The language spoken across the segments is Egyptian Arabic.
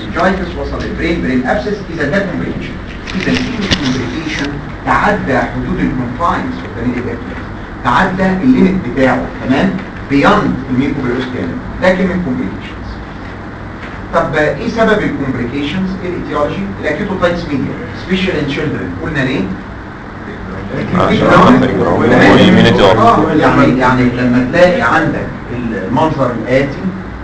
مننجايتس وصل للبرين برين ابسس اذا ده كومبليكيشن اذا كلمه كومبليكيشن تعدى حدود الكونفاينز في الفاميلي تعدى الليميت بتاعه تمام بياند الميكروبيوستيان ده كلمه كومبليكيشنز طب ايه سبب الكومبليكيشنز ايه الايتيولوجي الاكيوتوتايتس ميديا سبيشال ان تشيلدرن قلنا ليه immunity off. آه، يعني يعني لما تلاقي عندك المنظر الآتي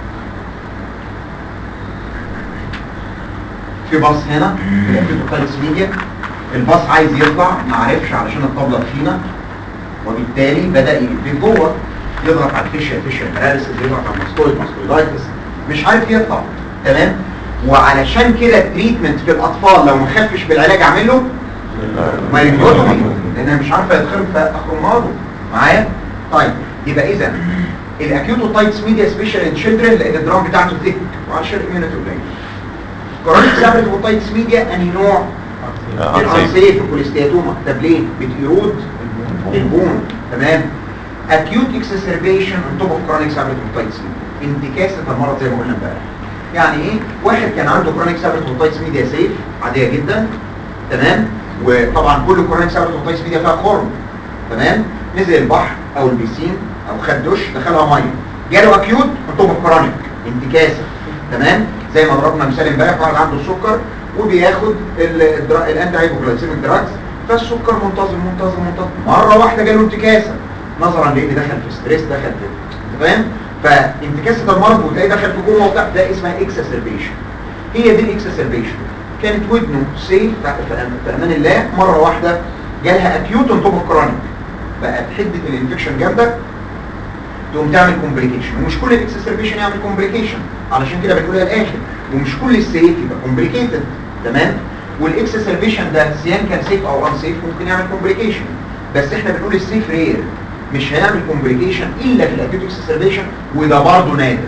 في باص هنا في الابيتوتايتس ميديا الباص عايز يطلع ما عرفش علشان الطبلة تخينة وبالتالي بدأ يجيب جوه يضغط على الفيشيا فيشيا باراليسيس يضغط على الماستويد ماستويدايتس مش عارف يطلع تمام وعلشان كده التريتمنت في الاطفال لو ما خفش بالعلاج اعمل له ما ينجوتومي لانها مش عارفه يدخل في اخرماده معايا طيب يبقى اذا الاكيوتوتايتس ميديا سبيشال ان تشيلدرن لان الدرام بتاعته ثيك وعشان الاميونيتي قليل كورونيك سابريتوتايتس ميديا انهي نوع الانسيف الكوليستياتوما طب ليه بتيرود البون تمام اكيوت اكسسربيشن on top of chronic سابريتوتايتس ميديا انتكاسه المرض زي ما قلنا امبارح يعني ايه واحد كان عنده كرونيك سابريتوتايتس ميديا سيف عاديه جدا تمام وطبعا كل كرونيك سابريتوتايتس ميديا فيها خرم تمام نزل البحر او البيسين او خد دش دخلها ميه جاله اكيوت on top of chronic انتكاسه تمام زي ما ضربنا مثال امبارح واحد عنده السكر وبياخد الانتي هايبوغلايسيميك دراجز فالسكر منتظم منتظم منتظم مره واحده جاله انتكاسه نظرا لان دخل في ستريس دخل في أنت فاهم فانتكاسه المرض وتلاقيه دخل في كوما وبتاع ده اسمها اكسسربيشن هي دي الاكسسربيشن كانت ودنه سيف في امان الله مره واحده جالها اكيوت اون توب كرونيك بقت حده الانفكشن جامده تقوم تعمل كومبليكيشن ومش كل الاكسسربيشن يعمل كومبليكيشن علشان كده بنقولها الاخر ومش كل السيف يبقى كومبليكيتد تمام والاكسسربيشن ده سيان كان سيف او ان سيف ممكن يعمل كومبليكيشن بس احنا بنقول السيف رير مش هيعمل كومبليكيشن الا في الاكيوت اكسسربيشن وده برضه نادر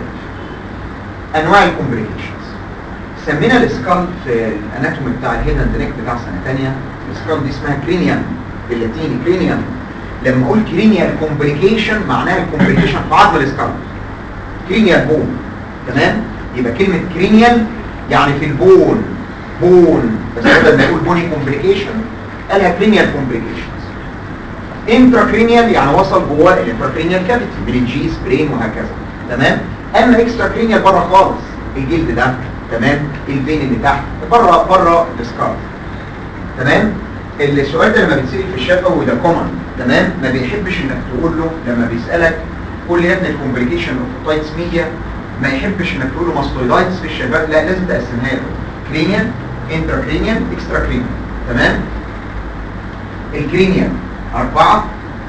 انواع الكومبليكيشنز سمينا السكال في الاناتومي بتاع الهيد اند نيك بتاع سنه ثانيه السكال دي اسمها كرينيان باللاتيني كرينيان لما اقول كرينيال كومبليكيشن معناها الكومبليكيشن في عظم السكال كرينيال بون تمام يبقى كلمه كرينيال يعني في البون بون بس بدل ما يقول بوني كومبليكيشن قالها كرينيال كومبليكيشنز انتراكرينيال يعني وصل جواه الانتراكرينيال كافيتي برينجيس برين وهكذا تمام اما اكسترا كرينيال بره خالص الجلد ده تمام الفين اللي تحت بره بره السكار تمام السؤال ده لما بيتسال في الشفوي وده كومن تمام ما بيحبش انك تقول له لما بيسالك قول لي يا ابني الكومبليكيشن اوف تايتس ميديا ما يحبش انك تقول له ماستويدايتس في الشباب لا لازم تقسمها له كرينيال انتراكرينيال اكسترا كرينيال تمام الكرينيال أربعة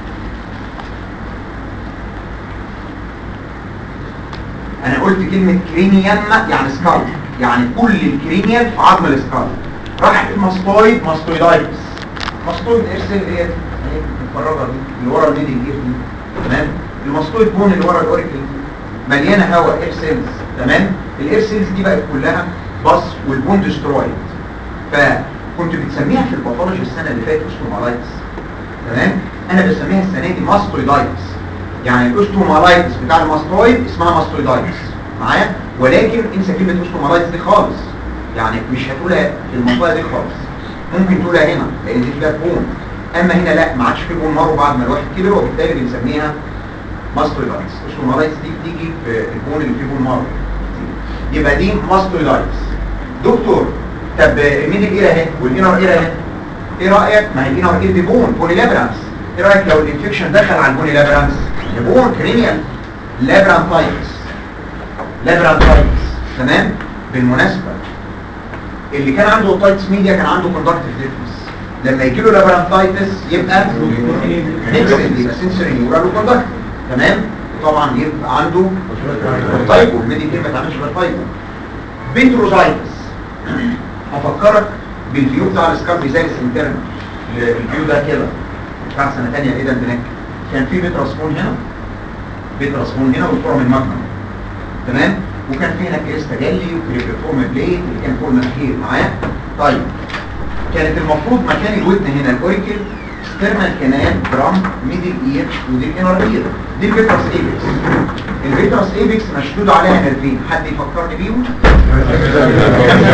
أنا قلت كلمة كرينيال يعني سكال يعني كل الكرينيال في عظم السكال راح الماستويد ماستويدايتس ماستويد ارسل ايه اهي المفرغه دي اللي ورا الميدل اير دي تمام الماستويد بون اللي ورا الاوريكل مليانه هواء اير سيلز تمام الاير سيلز دي بقت كلها باص والبون ديسترويد فكنت بتسميها في الباثولوجي السنه اللي فاتت اوستومالايتس تمام انا بسميها السنه دي ماستويدايتس يعني الاوستومالايتس بتاع الماستويد اسمها ماستويدايتس معايا ولكن انسى كلمه اوستومالايتس دي خالص يعني مش هتقولها في المنطقه دي خالص ممكن تقولها هنا لان دي فيها بون اما هنا لا ما عادش في بون مارو بعد ما الواحد كبر وبالتالي بنسميها ماستويدايتس اوستومالايتس دي بتيجي في البون اللي فيه بون مارو يبقى دي ماستويدايتس دكتور طب الميدل اير اهي والانر اير اهي ايه رايك ما هي الانر اير دي بون بوني لابرانس ايه رايك لو الانفكشن دخل على البوني لابرانس بون كرينيال لابرانتايتس لابرانتايتس تمام بالمناسبه اللي كان عنده اوتايتس ميديا كان عنده كوندكتيف ديفنس لما يجي له لابرانتايتس يبقى ميكسد يبقى سنسوري نيورال كوندكتيف تمام طبعا يبقى عنده تايبو الميدي كلمه ما تعملش غير تايبو بيتروزايتس هفكرك بالفيو بتاع السكاربي زي الانترنال الفيو ده كده بتاع سنه ثانيه ايه ده هناك كان في بيتراسمون هنا بيتراسمون هنا والفورم الماجنم تمام وكان في هنا كريستا جالي وكريبريفورم بليت اللي كان فوق المناخير معايا طيب كانت المفروض مكان الودن هنا الاوريكل ستيرنال كانال برام ميدل اير ودي الانر اير دي الفيتراس ايبكس الفيتراس ايبكس مشدود عليها نرفين حد يفكرني بيهم خمسه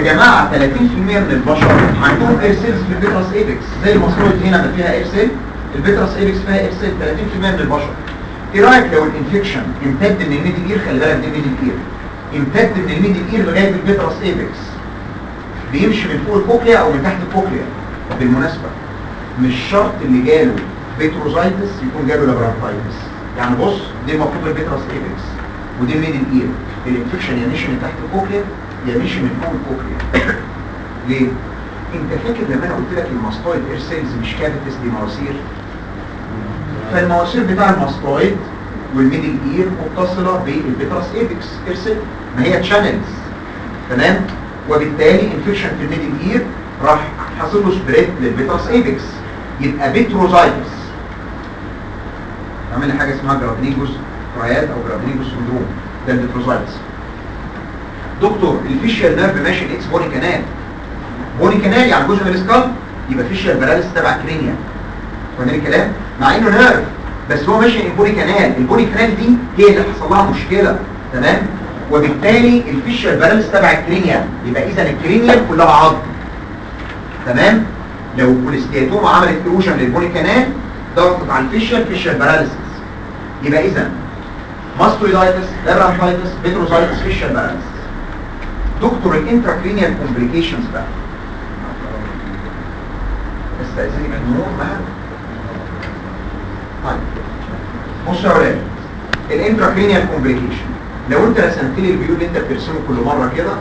يا جماعه 30% من البشر عندهم اير سيلز في البيترس ايبكس زي المسطوط هنا ما فيها اير سيل البيترس ايبكس فيها اير سيل 30% من البشر ايه رايك لو الانفكشن امتد من الميدل اير خلي بالك دي الميدل اير امتد من الميدل اير لغايه البيترس ايبكس بيمشي من فوق الكوكليا او من تحت الكوكليا بالمناسبه مش شرط اللي جاله بيتروزايتس يكون جاله لابرانتايتس يعني بص دي المفروض البيترس ايبكس ودي الميدل اير الانفكشن يا مشي من تحت الكوكليا يا مشي من فوق الكوكليا ليه؟ انت فاكر لما انا قلت لك الماستويد اير سيلز مش كافيتس دي مواسير فالمواسير بتاع الماستويد والميدل اير متصله بالبيترس ايبكس اير سيل ما هي تشانلز تمام وبالتالي انفكشن في الميدل اير راح حاصل له سبريد للبيترس ايبكس يبقى بيتروزايتس عمل لي حاجه اسمها جرابنيجوس تراياد او جرابنيجوس سندروم ده البيتروزايتس دكتور الفيشيال نيرف ماشي الاكس بوني كانال بوني كانال يعني جزء من السكال يبقى فيشيال باراليس تبع كرينيا فاهمين الكلام مع انه نيرف بس هو ماشي البوني كانال البوني كانال دي هي اللي حصل لها مشكله تمام وبالتالي الفيشيال باراليس تبع الكرينيا يبقى اذا الكرينيا كلها عظم تمام لو كوليستياتوما عملت ايروجن للبوني كانال ضغطت على الفيشيال فيشيال باراليسيس يبقى اذا ماستويدايتس لابرانتايتس بيتروزايتس فيشيال باراليسيس دكتور الانتراكرينيال كومبليكيشنز بقى استاذنك النور معاك طيب بص يا ولاد الانتراكرينيال كومبليكيشن لو انت رسمت لي الفيو اللي انت بترسمه كل مره كده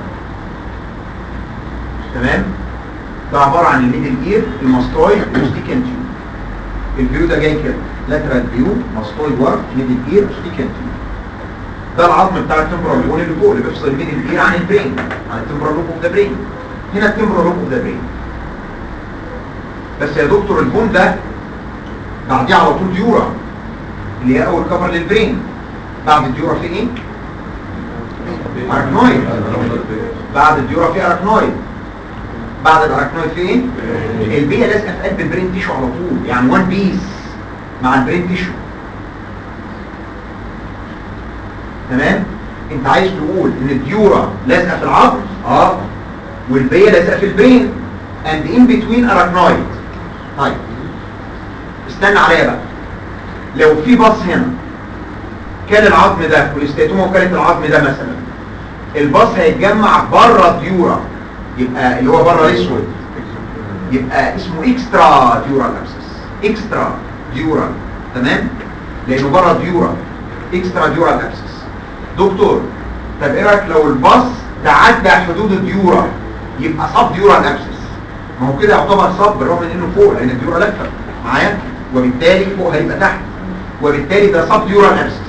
تمام ده عباره عن الميدل اير الماستويد والستيكن تيوب الفيو ده جاي كده لاترال فيو ماستويد ورك ميدل اير وستيكن تيوب ده العظم بتاع التمبرال لوب اللي فوق اللي بيفصل الميدل اير عن البرين عن التمبرال لوب اوف ذا برين هنا التمبرال لوب اوف ذا برين بس يا دكتور البون ده بعديه على طول ديورا اللي هي اول كفر للبرين بعد الديورا في ايه؟ اراكنويد بعد الديورا في اراكنويد بعد الاراكنويد في ايه؟ البيه لازقه في قلب البرين تيشو على طول يعني وان بيس مع البرين تيشو تمام؟ انت عايز تقول ان الديورا لازقه في العظم اه والبيه لازقه في البرين and in between arachnoid طيب استنى عليا بقى لو في باص هنا كان العظم ده والاستيتوما وكانت العظم ده مثلا الباص هيتجمع بره الديورا يبقى اللي هو بره الاسود يبقى اسمه اكسترا ديورال ابسس اكسترا ديورال تمام لانه بره الديورا اكسترا ديورال ابسس دكتور طب ايه رايك لو الباص تعدى حدود الديورا يبقى صب ديورال ابسس ما هو كده يعتبر صب بالرغم من انه فوق لان الديورا لفه معايا وبالتالي فوق هيبقى تحت وبالتالي ده صب ديورال ابسس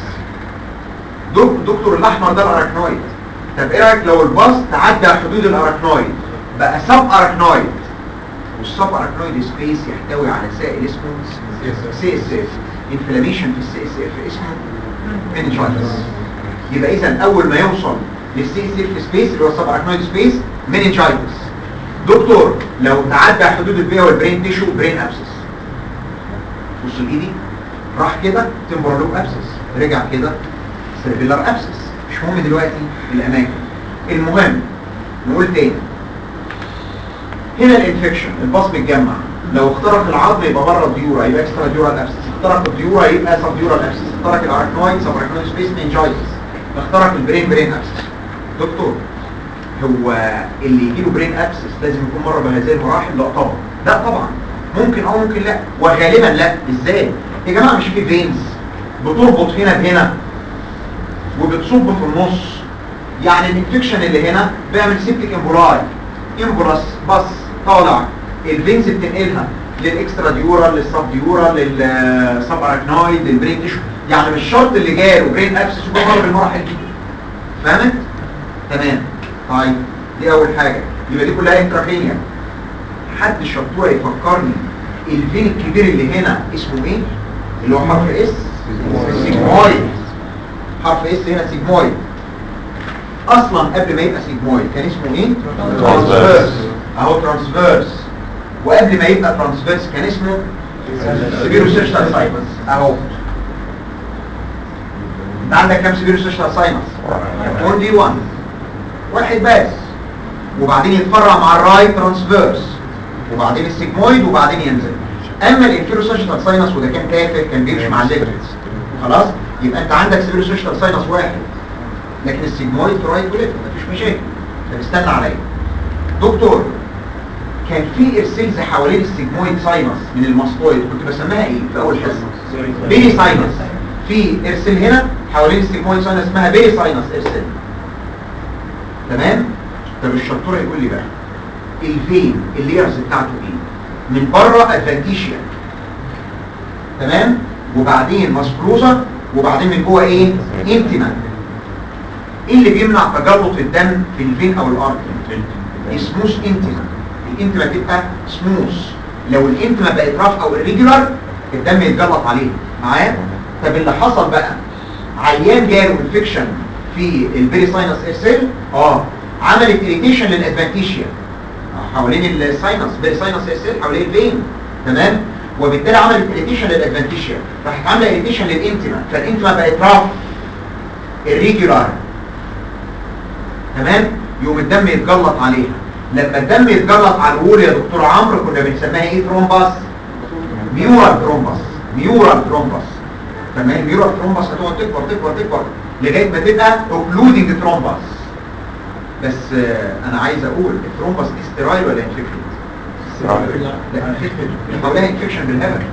دك دكتور الاحمر ده الاراكنويد طب ايه رايك لو الباص تعدى حدود الاراكنويد بقى سب اراكنويد والسب اراكنويد سبيس يحتوي على سائل اسمه سي اس اف انفلاميشن في السي اس اف اسمه مننجايتس يبقى اذا اول ما يوصل للسي اس اف سبيس اللي هو السب اراكنويد سبيس مننجايتس دكتور لو تعدى حدود البيئه والبرين تيشو برين ابسس بص الايدي راح كده تمبرالوب ابسس رجع كده سيرفيلر ابسس مش مهم دلوقتي الاماكن المهم نقول تاني هنا الانفكشن الباص بيتجمع لو اخترق العظم يبقى بره الديورا يبقى اكسترا ديورال ابسس اخترق الديورا يبقى سب ديورال ابسس اخترق الاراكنويد سب اراكنويد سبيس منجايتس اخترق البرين برين ابسس دكتور هو اللي يجيله برين ابسس لازم يكون مر بهذه المراحل لا طبعا لا طبعا ممكن او ممكن لا وغالبا لا ازاي يا جماعه مش في فينز بتربط هنا بهنا وبتصب في النص يعني الانفكشن اللي هنا بيعمل سيبتيك امبولاي امبولاس بص طالع الفينز بتنقلها للاكسترا ديورال للسب ديورال للسب اراكنويد للبرين تيشو يعني مش شرط اللي جاله برين ابسس يكون مر بالمراحل دي فهمت تمام طيب دي اول حاجه يبقى دي كلها انتراكرينيال حد شطوره يفكرني الفين الكبير اللي هنا اسمه ايه اللي هو حرف اس سيجمويد حرف اس هنا سيجمويد اصلا قبل ما يبقى سيجمويد كان اسمه ايه ترانسفيرس اهو ترانسفيرس وقبل ما يبقى ترانسفيرس كان اسمه سيفيرو سيرشتال ساينس اهو انت عندك كام سيفيرو سيرشتال ساينس 1 دي 1 واحد بس وبعدين يتفرع مع الرايت ترانسفيرس وبعدين السيجمويد وبعدين ينزل اما الانفيرو ساجيتال ساينس وده كان تافه كان بيمشي مع الليفت خلاص يبقى انت عندك سيفيرو ساجيتال ساينس واحد لكن السيجمويد في رايت وليفت مفيش مشاكل طب استنى عليا دكتور كان في ارسلز حوالين السيجمويد ساينس من الماستويد كنت بسميها ايه في اول حصه بيري ساينس في ارسل هنا حوالين السيجمويد ساينس اسمها بيري ساينس ارسل تمام طب الشطوره يقول لي بقى الفين الليرز بتاعته ايه من بره ادفانتيشيا تمام وبعدين ماسكروزا وبعدين من جوه ايه انتما ايه اللي بيمنع تجلط الدم في الفين او الارض سموث انتما الانتما تبقى سموث لو الانتما بقت راف او irregular الدم يتجلط عليه معايا طب اللي حصل بقى عيان جاله انفكشن في البيري ساينس ارسل اه عملت اريتيشن للادفانتيشيا حوالين الساينس بيري ساينس ارسل حوالين الفين تمام وبالتالي عملت اريتيشن للادفانتيشيا راحت عامله اريتيشن للانتما فالانتما بقت راف irregular تمام يوم الدم يتجلط عليها لما الدم يتجلط على الوول يا دكتور عمرو كنا بنسميها ايه ترومباس ميورال ترومباس ميورال ترومباس تمام ميورال ترومباس هتقعد تكبر تكبر تكبر لغايه ما تبقى اوكلودنج ترومباس بس آه انا عايز اقول الترومباس دي ستيرايل ولا انفكشن لا انفكشن حواليها انفكشن بالهبل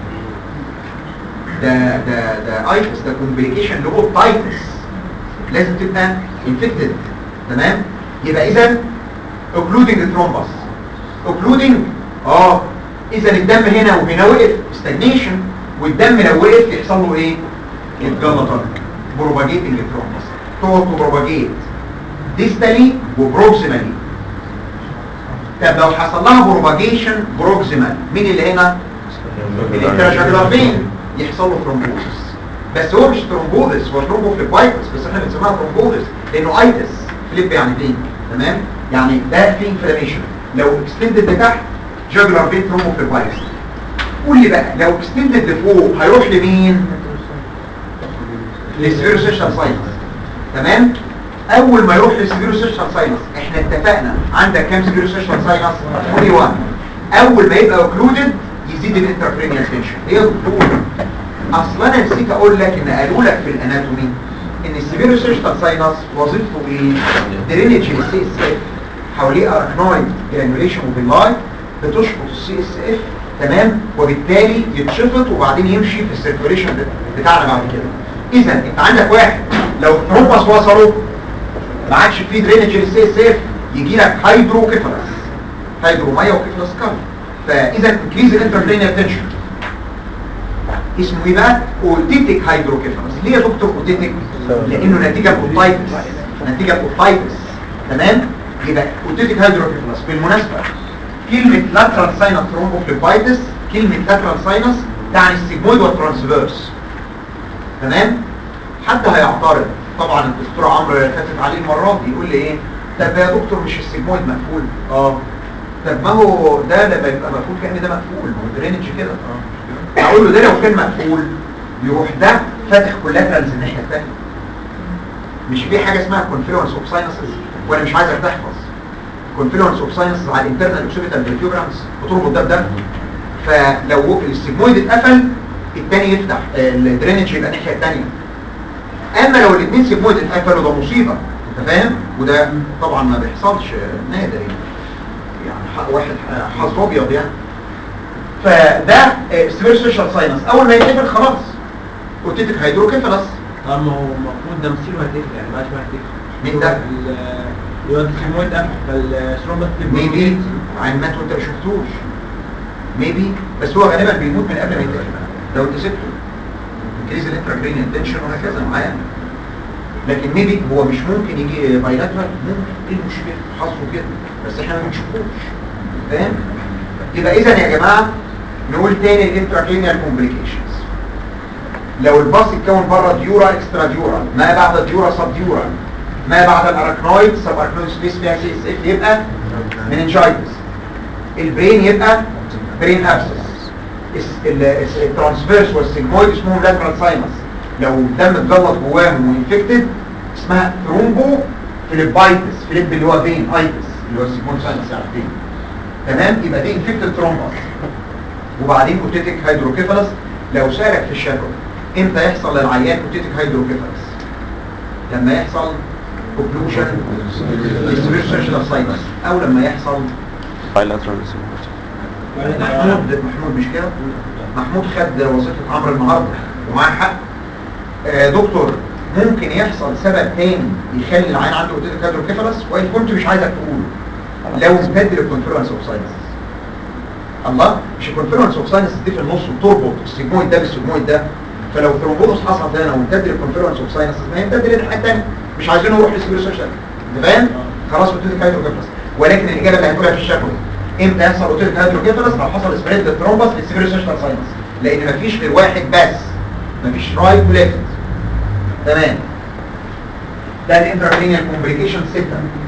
ده ده ده ايتس ده كومبليكيشن لاوبتايتس لازم تبقى انفكتد تمام يبقى اذا اوكلودنج ترومبس اوكلودنج اه اذا الدم هنا وهنا وقف ستاجنيشن والدم لو وقف يحصل له ايه يتجلط بروباجيتنج ترومبس تقعد تبروباجيت ديستالي وبروكسيمالي طب لو حصل لها بروباجيشن بروكسيمال مين اللي هنا الانتراجاكولار فين يحصل له ثرومبوزس بس هو مش ثرومبوزس هو ثرومبوفليبايتس بس احنا بنسميها ثرومبوزس لانه ايتس فليب يعني فين تمام يعني ده في انفلاميشن لو اكستندد لتحت جاجولار فين ثرومبوفليبايتس قول لي بقى لو اكستندد لفوق هيروح لمين للسفيروسيشن ساينس تمام اول ما يروح للسفيروسيشن ساينس احنا اتفقنا عندك كام سفيروسيشن ساينس 41 اول ما يبقى اوكلودد يزيد الانتركرينيال تنشن هي دكتور اصل انا نسيت اقول لك ان قالوا لك في الاناتومي ان السيفيروسيشتال ساينس وظيفته ايه درينج السي اس اف حواليه اركنويد جرانيوليشن وباللاي بتشفط السي اس اف تمام وبالتالي يتشفط وبعدين يمشي في السيركوليشن بتاعنا بعد كده اذا انت عندك واحد لو الترومبس وصلوا ما عادش فيه درينج للسي اس اف يجي لك هيدروكيفالس هيدروميه وكيفالس كارد فاذا انكريز الانتركرينيال تنشن اسمه ايه بقى اوتيتيك هيدروكيفالس ليه يا دكتور اوتيتيك لانه نتيجه اوتايتس نتيجه اوتايتس تمام يبقى اوتيتيك هيدروكيفالس بالمناسبه كلمه لاترال ساينس ثرومبوفليبايتس كلمه لاترال ساينس تعني السيجمويد والترانسفيرس تمام حد هيعترض طبعا الدكتور عمرو خفف عليه المره دي يقول لي ايه طب يا دكتور مش السيجمويد مقفول اه طب ما هو ده لما يبقى مقفول كان ده مقفول ما هو درينج كده اه اقول له ده لو كان مقفول يروح ده فاتح كولاترالز الناحيه الثانيه مش في حاجه اسمها كونفلونس اوف ساينسز وانا مش عايزك تحفظ كونفلونس اوف ساينسز على الانترنال اوكسيبيتال فيرتيوبرانس بتربط ده بده فلو السيجمويد اتقفل الثاني يفتح الدرينج يبقى الناحيه الثانيه اما لو الاثنين سيجمويد اتقفلوا ده مصيبه انت فاهم وده طبعا ما بيحصلش نادر يعني يعني واحد حظ ابيض يعني فده سبيرسوشال ساينس اول ما يتقفل خلاص اوتيتك هيدروكيفالس اه ما هو المفروض ده مصيره هتقفل يعني ما ما هتقفل مين ده؟ يودي السيمويد قفل فالثرومبس ميبي عين مات وانت ما شفتوش ميبي بس هو غالبا بيموت من قبل ما يتقفل لو انت سبته انكريز الانتراكرينيال تنشن وهكذا معايا لكن ميبي هو مش ممكن يجي بايلاترال ممكن ايه المشكله حظه كده بس احنا ما بنشوفوش فاهم يبقى اذا يا جماعه نقول تاني الانتراكرينيال كومبليكيشنز لو الباص اتكون بره ديورا اكسترا ديورا ما بعد ديورا سب ديورا ما بعد الاركنويد سب اركنويد سبيس فيها سي اس اف يبقى مننجايتس البرين يبقى برين ابسس الترانسفيرس والسيجمويد اسمهم لاترال ساينس لو الدم اتجلط جواهم وانفكتد اسمها ثرومبو فيليبايتس فيليب اللي هو فين ايتس اللي هو السيمون ساينس عارفين تمام يبقى دي انفكتد ترومبس وبعدين اوتيتيك هيدروكيفالس لو سالك في الشفوي امتى يحصل للعيان اوتيتيك هيدروكيفالس لما يحصل اوبلوشن للسيرشنال ساينس او لما يحصل bilateral محمود محمود مش كده محمود خد وظيفه عمرو النهارده ومعاه حق آه دكتور ممكن يحصل سبب تاني يخلي العين عنده اوتيتيك هيدروكيفالس وان كنت مش عايزك تقوله لو امتد للكونفرنس اوف ساينس الله مش الكونفرنس اوف ساينس دي في النص وتربط السيجمويد ده بالسيجمويد ده فلو ثرومبوز حصل هنا وامتد للكونفرنس اوف ساينس ما يمتد للناحيه الثانيه مش عايزينه يروح للسيريس سيشن انت فاهم خلاص اوتيتيك هيدروكيفالس ولكن الاجابه اللي هتقولها في الشفوي امتى يحصل اوتيتيك هيدروكيفالس لو حصل سبريد للثرومبس للسيريس سيشن ساينس لان مفيش غير واحد بس مفيش رايت وليفت تمام ده الانتراكرينيال كومبليكيشن 6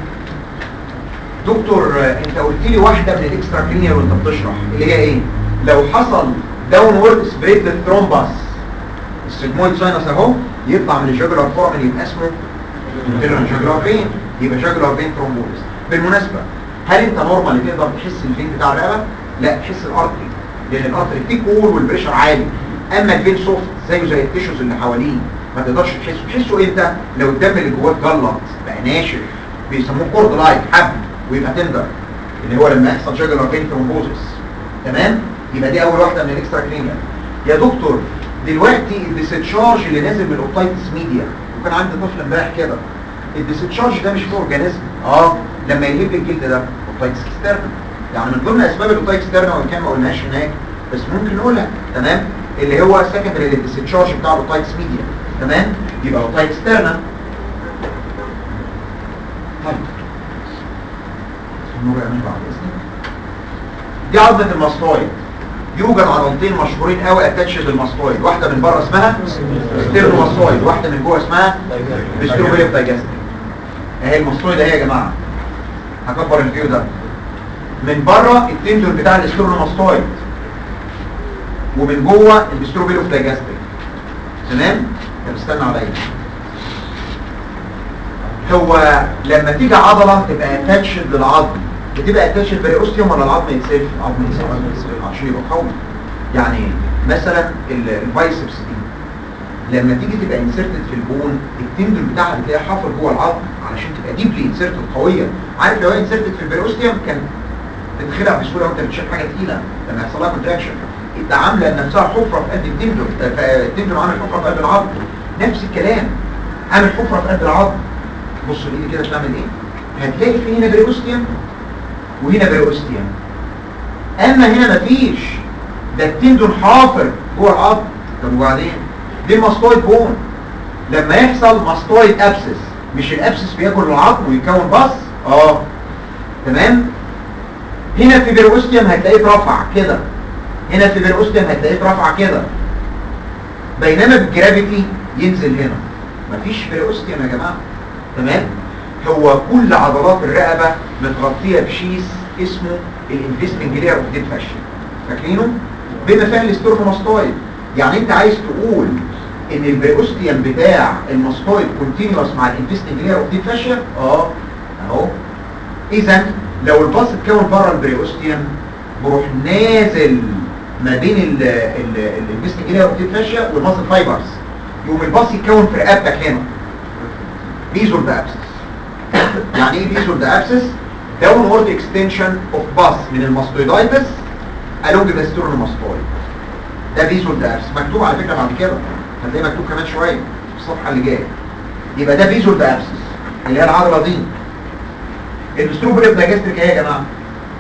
دكتور آه، انت قلت لي واحده من الاكسترا كرينيال وانت بتشرح اللي هي ايه لو حصل داون وورد سبريد للثرومبس السيجمويد ساينس اهو يطلع من الجاجولار فورمن يبقى اسمه انترنال جاجولار فين يبقى جاجولار فين ثرومبوزس بالمناسبه هل انت نورمال تقدر تحس الفين بتاع الرقبه لا تحس الارتري لان الارتري فيه كول والبريشر عالي اما الفين سوفت زيه زي التيشوز اللي حواليه ما تقدرش تحسه تحسه امتى لو الدم اللي جواه اتجلط بقى ناشف بيسموه كورد لايك حبل ويبقى تندر اللي هو لما يحصل جاجولار فين ثرومبوزس تمام يبقى دي اول واحده من الاكسترا كرينيال يا دكتور دلوقتي الديستشارج اللي نازل من الاوبتايتس ميديا وكان عندي طفل امبارح كده الديستشارج ده مش في اورجانيزم اه لما يهب الجلد ده اوبتايتس اكسترنال يعني من ضمن اسباب الاوبتايتس اكسترنال وان كان ما قلناش هناك بس ممكن نقولها تمام اللي هو سكندري للديستشارج بتاع الاوبتايتس ميديا تمام يبقى اوبتايتس اكسترنال طيب النور يعمل بعد اذنك دي عظمه الماستويد يوجد عضلتين مشهورين قوي اتاتشد للماستويد واحده من بره اسمها ستيرنوماستويد واحده من جوه اسمها بستروبيليف دايجاستيك اهي الماستويد اهي يا جماعه هكبر الفيو ده من بره التندون بتاع الاسترونوماستويد ومن جوه البستروبيليف دايجاستيك تمام طب استنى عليا هو لما تيجي عضله تبقى اتاتشد للعظم بتبقى اتاتشد بالأوستيوم ولا العظم يتسف العظم يتسف عشان يبقى قوي يعني مثلا ال- البايسبس دي لما تيجي تبقى انسرتد في البون التندون بتاعها بتلاقيها حافر جوه العظم علشان تبقى ديبلي انسرتد قويه عارف لو هي انسرتد في البريوستيوم كان تتخلع بسهوله وانت بتشيل حاجه تقيله لما يحصل لها كونتراكشن انت عامله لنفسها حفره في قلب التندون آه، ف- التندون عامل حفره في قلب العظم نفس الكلام عامل حفره في قلب العظم بص الايد كده بتعمل ايه هتلاقي في هنا بريوستيوم وهنا بريوستيوم اما هنا مفيش ده التندون حافر جوه العظم طب وبعدين دي ماستويد بون لما يحصل ماستويد ابسس مش الابسس بياكل العظم ويكون باص اه تمام هنا في بيروستيوم هتلاقيه اترفع كده هنا في بيروستيوم هتلاقيه اترفع كده بينما بالجرافيتي ينزل هنا مفيش بيروستيوم يا جماعه تمام هو كل عضلات الرقبه متغطيه بشيس اسمه الانفستنج لير اوف ديد فاشن فاكرينه بما فيها الاستورنوماستويد يعني انت عايز تقول ان البريوستيوم بتاع الماستويد كونتينوس مع الانفستنج لير اوف ديد فاشن اه اهو اذا لو الباص اتكون بره البريوستيوم بروح نازل ما بين الانفستنج لير اوف ديد فاشن والماسل فايبرز يقوم الباص يتكون في رقبتك هنا بيزول ده ابسس يعني ايه بيزول ده ابسس downward extension of bus من الماستويدايتس along the sternum ده بيزول ده ابسس مكتوب على فكره بعد كده هتلاقيه مكتوب كمان شويه في الصفحه اللي جايه يبقى ده بيزول ده ابسس اللي هي العضله دي الاستروبريف دايجستريك ايه يا جماعه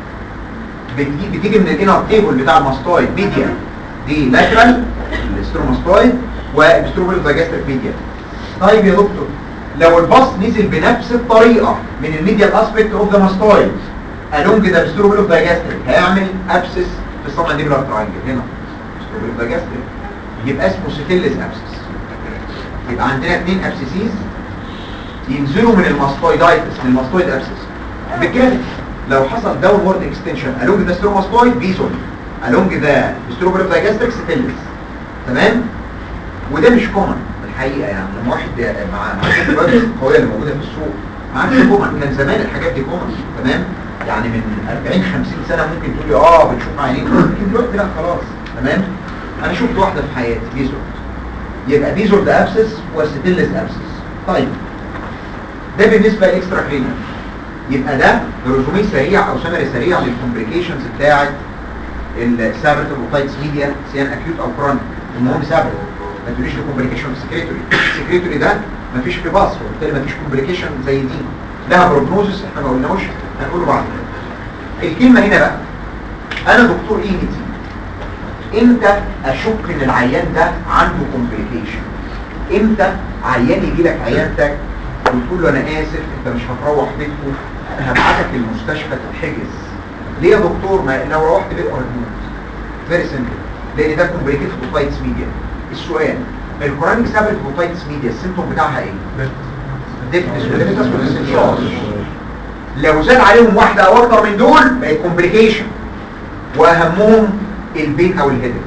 بتيجي بتيجي من الانر تيبل بتاع الماستويد ميديا دي لاترال الاستروماستويد والاستروبريف دايجستريك ميديا طيب يا دكتور لو الباص نزل بنفس الطريقة من الميديال اسبكت اوف ذا ماستويد along the vestibular digastric هيعمل ابسس في الصنع دي تراينجل هنا vestibular digastric يبقى اسمه ستيلس ابسس يبقى عندنا اثنين ابسيسيز ينزلوا من الماستويدايتس من الماستويد ابسس بكده لو حصل داونورد اكستنشن along the ستروماستويد بيزون along the vestibular digastric ستيلس تمام وده مش كومن الحقيقه يعني لما واحد مع مع الدراجز القويه اللي موجوده في السوق ما عادش كومن كان زمان الحاجات دي كومن تمام يعني من 40 50 سنه ممكن تقولي اه بتشوف عينيك لكن دلوقتي لا خلاص تمام انا شفت واحده في حياتي بيزورد يبقى بيزورد ابسس وستيلس ابسس طيب ده بالنسبه للاكسترا كرينيال يبقى ده رسومي سريع او سمري سريع للكومبليكيشنز بتاعه السابرت اوتايتس ميديا سيان اكيوت او كرونيك المهم سابرت ما تقوليش لي كومبليكيشن في السكريتوري السكريتوري ده ما فيش فيه باص وبالتالي ما فيش كومبليكيشن زي دي لها بروجنوزس احنا ما قلناهوش هنقوله بعد كده الكلمه هنا بقى انا دكتور اي تي امتى اشك ان العيان ده عنده كومبليكيشن امتى عيان يجي لك عيادتك وتقول له انا اسف انت مش هتروح بيتكم انا هبعتك المستشفى تتحجز ليه يا دكتور ما لو روحت بيتكم هتموت فيري سمبل لان ده كومبليكيتد اوتايتس ميديا السؤال الكورانيك سابرت اوتايتس ميديا السيمتوم بتاعها ايه ديفتس وديفتس والاستنشاق لو زاد عليهم واحده او اكتر من دول بقت كومبليكيشن واهمهم البين او الهيدك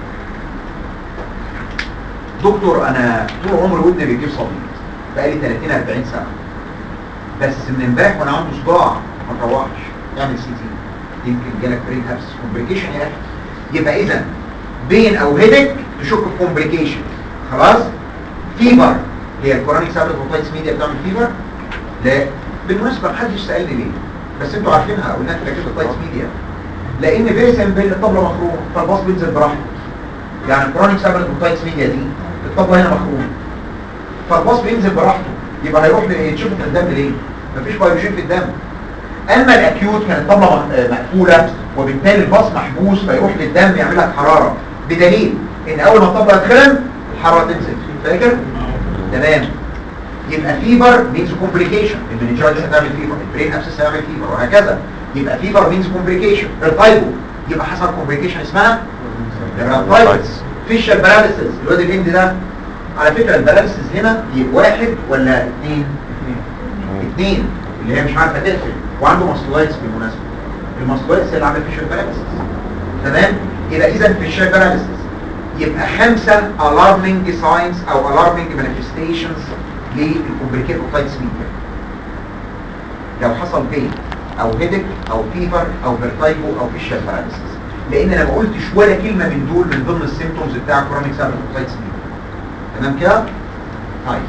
دكتور انا طول عمري ودني بيجيب صديد بقالي 30 40 سنه بس من امبارح وانا عنده صداع ما تروحش اعمل سي تي يمكن جالك برين ابس كومبليكيشن يا اخي يبقى اذا بين او هيدك تشك في كومبليكيشن خلاص فيبر هي الكورونيك سابلت اوتايتس ميديا بتعمل فيبر لا بالمناسبه محدش سالني ليه بس انتوا عارفينها قلنا لك كده اوتايتس ميديا لان فيري سمبل الطبله مخرومه فالباص بينزل براحته يعني الكورونيك سابلت اوتايتس ميديا دي الطبله هنا مخرومه فالباص بينزل براحته يبقى هيروح يتشفط في الدم ليه مفيش بايوجين في الدم اما الاكيوت كانت الطبله مقفوله وبالتالي الباص محبوس فيروح للدم يعمل لك حراره بدليل ان اول ما الطبله تتخرم الحراره تنزل فاكر تمام يبقى فيبر مينز كومبليكيشن المنجايتس هتعمل فيبر البرين ابسس هيعمل فيبر وهكذا يبقى فيبر مينز كومبليكيشن التايبو يبقى حصل كومبليكيشن اسمها الرانتايتس فيشال باراليسيس الواد الهند ده على فكره الباراليسيس هنا واحد ولا اثنين اثنين اللي هي مش عارفه تقفل وعنده ماسكولايتس بالمناسبه الماسكولايتس هي اللي عامل فيشال باراليسيس تمام يبقى اذا فيشال باراليسيس يبقى خمسه alarming signs او alarming manifestations للكومبليكيت اوتايتس ميديا لو حصل بين او هيدك او فيفر او فيرتايجو او فيشال باراليسيس لان انا ما قلتش ولا كلمه من دول من ضمن السيمتومز بتاع كرونيك سابلت اوتايتس ميديا تمام كده طيب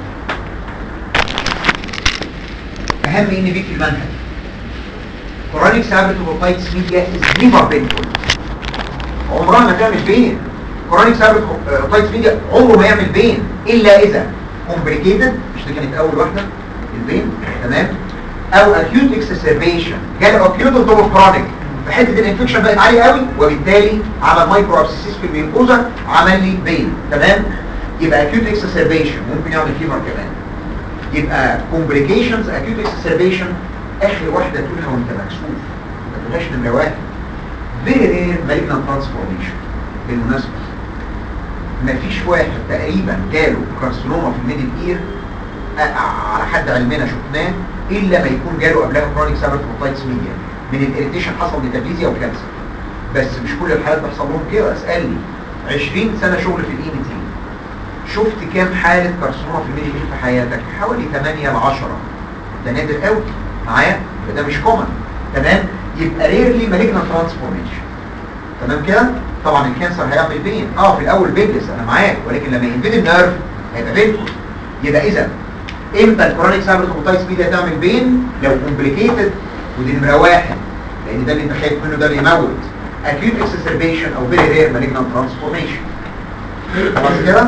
اهم ان بي في المنهج كرونيك سابلت اوتايتس ميديا از نيفر بينفول عمرها ما تعمل بين كرونيك سابلت اوتايتس ميديا عمره ما يعمل بين الا اذا كومبليكيتد مش دي كانت اول واحده البين تمام او اكيوت اكسسربيشن جاله اكيوت وطول كرونيك فحته الانفكشن بقت عاليه قوي وبالتالي عمل مايكرو ابسيسيس في الميوكوزا عمل لي بين تمام يبقى اكيوت اكسسربيشن ممكن يعمل فيفر كمان يبقى كومبليكيشنز اكيوت اكسسربيشن اخر واحده تقولها وانت مكسوف ما تقولهاش نمره واحد فيري رير مالجنان ترانسفورميشن بالمناسبه مفيش واحد تقريبا جاله كارسينوما في الميدل اير على حد علمنا شفناه الا ما يكون جاله قبلها كرونيك سابرت اوتايتس ميديا من الاريتيشن حصل ميتابليزيا وكانسر بس مش كل الحالات بتحصل لهم كده اسالني 20 سنه شغل في الاي تي شفت كام حاله كارسينوما في الميدل اير في حياتك حوالي 8 ل 10 ده نادر قوي معايا ده مش كومن تمام يبقى ريرلي مالجنان ترانسفورميشن تمام كده طبعا الكانسر هيعمل بين اه في الاول بينلس انا معاك ولكن لما ينفيد النيرف هيبقى بينفول يبقى اذا امتى الكرونيك سابرت اوتايتس ميديا تعمل بين لو كومبليكيتد ودي نمره واحد لان ده اللي انت خايف منه ده بيموت acute exacerbation او very rare malignant transformation خلاص كده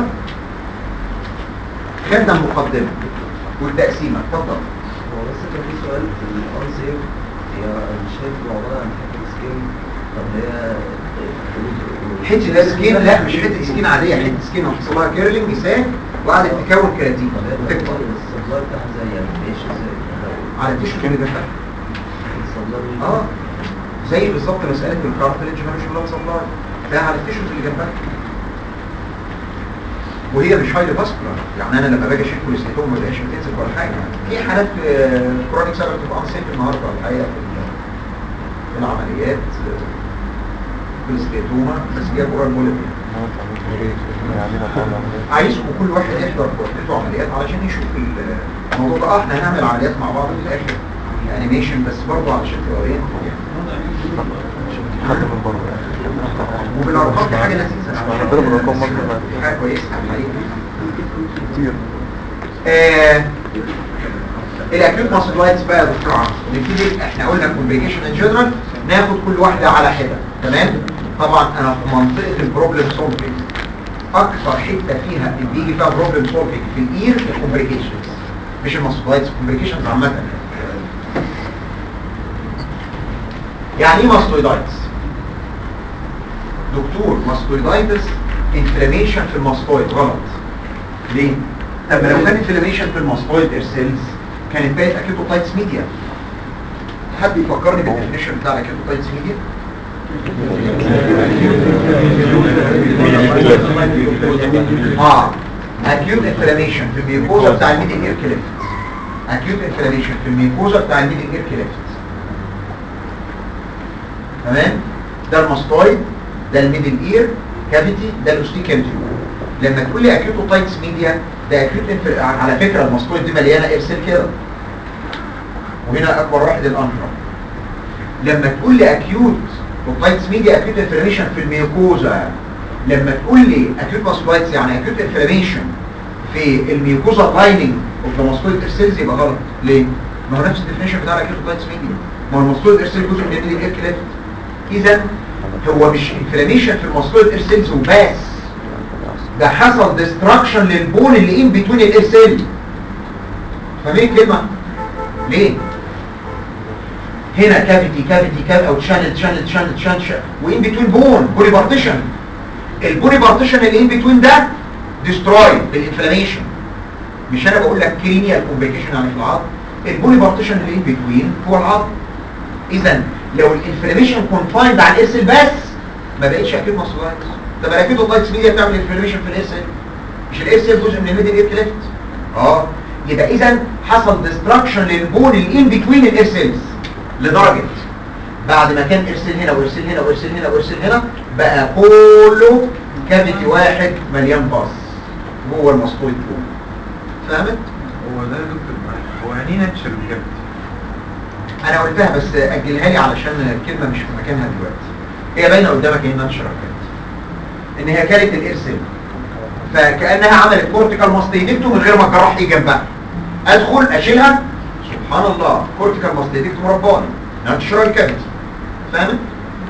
خدنا المقدمه والتقسيمه اتفضل هو بس كان في سؤال في الان سيف هي انا مش شايف عباره عن حته سكين طب هي حته ده سكين لا مش حته سكين عاديه حته سكين وحصل لها كيرلينج ساك وقعدت تكون كراتين طب هي وتكبر السبلاي بتاعها زي يعني ايش ازاي على التيشو كده ده السبلاي اه زي بالظبط مساله الكارتليج مالوش بلاد سبلاي ده على التيشوز اللي جنبها وهي مش هايلي فاسكولار يعني انا لما باجي اشيل كوليستاتوم ما بلاقيش بتنزل ولا حاجه في حالات كرونيك سابر بتبقى انسيف النهارده الحقيقه في ال- في العمليات كوليستاتوما بس هي جوه البوليت عايزكم كل واحد يحضر وحدته عمليات علشان يشوف ال- الموضوع ده اه احنا هنعمل عمليات مع بعض في الاخر انيميشن بس برضه علشان تبقى ايه حد من بره وبالارقام دي حاجه لذيذه ربنا بالأرقام برضه. دي حاجه كويسه حقيقي كتير آه الاكيوت ماسلايتس بقى يا دكتور عمرو نبتدي احنا قلنا كومبليكيشن ان جنرال ناخد كل واحده على حده تمام طبعا انا في منطقه البروبلم سولفنج اكثر حته فيها اللي بيجي فيها بروبلم سولفنج في الاير الكومبليكيشنز مش الماسلايتس كومبليكيشنز عامه يعني ايه ماستويدايتس دكتور ماستويدايتس انفلاميشن في الماستويد غلط ليه؟ طب لو كان انفلاميشن في الماستويد ايرسيلز كانت بقت اكيوتوتايتس ميديا حد يفكرني بالديفينيشن بتاع الاكيوتوتايتس ميديا اه acute inflammation في الميكوزا بتاع الميدل اير كليفت acute inflammation في الميكوزا بتاع الميدل اير كليفت تمام ده الماستويد ده الميدل اير كافيتي ده الاوستيكال تيوب لما تقول لي اكيوتوتايتس ميديا ده اكيوت انفل... على فكره الماستويد دي مليانه ايرسيل كده وهنا اكبر واحد الانترا لما تقول لي اكيوت اوتايتس ميديا اكيوت انفلاميشن في الميوكوزا لما تقول لي اكيوت ماستويدز يعني اكيوت انفلاميشن في الميوكوزا لايننج اوف ذا ماستويد ايرسيلز يبقى غلط ليه؟ ما هو نفس الديفينيشن بتاع الاكيوت اوتايتس ميديا ما هو الماستويد ايرسيل جزء من الميدل اير كليفت اذا هو مش انفلاميشن في الماستويد ايرسيلز وبس ده حصل ديستراكشن للبون اللي ان بتوين الاير سيل فاهمين الكلمه ليه هنا كافيتي كافيتي كاف او تشانل تشانل تشانل تشانل وان بتوين بون بولي بارتيشن البولي بارتيشن اللي ان بتوين ده ديستروي بالانفلاميشن مش انا بقول لك كلينيال كومبليكيشن يعني في العظم البولي بارتيشن اللي ان بتوين هو العظم اذا لو الانفلاميشن كونفايند على الاس بس ما بقتش اكيد ماسولايتس طب الاكيد اوتايتس ميديا بتعمل انفلاميشن في الاس مش الاس جزء من الميدل اير كليفت اه يبقى اذا حصل ديستراكشن للبون اللي ان بتوين الاير سيلز لدرجه بعد ما كان ارسل هنا وارسل هنا وارسل هنا وارسل هنا بقى كله كافيتي واحد مليان باص جوه المسطوط فوق فهمت؟ هو ده يا دكتور معلش هو يعني ايه ناتشر بجد؟ انا قلتها بس اجلها لي علشان الكلمه مش في مكانها دلوقتي هي باينه قدامك ايه نشر ان هي كانت الارسل فكانها عملت كورتيكال ماستيدكتوم من غير ما الجراح يجي جنبها ادخل اشيلها سبحان الله كورتيكال ماستيدكتوم رباني ناتشرال كافيتي فاهم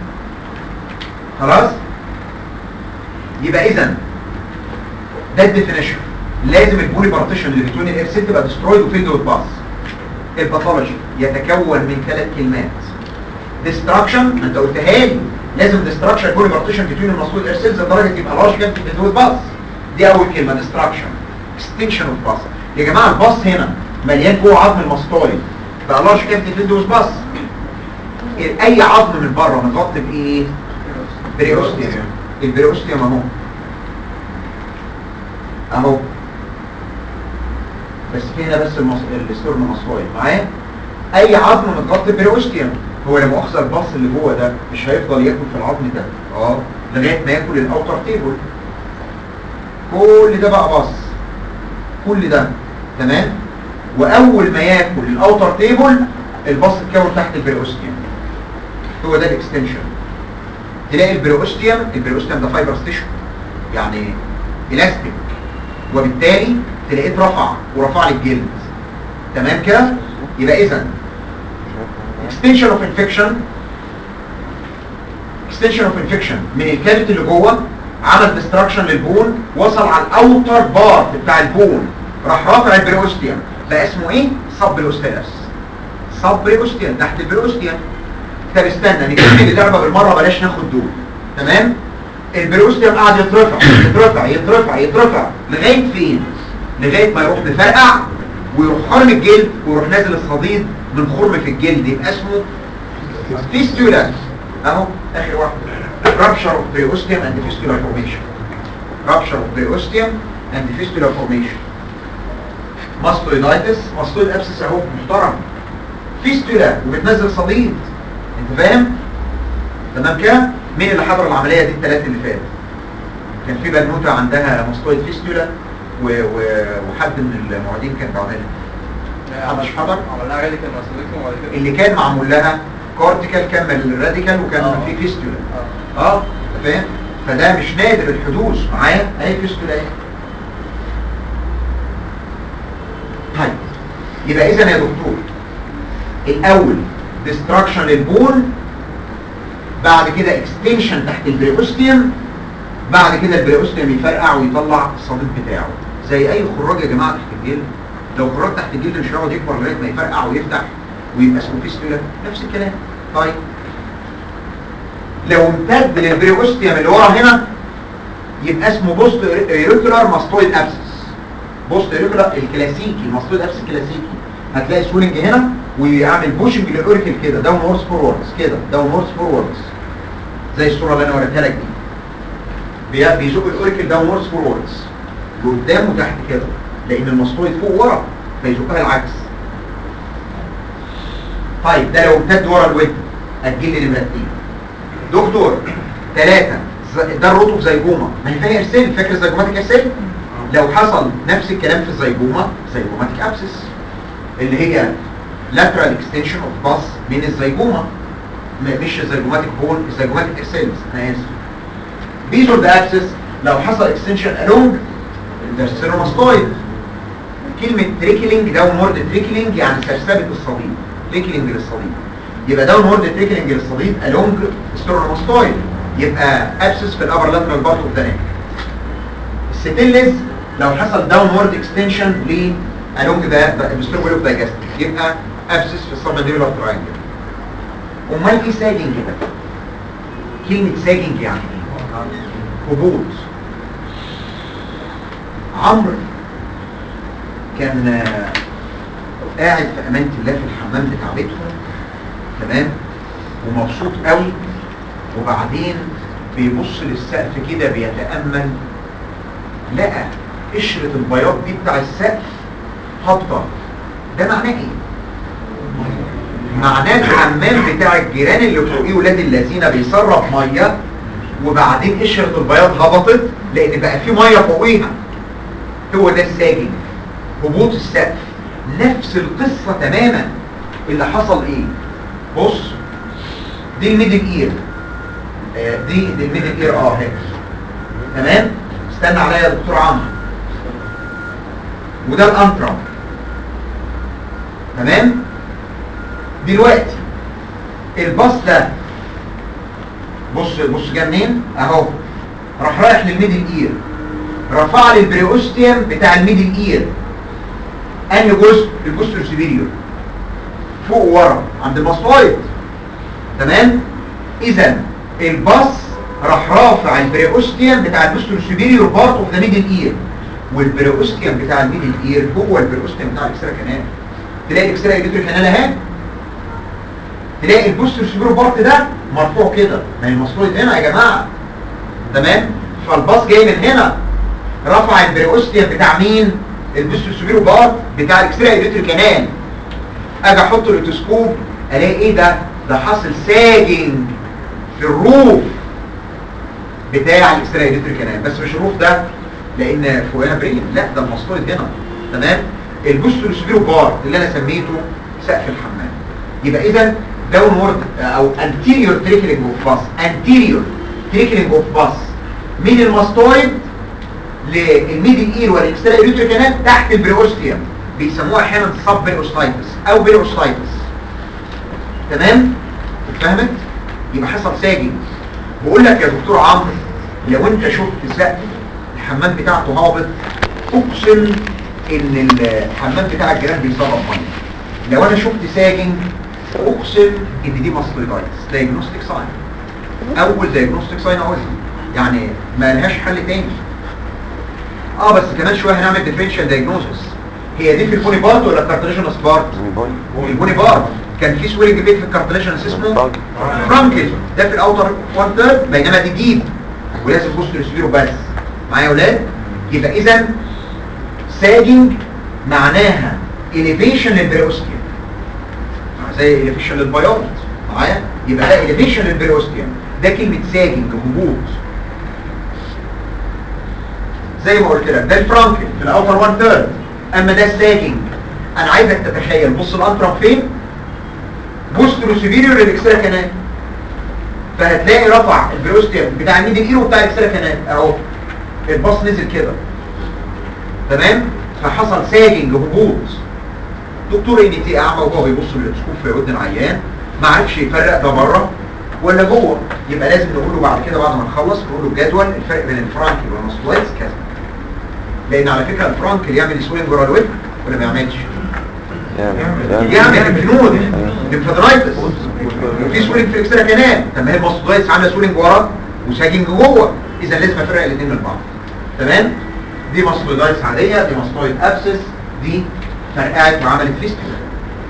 خلاص يبقى اذا ده الديفينيشن لازم البولي بارتيشن اللي بتوين الايرسيل تبقى ديسترويد وفيلد وذ باس الباثولوجي يتكون من ثلاث كلمات ديستراكشن انت قلتها لي لازم ديستراكشن بولي بارتيشن بتوين المسؤول ايرسيلز لدرجه يبقى لارج كام فيلد وذ باس دي اول كلمه ديستراكشن اكستنشن اوف باس يا جماعه الباص هنا مليان جوه عظم الماستويد بقى لارج كام فيلد وذ باس اي عظم من بره متغطي بايه بريوستيوم البريوستيوم اهو اهو بس في هنا بس المص... الاستورن مصواي معايا اي عظم متغطي بريوستيوم هو لما اخذ الباص اللي جوه ده مش هيفضل ياكل في العظم ده اه لغايه ما ياكل الاوتر تيبل كل ده بقى باص كل ده تمام واول ما ياكل الاوتر تيبل الباص اتكون تحت البريوستيوم هو ده الاكستنشن تلاقي البريوستيوم البريوستيوم ده فايبر ستيشن يعني الاستيك وبالتالي تلاقيه اترفع ورفع لي الجلد تمام كده يبقى اذا extension of infection extension of infection من الكافيتي اللي جوه عمل ديستراكشن للبون وصل على الاوتر بارت بتاع البون راح رافع البريوستيوم بقى اسمه ايه سب بريوستيوس سب بريوستيوم تحت البريوستيوم طب استنى نكمل اللعبه بالمره بلاش ناخد دول تمام البريوستيوم قاعد يترفع يترفع يترفع يترفع لغايه فين لغايه ما يروح مفرقع ويروح خرم الجلد ويروح نازل الصديد من خرم في الجلد يبقى اسمه فيستولا اهو اخر واحد rupture of periosteum and fistula formation rupture of periosteum and fistula formation mastoiditis mastoid abscess اهو محترم فيستولا وبتنزل صديد انت فاهم تمام كده مين اللي حضر العمليه دي الثلاث اللي فات كان في بنوته عندها ماستويد فيستولا و... و... وحد من المعيدين كان بعملها محدش حضر عملناها غالي كان مسؤوليتهم وبعد كده اللي كان معمول لها كورتيكال كمل الراديكال وكان آه. في فيستولا اه اه أنت فاهم فده مش نادر الحدوث معايا اهي فيستولا اهي طيب يبقى اذا يا دكتور الاول ديستراكشن للبون بعد كده اكستنشن تحت البريوستيوم بعد كده البريوستيوم يفرقع ويطلع الصديد بتاعه زي اي خراج يا جماعه تحت الجلد لو خراج تحت الجلد مش هيقعد يكبر لغايه ما يفرقع ويفتح ويبقى اسمه فيستولا نفس الكلام طيب لو امتد للبريوستيوم اللي ورا هنا يبقى اسمه بوست ايريكولار ماستويد ابسس بوست ايريكولار الكلاسيكي الماستويد ابسس الكلاسيكي هتلاقي سوينج هنا ويعمل بوشنج للاوريكل كده داون وورس فوروردز كده داون وورس فوروردز زي الصوره اللي انا وريتها لك دي بي- بيزق الاوريكل داون وورس فوروردز لقدام وتحت كده لان الماستويد فوق ورا فيزقها العكس طيب ده لو امتد ورا الودن هتجيب لي نمره اتنين دكتور ثلاثة ده الروتو زيجوما ما هي فيها ارسال فاكر الزيجوماتيك ارسال لو حصل نفس الكلام في الزيجوما زيجوماتيك ابسس اللي هي lateral extension of bus من الزيجوما م- مش الزيجوماتيك بون الزيجوماتيك ارسال انا اسف بيزول ده ابسس لو حصل extension along السيروماستويد كلمة تريكلينج داون وورد تريكلينج يعني سرسبة الصديد تريكلينج للصديد يبقى داون وورد تريكلينج للصديد along ستيرونوماستويد يبقى ابسس في الابر لاترال بارت اوف ذا نيك الستيلز لو حصل داون وورد اكستنشن ل along ذا الستيرول اوف دايجستيف يبقى ابسس في السبمنديبولار تراينجل امال ايه ساجنج ده كلمة ساجنج يعني ايه هبوط عمرو كان آه، قاعد في امانه الله في الحمام بتاع بيتهم تمام ومبسوط قوي وبعدين بيبص للسقف كده بيتامل لقى قشره البياض دي بتاع السقف هابطه ده معناه ايه معناه الحمام بتاع الجيران اللي فوقيه ولاد الذين بيسرب ميه وبعدين قشره البياض هبطت لان بقى في ميه فوقيها هو ده الساجن هبوط السقف نفس القصة تماما اللي حصل ايه بص دي الميدل اير آه دي دي الميدل اير اه هيك تمام استنى عليا يا دكتور عمرو وده الانترم تمام دلوقتي الباص ده بص بص جه منين اهو راح رايح للميدل اير رفع لي البريوستيوم بتاع الميدل اير انهي جزء الجزء السوبيريور فوق ورا عند الماستويد تمام اذا الباص راح رافع البريوستيوم بتاع الجزء السوبيريور بارت اوف ذا ميدل اير والبريوستيوم بتاع الميدل اير هو البريوستيوم بتاع الاكسترا كانال تلاقي الاكسترا ايديتور كانال اهي تلاقي الجزء السوبيريور بارت ده مرفوع كده ما هي الماستويد هنا يا جماعه تمام فالباص جاي من هنا رفع البريوستيوم بتاع مين البوستر سوبيرو بار بتاع الاكسترا ايديتري كانال اجي احط الاوتوسكوب الاقي ايه ده ده حاصل ساجنج في الروف بتاع الاكسترا ايديتري كانال بس مش الروف ده لان فوقنا برين لا ده المسطوط هنا تمام البوستر سوبيرو بار اللي انا سميته سقف الحمام يبقى اذا داون وورد او انتيريور تريكلينج اوف باس انتيريور تريكلينج اوف باس من الماستويد للميدل اير والاكسترا ايريتري كانال تحت البريوستيوم بيسموها احيانا سب بريوستايتس او بريوستايتس تمام اتفهمت يبقى حصل ساجن بقول لك يا دكتور عمرو لو انت شفت سقف الحمام بتاعته هابط اقسم ان الحمام بتاع الجيران بيصرف ميه لو انا شفت ساجن اقسم ان دي ماستويدايتس دايجنوستيك ساين اول دايجنوستيك ساين اقولها يعني ما لهاش حل تاني اه بس كمان شويه هنعمل ديفرنشال دايجنوزس هي دي في البوني بارت ولا الكارتليجينس بارت البوني بارت كان في سويلنج بيت في الكارتليجينس اسمه فرانكل ده في الاوتر وان ثيرد بينما دي ديب ولازم بوست ريسبيرو بس معايا يا اولاد يبقى اذا ساجنج معناها elevation للبريوستيوم زي elevation للبياض معايا يبقى ده elevation للبريوستيوم ده كلمه ساجنج هبوط زي ما قلت لك ده الفرانكل في الاوتر وان ثيرد اما ده الساجنج انا عايزك تتخيل بص الانترم فين بوسترو سوبيريور للاكسترا كانال فهتلاقي رفع البروستيوم بتاع الميدل اير وبتاع الاكسترا كانال اهو الباص نزل كده تمام فحصل ساجنج هبوط دكتور ان تي اعمى وهو بيبص للسكوب في ودن العيان ما عرفش يفرق ده بره ولا جوه يبقى لازم نقول له بعد كده بعد ما نخلص نقول له الجدول الفرق بين الفرانكل والماستويدز كذا لان على فكره الفرانكل يعمل سوينج ورا الودن ولا ما يعملش يعمل الجنود ليمفادرايتس وفي سوينج في الاكسترا كانال طب ما هي الماستويدز عامله سوينج ورا وساجنج جوه اذا لازم افرق الاثنين من بعض تمام دي ماستويدايتس عاديه دي ماستويد ابسس دي فرقعت وعملت فيستولا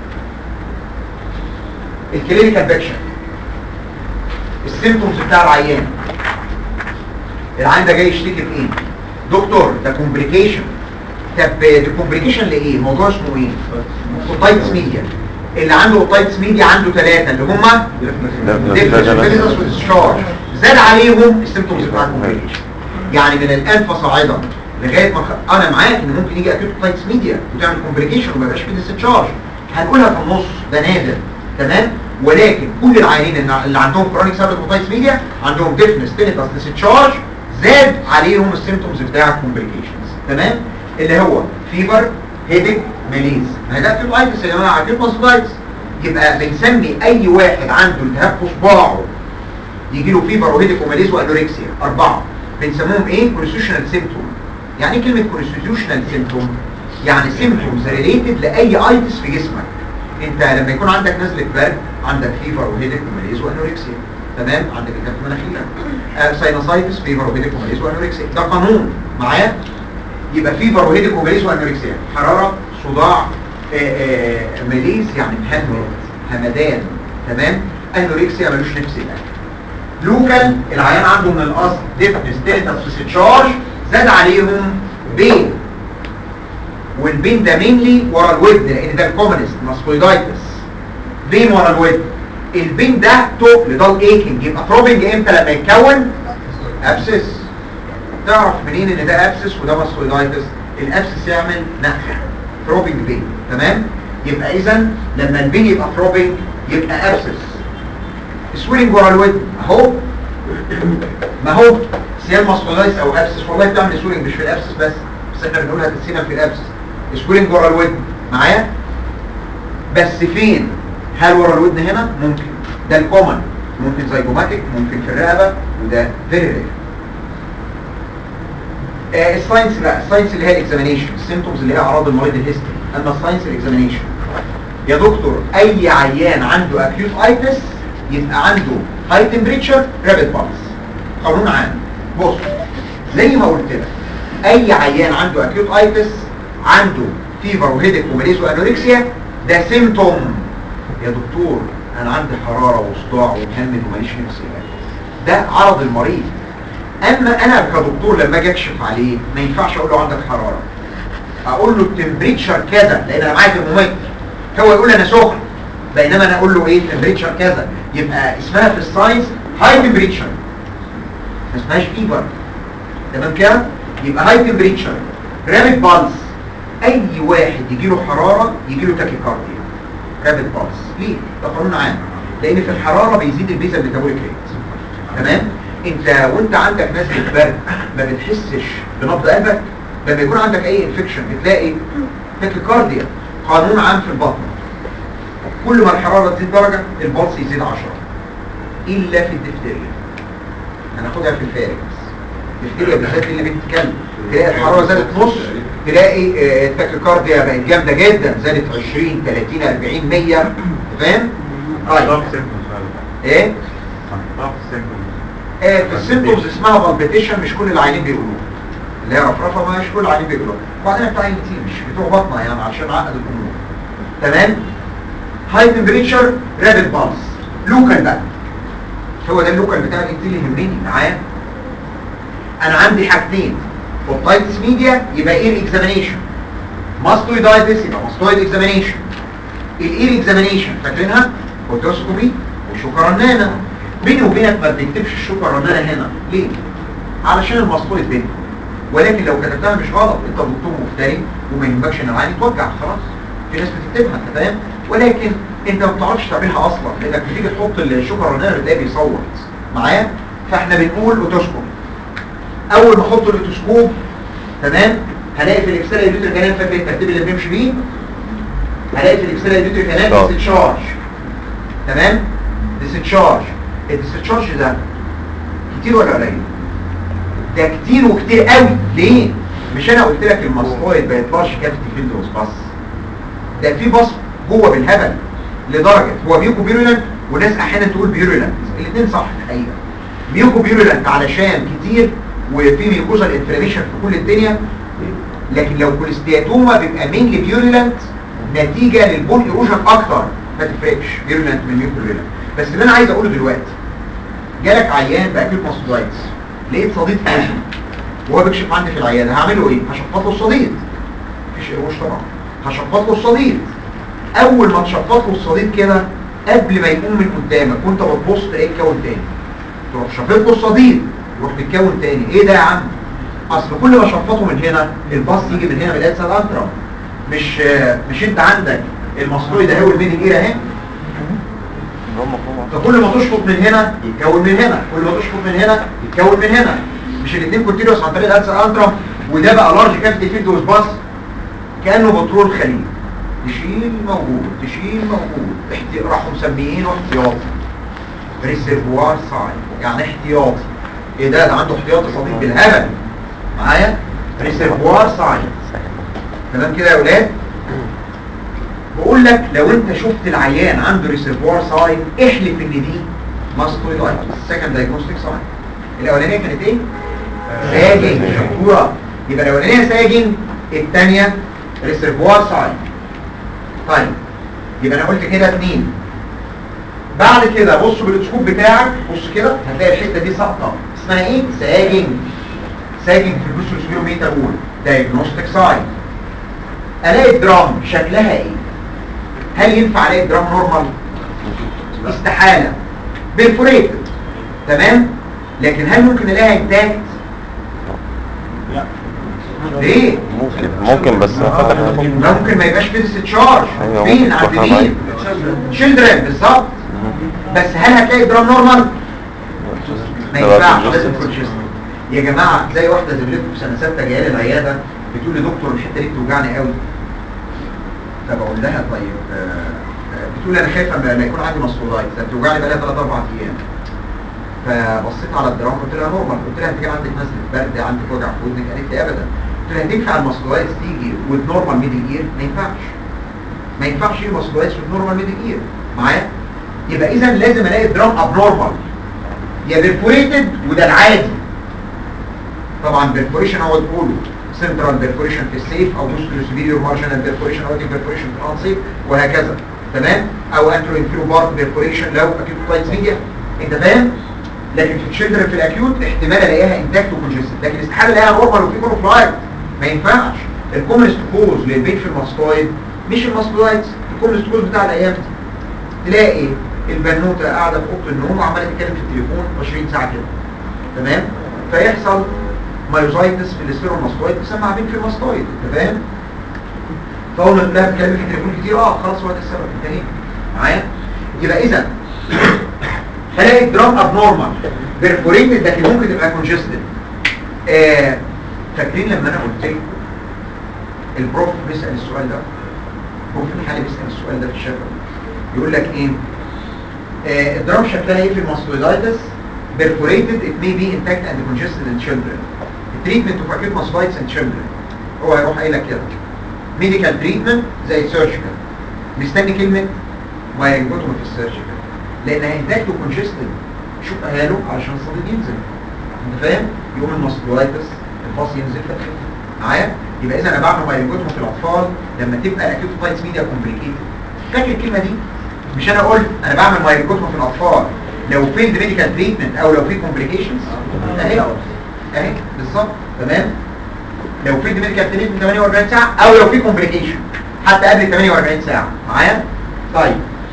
الكلينيكال بيكشر السيمتومز بتاع العيان العيان ده جاي يشتكي بايه دكتور ده كومبليكيشن طب ده كومبليكيشن لايه الموضوع اسمه ايه اوتايتس ميديا اللي عنده اوتايتس ميديا عنده ثلاثه اللي هم ديفنس والشارج زاد عليهم السيمتومز بتاع الكومبليكيشن يعني من الان فصاعدا لغايه ما خ- انا معاك ان ممكن يجي اكيوت اوتايتس ميديا وتعمل كومبليكيشن وما يبقاش في ديسشارج هنقولها في النص ده نادر تمام ولكن كل العيانين اللي- اللي عندهم كرونيك سابت اوتايتس ميديا عندهم ديفنس تينيتاس ديسشارج زاد عليهم السيمتومز بتاع الكومبليكيشنز تمام اللي هو فيبر هيدك ماليز ما ده اكيوت اوتايتس يا جماعه اكيوت اوتايتس يبقى بنسمي اي واحد عنده التهاب في صباعه يجي له فيبر وهيدك وماليز وانوركسيا اربعه بنسموهم ايه كونستيوشنال سيمتوم يعني ايه كلمه كونستيوشنال سيمتوم يعني سيمتومز ريليتد لاي ايتس في جسمك انت لما يكون عندك نزله برد عندك فيبر وهيدك وماليز وانوركسيا تمام عندك التهاب في مناخيرك آه ساينوسايتس فيبر وهيدك وماليز وانوركسيا ده قانون معايا يبقى فيبر وهيدك وماليز وانوركسيا حراره صداع آه، آه، ماليز يعني مهمد همدان تمام انوركسيا ملوش نفس الاكل لوكال العيان عنده من الاصل ديفنس تيتاس تشارج زاد عليهم بين والبين ده مينلي ورا الودن لان ده الكومنست ماسكويدايتس بين ورا الودن البين ده توب لضل ايكنج يبقى ثروبنج امتى لما يتكون ابسس تعرف منين ان ده ابسس وده ماسكويدايتس الابسس يعمل نقع ثروبنج بين تمام يبقى اذا لما البين يبقى ثروبنج يبقى ابسس سويلنج ورا الودن اهو ما هو سيال ماسكولايز او ابسس والله بتعمل سويلنج مش في الابسس بس بس احنا بنقولها تسينا في الابسس سويلنج ورا الودن معايا بس فين هل ورا الودن هنا ممكن ده الكومن ممكن زيجوماتيك ممكن في الرقبه وده فيري رير آه الساينس بقى الساينس اللي هي الاكزامينيشن السيمتومز اللي هي اعراض المريض الهيستوري اما الساينس الاكزامينيشن يا دكتور اي عيان عنده اكيوت ايتس يبقى عنده هاي تمبريتشر رابيد بالس قانون عام بص زي ما قلت لك اي عيان عنده اكيوت ايتس عنده فيفر وهيدك وماليز وانوركسيا ده سيمتوم يا دكتور انا عندي حراره وصداع ومهمد وماليش نفس الاكل ده عرض المريض اما انا كدكتور لما اجي اكشف عليه ما ينفعش اقول له عندك حراره اقول له التمبريتشر كذا لان انا معايا ترمومتر هو يقول انا سخن بينما انا اقول له ايه التمبريتشر كذا يبقى اسمها في الساينس هاي تمبريتشر ما اسمهاش فيبر تمام كده يبقى هاي تمبريتشر رابid بالس اي واحد يجي له حراره يجي له تاكيكارديا رابد بالس ليه ده قانون عام لان في الحراره بيزيد البيزا ميتابوليك ريت تمام انت وانت عندك نزله برد ما بتحسش بنبض قلبك لما يكون عندك اي انفكشن بتلاقي تاكيكارديا قانون عام في البطن كل ما الحراره تزيد درجه البلس يزيد 10 الا في الدفتريا هناخدها في الفارس الدفتريا بالذات اللي بتتكلم تلاقي الحراره زادت نص تلاقي آه، التاكيكارديا بقت جامده جدا زادت 20 30 40 100 فاهم؟ ضغط طيب سيمبتومز ايه؟ ضغط سيمبتومز آه، في السيمبتومز اسمها بالبيتيشن مش كل العيانين بيقولوها اللي هي رفرفه مش كل العيانين بيقولوها وبعدين بتاع كتير مش بتوع بطنه يعني عشان عقد الامور تمام هاي تمبريتشر رابid بالس لوكال بقى هو ده اللوكال بتاع الانتي اللي يهمني معايا انا عندي حاجتين اوبتايتس ميديا يبقى اير اكزامينيشن ماستويدايتس يبقى ماستويد اكزامينيشن الاير اكزامينيشن فاكرينها اوتوسكوبي وشوكرانانا بيني وبينك ما بنكتبش الشوكرانانا هنا ليه علشان الماستويد بينهم ولكن لو كتبتها مش غلط انت دكتور مفتري وما يهمكش ان العين يتوجع خلاص في ناس بتكتبها انت فاهم ولكن انت ما بتعرفش تعملها اصلا لانك بتيجي تحط الشوكر رنير تلاقيه بيصوت معايا فاحنا بنقول اوتوسكوب اول ما احط الاوتوسكوب تمام هلاقي في الاكسلا يوتر كانال فاكر الترتيب اللي بنمشي بيه هلاقي في الاكسلا يوتر كانال آه. ديستشارج تمام ديستشارج الديستشارج ده كتير ولا قليل ده كتير وكتير قوي ليه مش انا قلت لك الماستويد بقت لارج كافيتي فيلدوس بس ده في بص جوه بالهبل لدرجه هو ميوكو بيرولنت وناس احيانا تقول بيرولنت الاثنين صح الحقيقه ميوكو بيرولنت علشان كتير وفي ميوكوزال انفلاميشن في كل الدنيا لكن لو كوليستياتوما بيبقى مينلي بيرولنت نتيجه للبون ايروجن اكتر ما تفرقش بيرولنت من ميوكو بيرولنت بس اللي انا عايز اقوله دلوقتي جالك عيان باكيوت ماستويدز لقيت صديد في وشه وهو بيكشف عندي في العياده هعمله ايه هشفط له الصديد مفيش قروش طبعا هشفط له الصديد اول ما تشفط له الصديد كده قبل ما يقوم من قدامك وانت بتبص تلاقيه اتكون تاني تروح شفط له الصديد يروح متكون تاني ايه ده يا عم اصل كل ما شفطه من هنا الباص يجي من هنا من الادسه الانترا مش مش انت عندك المسطوي ده هو الميدل اير اهي فكل ما تشفط من هنا يتكون من هنا كل ما تشفط من هنا يتكون من هنا مش الاثنين كونتينوس عن طريق الادسه الانترا وده بقى لارج كافيتي فيلدوس باص كانه بترول خليل تشيل موجود تشيل موجود احتي... راحوا مسميينه احتياطي ريسيرفوار ساين يعني احتياطي ايه ده ده عنده احتياطي صديق بالهبل معايا ريسيرفوار ساين تمام كده يا اولاد بقول لك لو انت شفت العيان عنده ريسيرفوار ساين احلف ان دي ماستويدايتس سكند دايجنوستيك ساين الاولانيه كانت ايه ساجن شطوره يبقى الاولانيه ساجن الثانيه ريسيرفوار ساين طيب يبقى انا قلت كده اثنين بعد كده بص بالاسكوب بتاعك بص كده هتلاقي الحته دي ساقطه اسمها ايه ساجن ساجن في البوستر سبيروميتر بول دايجنوستيك ساين الاقي الدرام شكلها ايه هل ينفع الاقي الدرام نورمال استحاله بيرفوريتد تمام لكن هل ممكن الاقيها انتاكت ليه ممكن ممكن بس ما ممكن ما يبقاش فيه ديستشارج أيوة، فين ممكن عند تروح مين معايا. شيلدرن بالظبط بس هل هتلاقي درام نورمال ما ده بقى ينفعش congested. لازم كونجست يا جماعه تلاقي واحده زميلتكم في سنه سته جايه لي العياده بتقول لي دكتور الحته دي بتوجعني قوي فبقول لها طيب آه، آه، بتقول انا خايفه لما لما يكون عندي مصرولايت ده بتوجعني بقى لها 3 4 ايام فبصيت على الدرام قلت لها نورمال قلت لها انت كان عندك نزله برد عندك وجع في ودنك قالت لي ابدا قلت لها تنفع المصرولايتس تيجي وذ نورمال ميدل اير ما ينفعش ما ينفعش يجي مصرولايتس وذ نورمال ميدل اير معايا يبقى اذا لازم الاقي الدرام اب نورمال يا بيرفوريتد وده العادي طبعا بيرفوريشن هو تقوله سنترال بيرفوريشن في السيف او بوستيريو سوبيريور مارجنال بيرفوريشن او بيرفوريشن في الانسيف وهكذا تمام او انترو انفيرو بارت بيرفوريشن لو اكيد كويس ميديا انت فاهم لكن في الشيلدرن في الاكيوت احتمال الاقيها انتاكت وكونجستد لكن استحاله الاقيها نورمال وفي كله فلايت ما ينفعش الكومنست كوز للبيت في الماستويد مش الماستويدز الكومنست كوز بتاع الايام دي تلاقي البنوته قاعده في اوضه النوم وعماله تتكلم في التليفون 20 ساعه كده تمام فيحصل مايوزايتس في الاستيروماستويد بيسمى بين في الماستويد انت فاهم فاول ما تلاقيها بتتكلم في التليفون كتير اه خلاص هو ده السبب انتهينا معايا يبقى اذا هلاقي الدرام ابنورمال بيرفوريتد لكن ممكن تبقى كونجستد آه فاكرين لما انا قلت لكم البروف بيسال السؤال ده البروف الحالي بيسال السؤال ده في الشفوي يقول لك ايه آه الدرام شكلها ايه في الماستويدايتس perforated it may be intact and congested in children treatment of acute mastitis in children هو هيروح قايل لك كده medical treatment زي surgical مستني كلمة مايرنجوتومي في السيرجيكال لانها intact وcongested شوف اهاله علشان الصديد ينزل انت فاهم يقوم الماستويدايتس الباص ينزل فتخف معايا يبقى اذا انا بعمل مايرنجوتومي في الاطفال لما تبقى الاكيوت مايتس ميديا كومبليكيتد فاكر الكلمة دي مش انا قلت انا بعمل مايرنجوتومي في الاطفال لو فيلد ميديكال تريتمنت او لو في كومبليكيشنز اهي اهي بالظبط تمام لو فيلد ميديكال تريتمنت 48 ساعه او لو في كومبليكيشن حتى قبل 48 ساعه معايا طيب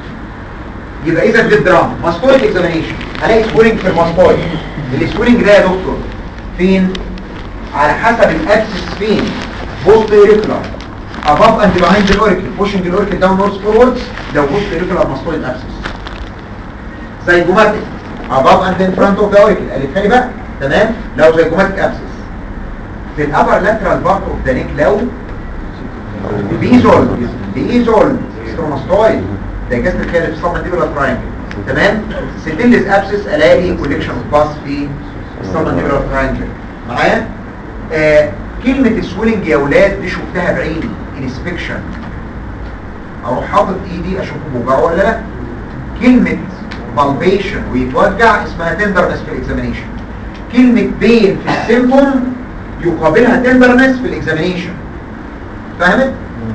يبقى اذا بالدرام ماستويد اكزامينيشن هلاقي سكورينج في الماستويد السكورينج ده يا دكتور فين على حسب الابسس فين بوست ايريكولار above and behind the auricle pushing the auricle downwards forwards لو post auricular mastoid abscess zygomatic above and in front of the auricle قالت لي بقى تمام لو zygomatic abscess في الابر lateral part of the neck لو بيزول بيزول ستروماستويد ده جسم الخارج في السبمنديبولار تراينجل تمام سيتيلس ابسس الاقي كوليكشن اوف باس في السبمنديبولار تراينجل معايا آه كلمة السويلنج يا ولاد دي شفتها بعيني انسبكشن اروح حاطط ايدي اشوفه بوجعه ولا لا كلمة بالبيشن ويتوجع اسمها تندرنس في الاكزامينيشن كلمة بين في السيمبتوم يقابلها تندرنس في الاكزامينيشن فاهمت؟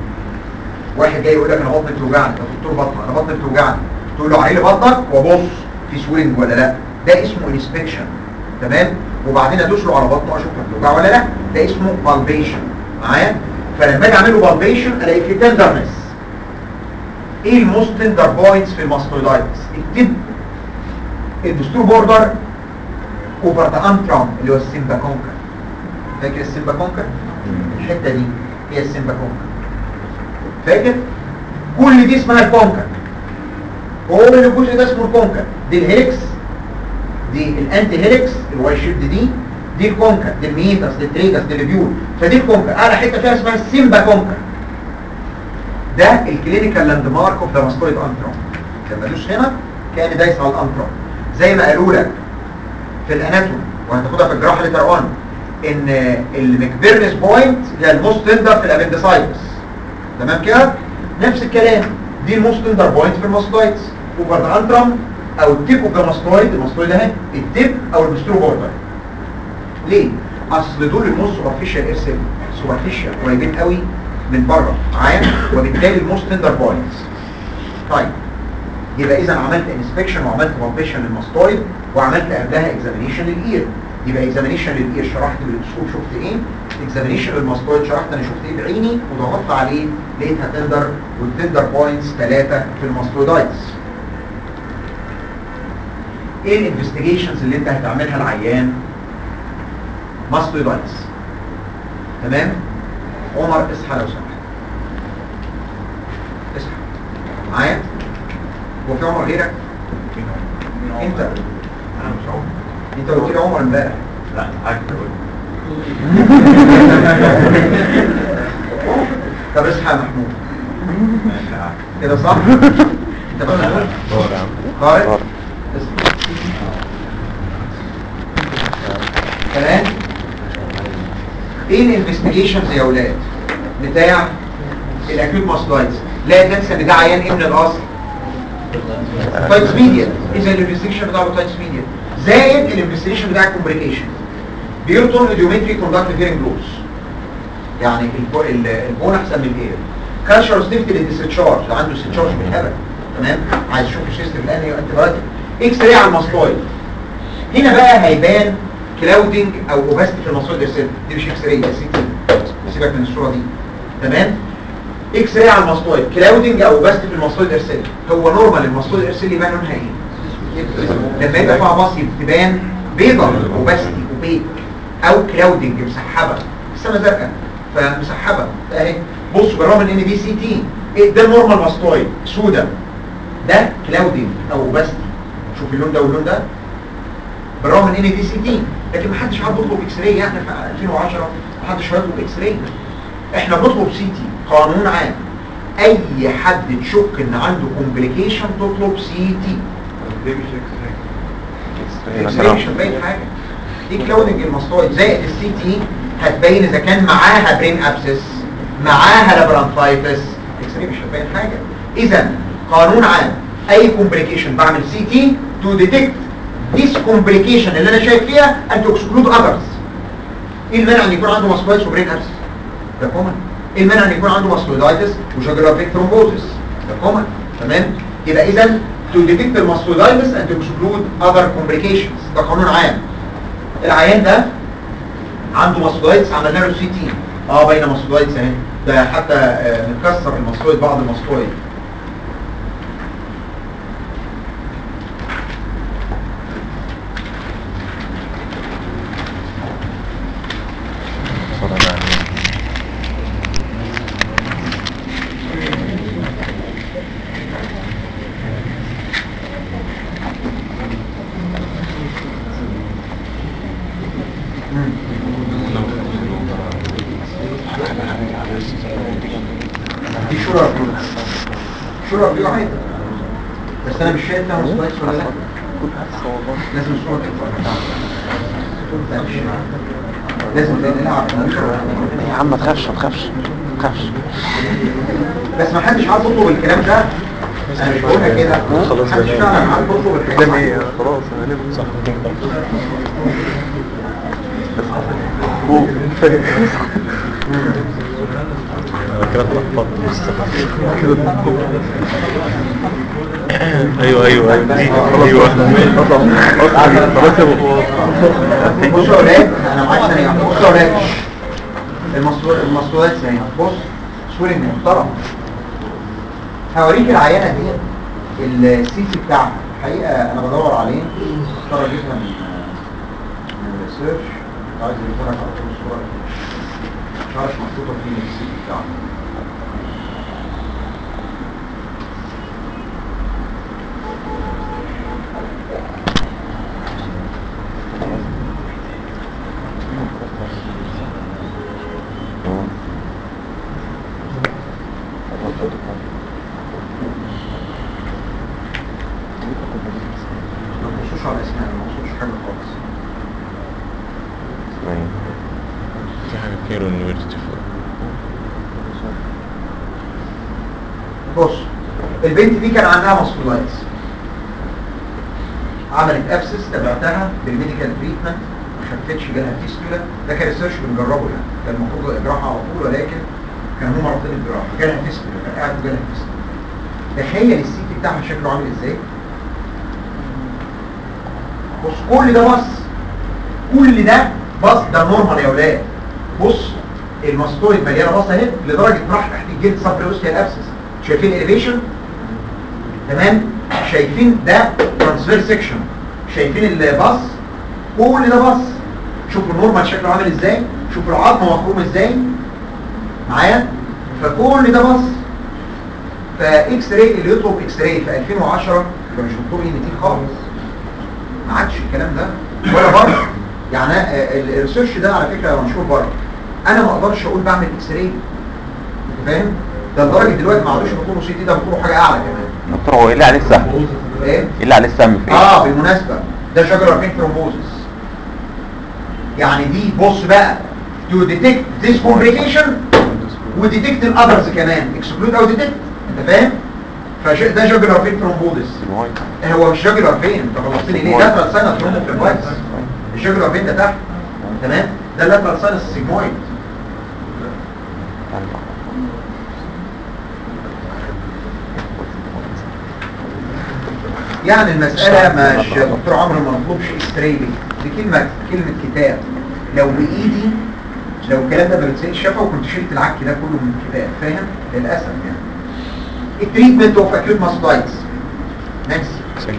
واحد جاي يقول لك انا بطني بتوجعني انت دكتور بطن انا بطني بتوجعني تقول له علي لي بطنك وابص في سويلنج ولا لا ده اسمه انسبكشن تمام وبعدين ادوس له على بطنه اشوف بتوجع ولا لا ده اسمه بالبيشن معايا فلما اجي اعمل له بالبيشن الاقي فيه تندرنس ايه الموست تندر بوينتس في الماستويدايتس التب الدستور بوردر اوفر ذا انترام اللي هو السيمبا كونكر فاكر السيمبا كونكر الحته دي هي السيمبا كونكر فاكر كل دي اسمها الكونكر كل الجزء ده اسمه الكونكر دي الهيلكس دي الانتي هيلكس الواي شيب دي دي الكونكر دي الميتاس دي التريجاس دي البيول فدي الكونكر اعلى حته فيها اسمها السيمبا كونكر ده الكلينيكال لاند مارك اوف ذا ماستويد انتروم لما ادوس هنا كان دايس على الانتروم زي ما قالوا لك في الاناتومي وهتاخدها في الجراحه لتر 1 ان المكبرنس بوينت هي الموست تندر في الابندسايتس تمام كده نفس الكلام دي الموست تندر بوينت في الماستويدز اوفر ذا انترم او التيب اوف ذا ماستويد الماستويد اهي التيب او البسترو بوردر ليه اصل دول الموست سوبرفيشال اير سيل سوبرفيشال قريبين قوي من بره معايا وبالتالي الموست تندر بوينتس طيب يبقى اذا عملت انسبكشن وعملت بالبيشن للماستويد وعملت قبلها اكزامينيشن للاير يبقى اكزامينيشن للاير شرحت بالاسلوب شفت ايه اكزامينيشن للماستويد شرحت انا شفت ايه بعيني وضغطت عليه لقيتها تندر والتندر بوينتس ثلاثه في الماستويدايتس ايه الانفستيجيشنز اللي انت هتعملها العيان ماستويدايتس تمام عمر اصحى لو سمحت اصحى معايا هو في عمر غيرك انت انا مش عمر انت قلت لي عمر امبارح لا عارف اقول طب اصحى يا محمود ماشي عارف كده صح انت محمود طارق اصحى تمام ايه الانفستيجيشنز يا اولاد بتاع الاكيوت ماستويدز لا تنسى ان ده عيان ايه من الاصل تايتس ميديا اذا الانفستيجيشن بتاعه تايتس ميديا زائد الانفستيجيشن بتاع الكومبليكيشن بيرتون ايديومتري كوندكت هيرنج لوس يعني البو- ال- البون احسن من الاير كاشر سنيفت للديستشارج ده عنده استشارج بالهبل تمام عايز اشوف السيستم الان انتي بايوتيك اكس راي على الماستويد هنا بقى هيبان كلاودنج او اوباستي في الماستويد سيل دي مش اكس راي ده سي تي سيبك من الصوره دي تمام اكس راي على الماستويد كلاودنج او اوباستي في الماستويد ارسل هو نورمال الماستويد ارسل يبان لونها ايه لما يبقى فيها باص تبان بيضة اوباستي وبيك او كلاودنج مسحبه السما زرقاء فمسحبه اهي بص بالرغم ان ان دي سي تي إيه ده نورمال ماستويد سودا ده كلاودنج او اوباستي شوف اللون ده واللون ده بالرغم ان ان دي سي تي لكن ما حدش عاد بيطلب اكس راي يعني في 2010 ما حدش هيطلب اكس راي احنا بنطلب سي تي قانون عام اي حد تشك ان عنده كومبليكيشن تطلب سي تي ليه مش اكس اكس راي مش هتبين حاجه دي كلاودنج الماستويد زائد السي تي هتبين اذا كان معاها برين ابسس معاها لابرانتايتس اكس راي مش هتبين حاجه اذا قانون عام اي كومبليكيشن بعمل سي تي تو ديتكت ذيس كومبليكيشن اللي انا شايف فيها and to exclude others ايه المانع ان يكون عنده ماستويدز وبرين ابسس ده كومن ايه المانع ان يكون عنده ماستويدايتس وجاجرافيك ثرومبوزس ده كومن تمام يبقى اذا to detect the mastoiditis and to exclude other complications ده قانون عام العيان ده عنده ماستويدز عملنا له سي تي اه باينه ماستويدز اهي ده حتى آه، متكسر الماستويد بعض الماستويد يبقى فيه عادي بس انا مش شايف فيها مصطلحات ولا لا لازم الصوره تكبر لا مش لازم نلعب يا عم ما تخافش ما تخافش ما تخافش بس ما حدش عارف يطلب الكلام ده انا مش بقولها كده خلاص محدش بنام. فعلا عارف يطلب الكلام قدام ايه خلاص انا نمت صح انا كده اتلخبطت كده اتلخبطت. ايوه ايوه ايوه دي ايوه خلاص يا ابو بصوا يا اولاد انا معاك ثانيه واحدة. بصوا يا اولاد المصلو- المصلوات ثانيه بص سوري محترم هوريك العينه دي السي سي بتاعها الحقيقه انا بدور عليه اختار اجيبها من من الريسيرش كنت عايز اجيبها لك على طول الصوره مش عارف محطوطه فين السي سي بتاعها ما تبصوش على اسمها ما تبصوش حاجه خالص في حاجه كيرو يونيفرسيتي بص البنت دي كان عندها ماسكولايتس عملت ابسس تبعتها بالميديكال تريتمنت ما خفتش جالها فيستولا ده كان ريسيرش بنجربه يعني كان المفروض اجراحها على طول ولكن كان هم رافضين الجراحه جالها فيستولا كان قاعد وجالها فيستولا تخيل السيتي بتاعها شكله عامل ازاي بص كل ده بص كل ده بص ده نورمال يا اولاد بص الماستويد مليانه بص اهي لدرجه راح تحت الجلد صبر اوستيال ابسس شايفين الاليفيشن تمام شايفين ده ترانسفير سيكشن شايفين الباص كل ده باص شوفوا النورمال شكله عامل ازاي شوفوا العظم مفروم ازاي معايا فكل ده باص فاكس راي اللي يطلب اكس راي في 2010 يبقى مش دكتور اي خالص ما عادش الكلام ده ولا بره يعني آه، ال- الريسيرش ده على فكره منشور بره انا ما اقدرش اقول بعمل اكس راي انت فاهم ده لدرجه دلوقتي ما عادوش بيطلبوا سي تي ده بيطلبوا حاجه اعلى كمان دكتور هو ايه اللي عليه السهم؟ ايه ايه اللي عليه السهم في ايه؟ اه بالمناسبه ده جاجولار فين ثرومبوزس يعني دي بص بقى تو ديتكت ذيس كومبليكيشن وديتكت الاذرز كمان اكسكلود او ديتكت انت فاهم فده جاجولار فين ثرومبوزس سيجمويد. هو مش جاجولار فين انت خلصتني ليه لاترال ساينس ثرومبو في الفايس الجاجولار فين ده تحت تمام ده لاترال ساينس سيجمويد يعني المسألة مش دكتور عمرو ما نطلبش اكستراي دي دي كلمة كلمة كتاب لو بإيدي لو الكلام ده برسائل شفا وكنت شلت العك ده كله من الكتاب فاهم للأسف يعني التريتمنت اوف اكيوت ماستايتس نانسي سجل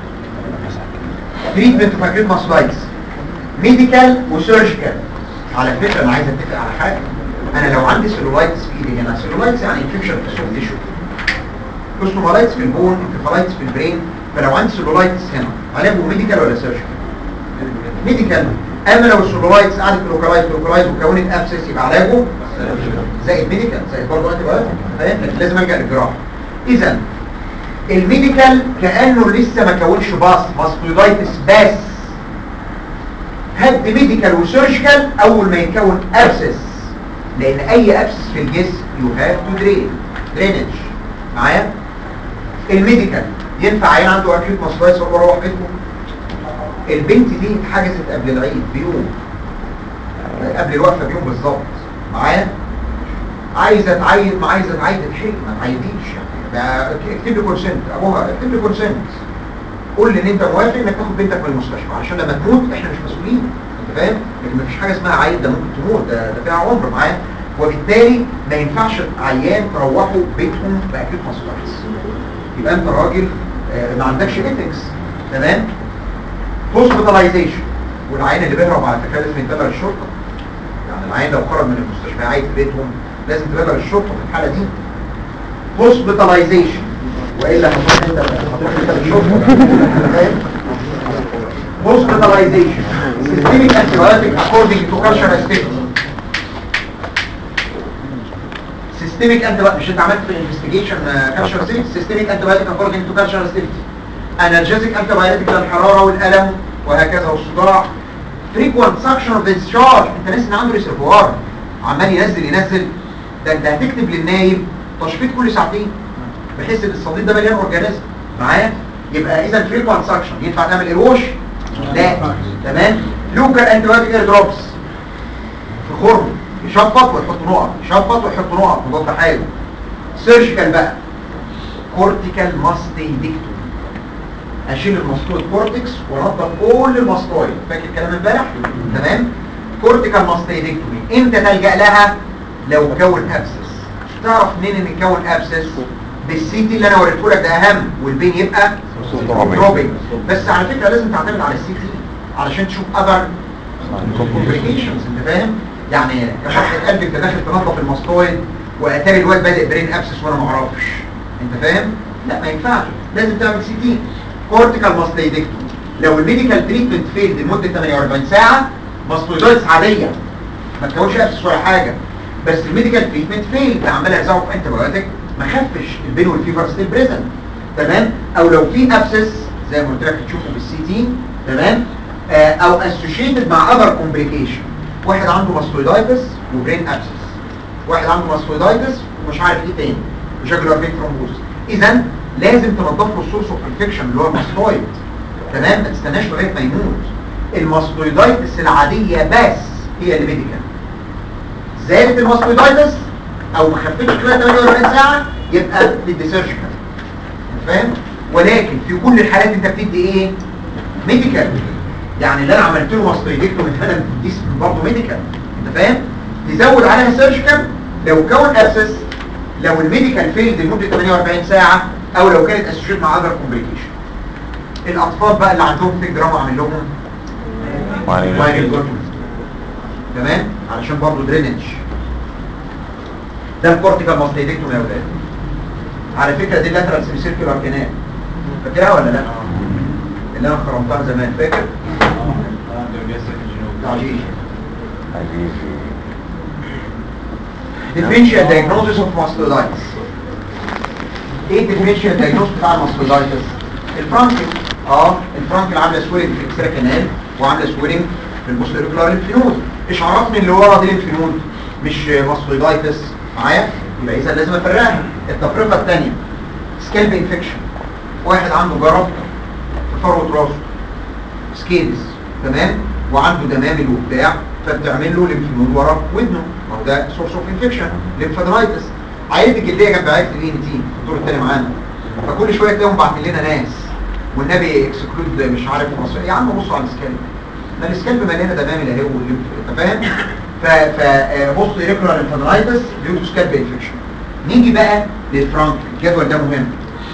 تريتمنت اوف اكيوت ماستايتس ميديكال وسيرجيكال على فكرة انا عايز اتفق على حاجة انا لو عندي سيلولايتس في ايدي هنا سيلولايتس يعني انفكشن في السوفت تيشو كوستومالايتس في البون انكفالايتس في البرين فلو عندي سيلولايتس هنا علاجه ميديكال ولا سيرجيكال ميديكال اما لو السيلولايتس قعدت لوكالايز لوكالايز وكونت ابسس يبقى علاجه زائد ميديكال زائد برضه انتي بايوتيك فاهم لكن لازم الجا للجراحه اذا الميديكال كانه لسه ما كونش باص ماسكولويدايتس بس هد ميديكال وسيرجيكال اول ما يتكون ابسس لان اي ابسس في الجسم يو هاف تو درين درينج معايا الميديكال ينفع عيان عنده اكيوت ماسكولايتس وهو روح بيته البنت دي اتحجزت قبل العيد بيوم قبل الوقفه بيوم بالظبط معايا عايزه تعيد ما عايزه تعيد الحيل ما تعيديش يعني ده اكتب لي كونسنت ابوها اكتب لي كونسنت قول لي ان انت موافق انك تاخد بنتك من المستشفى عشان لما تموت احنا مش مسؤولين انت فاهم لكن مفيش حاجه اسمها عيد ده ممكن تموت ده ده فيها عمر معاه وبالتالي ما ينفعش عيان تروحوا بيتهم باكيد ماسكولايتس يبقى انت راجل آه، ما عندكش ايثكس تمام هوسبيتاليزيشن والعيان اللي بيهرب على فكره لازم يتبع الشرطه يعني العيان لو خرج من المستشفى عايز في بيتهم لازم تبلغ الشرطه في الحاله دي هوسبيتاليزيشن والا هتروح انت هتروح انت للشرطه فاهم hospitalization systemic antibiotic according to cultural status سيستميك انت مش انت عملت في الانفستيجيشن كالشر ستيت سيستميك انت بايوتيك اكوردنج تو كالشر ستيت انرجيزك انت بايوتيك للحراره والالم وهكذا والصداع فريكوانت سكشن اوف ديسشارج انت ناس ان عنده ريسيرفوار عمال ينزل ينزل ده انت هتكتب للنايب تشفيط كل ساعتين بحيث ان الصديد ده مليان اورجانيزم معايا يبقى اذا فريكوانت سكشن ينفع تعمل ايروش لا تمام لوكال انتي بايوتيك اير دروبس في خرم يشفط ويحط نقط يشفط ويحط نقط مضاد حيوي سيرجيكال بقى كورتيكال ماستيدكتومي اشيل الماستويد كورتكس وانضف كل الماستويد فاكر الكلام امبارح تمام كورتيكال ماستيدكتومي امتى تلجا لها لو كون ابسس تعرف منين ان كون ابسس بالسي تي اللي انا وريته لك ده اهم والبين يبقى دروبينج بس على فكره لازم تعتمد على السي تي علشان تشوف اذر كومبليكيشنز انت فاهم يعني كفتحة قلب انت داخل تنظف الماستويد واتاري الواد بادئ برين ابسس وانا ما اعرفش انت فاهم لا ما ينفعش لازم تعمل سي تي كورتيكال ماستيدكتومي لو الميديكال تريتمنت فيلد لمده 48 ساعه ماستويدايتس عاديه ما تكونش ابسس ولا حاجه بس الميديكال تريتمنت فيلد عمال ارزعه في انت بايوتيك ما خفش البين والفيفر ستيل بريزنت تمام او لو في ابسس زي ما قلت لك تشوفه بالسي تي تمام آه، او اسوشيتد مع اذر كومبليكيشن واحد عنده ماستويدايتس وبرين ابسس واحد عنده ماستويدايتس ومش عارف ايه تاني وشكله فين ترومبوز اذا لازم تنظف له السورس اوف انفكشن اللي هو الماستويد تمام ما تستناش لغايه ما يموت الماستويدايتس العاديه بس هي اللي ميديكال زادت الماستويدايتس او ما خفتش خلال 48 ساعه يبقى تدي سيرجيكال فاهم ولكن في كل الحالات انت بتدي ايه ميديكال يعني اللي انا عملت له ماستويدكتومي انا دي برضه ميديكال انت فاهم تزود عليها سيرجيكال لو كون ابسس لو الميديكال فيلد لمده 48 ساعه او لو كانت اسوشيت مع اذر كومبليكيشن الاطفال بقى اللي عندهم فيك دراما اعمل لهم مايرين جوتمنت تمام علشان برضه درينج ده الكورتيكال ماستيدكتوم يا ولاد على فكره دي لاترال سيركيولار كانال فاكرها ولا لا اللي انا خرمتها زمان فاكر عجيب differential diagnosis of mastoiditis ايه differential diagnosis بتاع الماستويدايتس الفرانكل اه الفرانكل عامله سويلنج في الاكسترا كانال وعامله سويلنج في البوستيريكولار ليمفنود ايش عرفني اللي ورا دي ليمفنود مش ماستويدايتس معايا يبقى اذا لازم افرقها التفرقه الثانيه سكالب انفكشن واحد عنده جرب في فروه راسه سكيلز تمام وعنده دمامل وبتاع فبتعمل له ليمفنود ورا ودنه ما هو ده سورس اوف انفكشن ليمفادرايتس عيلة الجلديه جنب عيلة الاي ان تي الدكتور الثاني معانا فكل شويه تلاقيهم باعتين لنا ناس والنبي اكسكلود مش عارف مصر يا عم بصوا على السكالب ما السكالب مليانه دمامل اهي والليمف انت فاهم ف ف بص ريكولار ليمفادرايتس ديو تو سكالب انفكشن نيجي بقى للفرانك الجدول ده مهم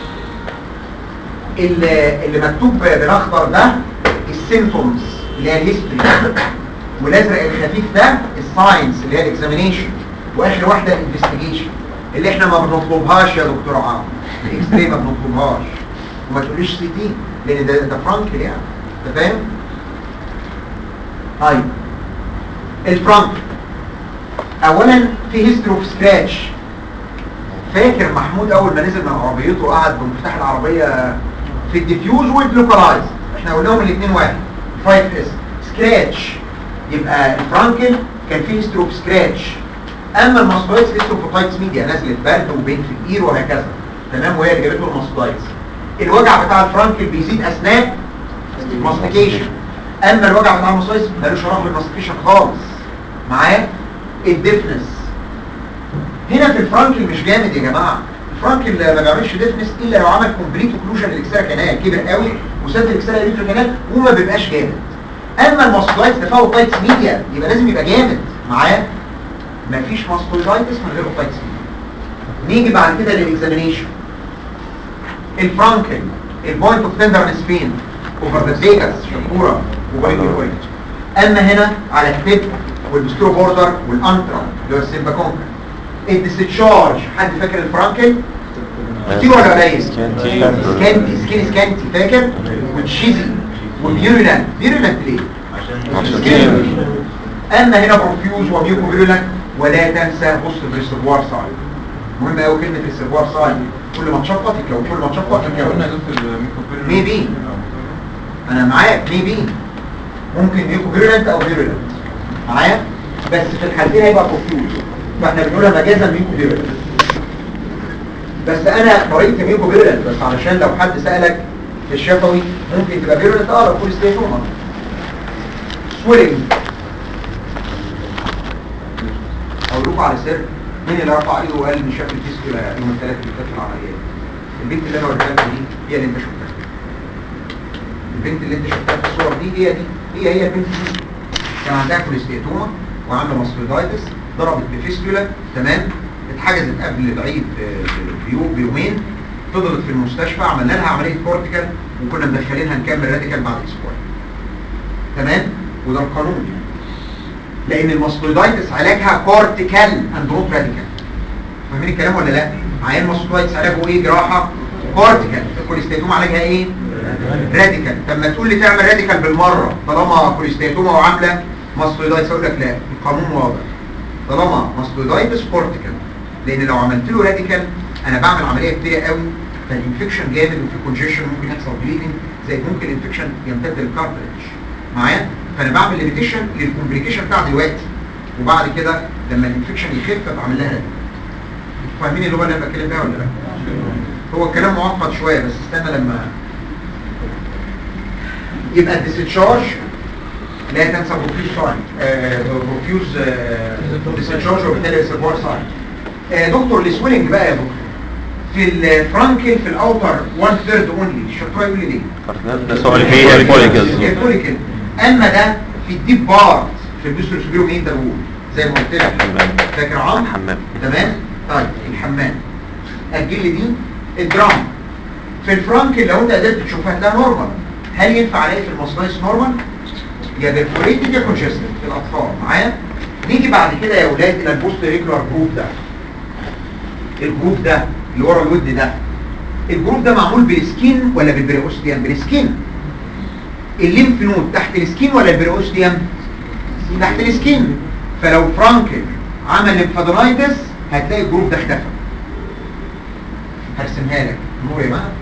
اللي, اللي مكتوب بالاخضر ده السيمتومز اللي هي الهيستوري والازرق الخفيف ده الساينس اللي هي الاكزامينيشن واخر واحده الانفستيجيشن اللي احنا ما بنطلبهاش يا دكتور عمرو الاكس راي ما بنطلبهاش وما تقوليش سي تي لان ده ده فرانكل يعني انت فاهم طيب الفرانك اولا في هيستوري اوف سكراتش فاكر محمود اول ما نزل من عربيته وقعد بمفتاح العربيه في الديفيوز والبلوكالايز احنا قلنا لهم الاثنين واحد 5 اس سكراتش يبقى الفرانكل كان فيه هيستوري اوف سكراتش اما الماستويتس هيستروفوتايتس ميديا نزلت برد وبين في الاير وهكذا تمام وهي اللي جابت له الماستويتس الوجع بتاع الفرانكل بيزيد اثناء الماستيكيشن اما الوجع بتاع الماستويتس ملوش علاقه بالماستيكيشن خالص معاه الديفنس هنا في الفرانكل مش جامد يا جماعه الفرانكل ما بيعملش ديفنس الا لو عمل كومبليت اوكلوجن للاكسترا كانال كبر قوي وسد الاكسترا ليتر كانال وما بيبقاش جامد اما الماستويتس ده فهو تايتس ميديا يبقى لازم يبقى جامد معاه مفيش ماستويدايتس من غير اوتايتس نيجي بعد كده للاكزامينيشن الفرانكل البوينت اوف تندرنس فين اوفر ذا فيجاس شطوره وبوينت بوينت اما هنا على التب والبسترو بوردر والانترا اللي هو السيمباكونكا الديستشارج حد فاكر الفرانكل كتير ولا قليل سكانتي. سكانتي سكين سكانتي فاكر وتشيزي وبيورولانت بيورولانت ليه عشان اما هنا بروفيوز وميوكو فيرولانت ولا تنسى بص الريسيرفوار سايد مهم قوي كلمه السيرفوار ساين كل ما تشفط لو كل ما تشفط احنا قلنا يا يتكون دكتور ميكروفيرو Maybe. انا معاك ميبي ممكن يكون فيرولنت او فيرولنت معايا بس في الحالتين هيبقى كونفيوز فاحنا بنقولها مجازا ميكو فيرولنت بس انا طريقتي ميكو فيرولنت بس علشان لو حد سالك في الشفوي ممكن تبقى فيرولنت اه لو كل ستيشن سويلنج اقول لكم على سر مين اللي رفع ايده وقال ان شاف الفيسكولا يوم الثلاث اللي فات في العمليات البنت اللي انا وريتها لكم دي هي اللي انت شفتها البنت اللي انت شفتها في الصور دي هي دي هي هي البنت دي كان عندها كوليستيتوما وعامله ماستويدايتس ضربت بفيستولا تمام اتحجزت قبل العيد ب- بيوم بيومين فضلت في المستشفى عملنا لها عمليه كورتيكال وكنا مدخلينها نكمل راديكال بعد اسبوع تمام وده القانون لان الماستويدايتس علاجها كورتيكال اند نوت راديكال فاهمين الكلام ولا لا عيان الماستويدايتس علاجه ايه جراحه كورتيكال الكوليستيتوما علاجها ايه راديكال طب ما تقول لي تعمل راديكال بالمره طالما كوليستيتوما وعامله ماستويدايتس اقول لك لا القانون واضح طالما ماستويدايتس كورتيكال لان لو عملت له راديكال انا بعمل عمليه كتيره قوي فالانفكشن جامد وفي كونجيشن ممكن يحصل بليدنج زي ممكن الانفكشن يمتد للكارتريج معايا فانا بعمل ليميتيشن للكومبليكيشن بتاع دلوقتي وبعد كده لما الانفكشن يخف بعمل لها راديكال فاهمين اللغه اللي انا بتكلم بيها ولا لا هو الكلام معقد شويه بس استنى لما يبقى الديسشارج لا تنسى بروفيوز ساين بروفيوز ديسشارج وبالتالي ريسيرفوار ساين دكتور السويلنج بقى يا دكتور في الفرانكل في الاوتر 1 ثيرد اونلي الشطوره يقول لي ليه؟ بس هو اللي فيه الفوليكلز الفوليكل اما ده في الديب بارت في البوستر سوبيرو مين ده بقول زي ما قلت لك الحمام. فاكر عمرو الحمام. تمام طيب الحمام اجل لي دي الدرام في الفرانكل لو انت قدرت تشوفها هتلاقيها نورمال هل ينفع الاقي في المصنايس نورمال يا بيرفوريتد يا كونجستد في الاطفال معايا نيجي بعد كده يا اولاد الى البوست ريجولار جروب ده الجروب ده اللي ورا الود ده الجروب ده معمول بالسكين ولا بالبريوستيوم بالسكين الليمف نود تحت السكين ولا البريوستيوم تحت السكين فلو فرانكل عمل ليمفادينايتس هتلاقي الجروب ده اختفى هرسمها لك نور يا جماعه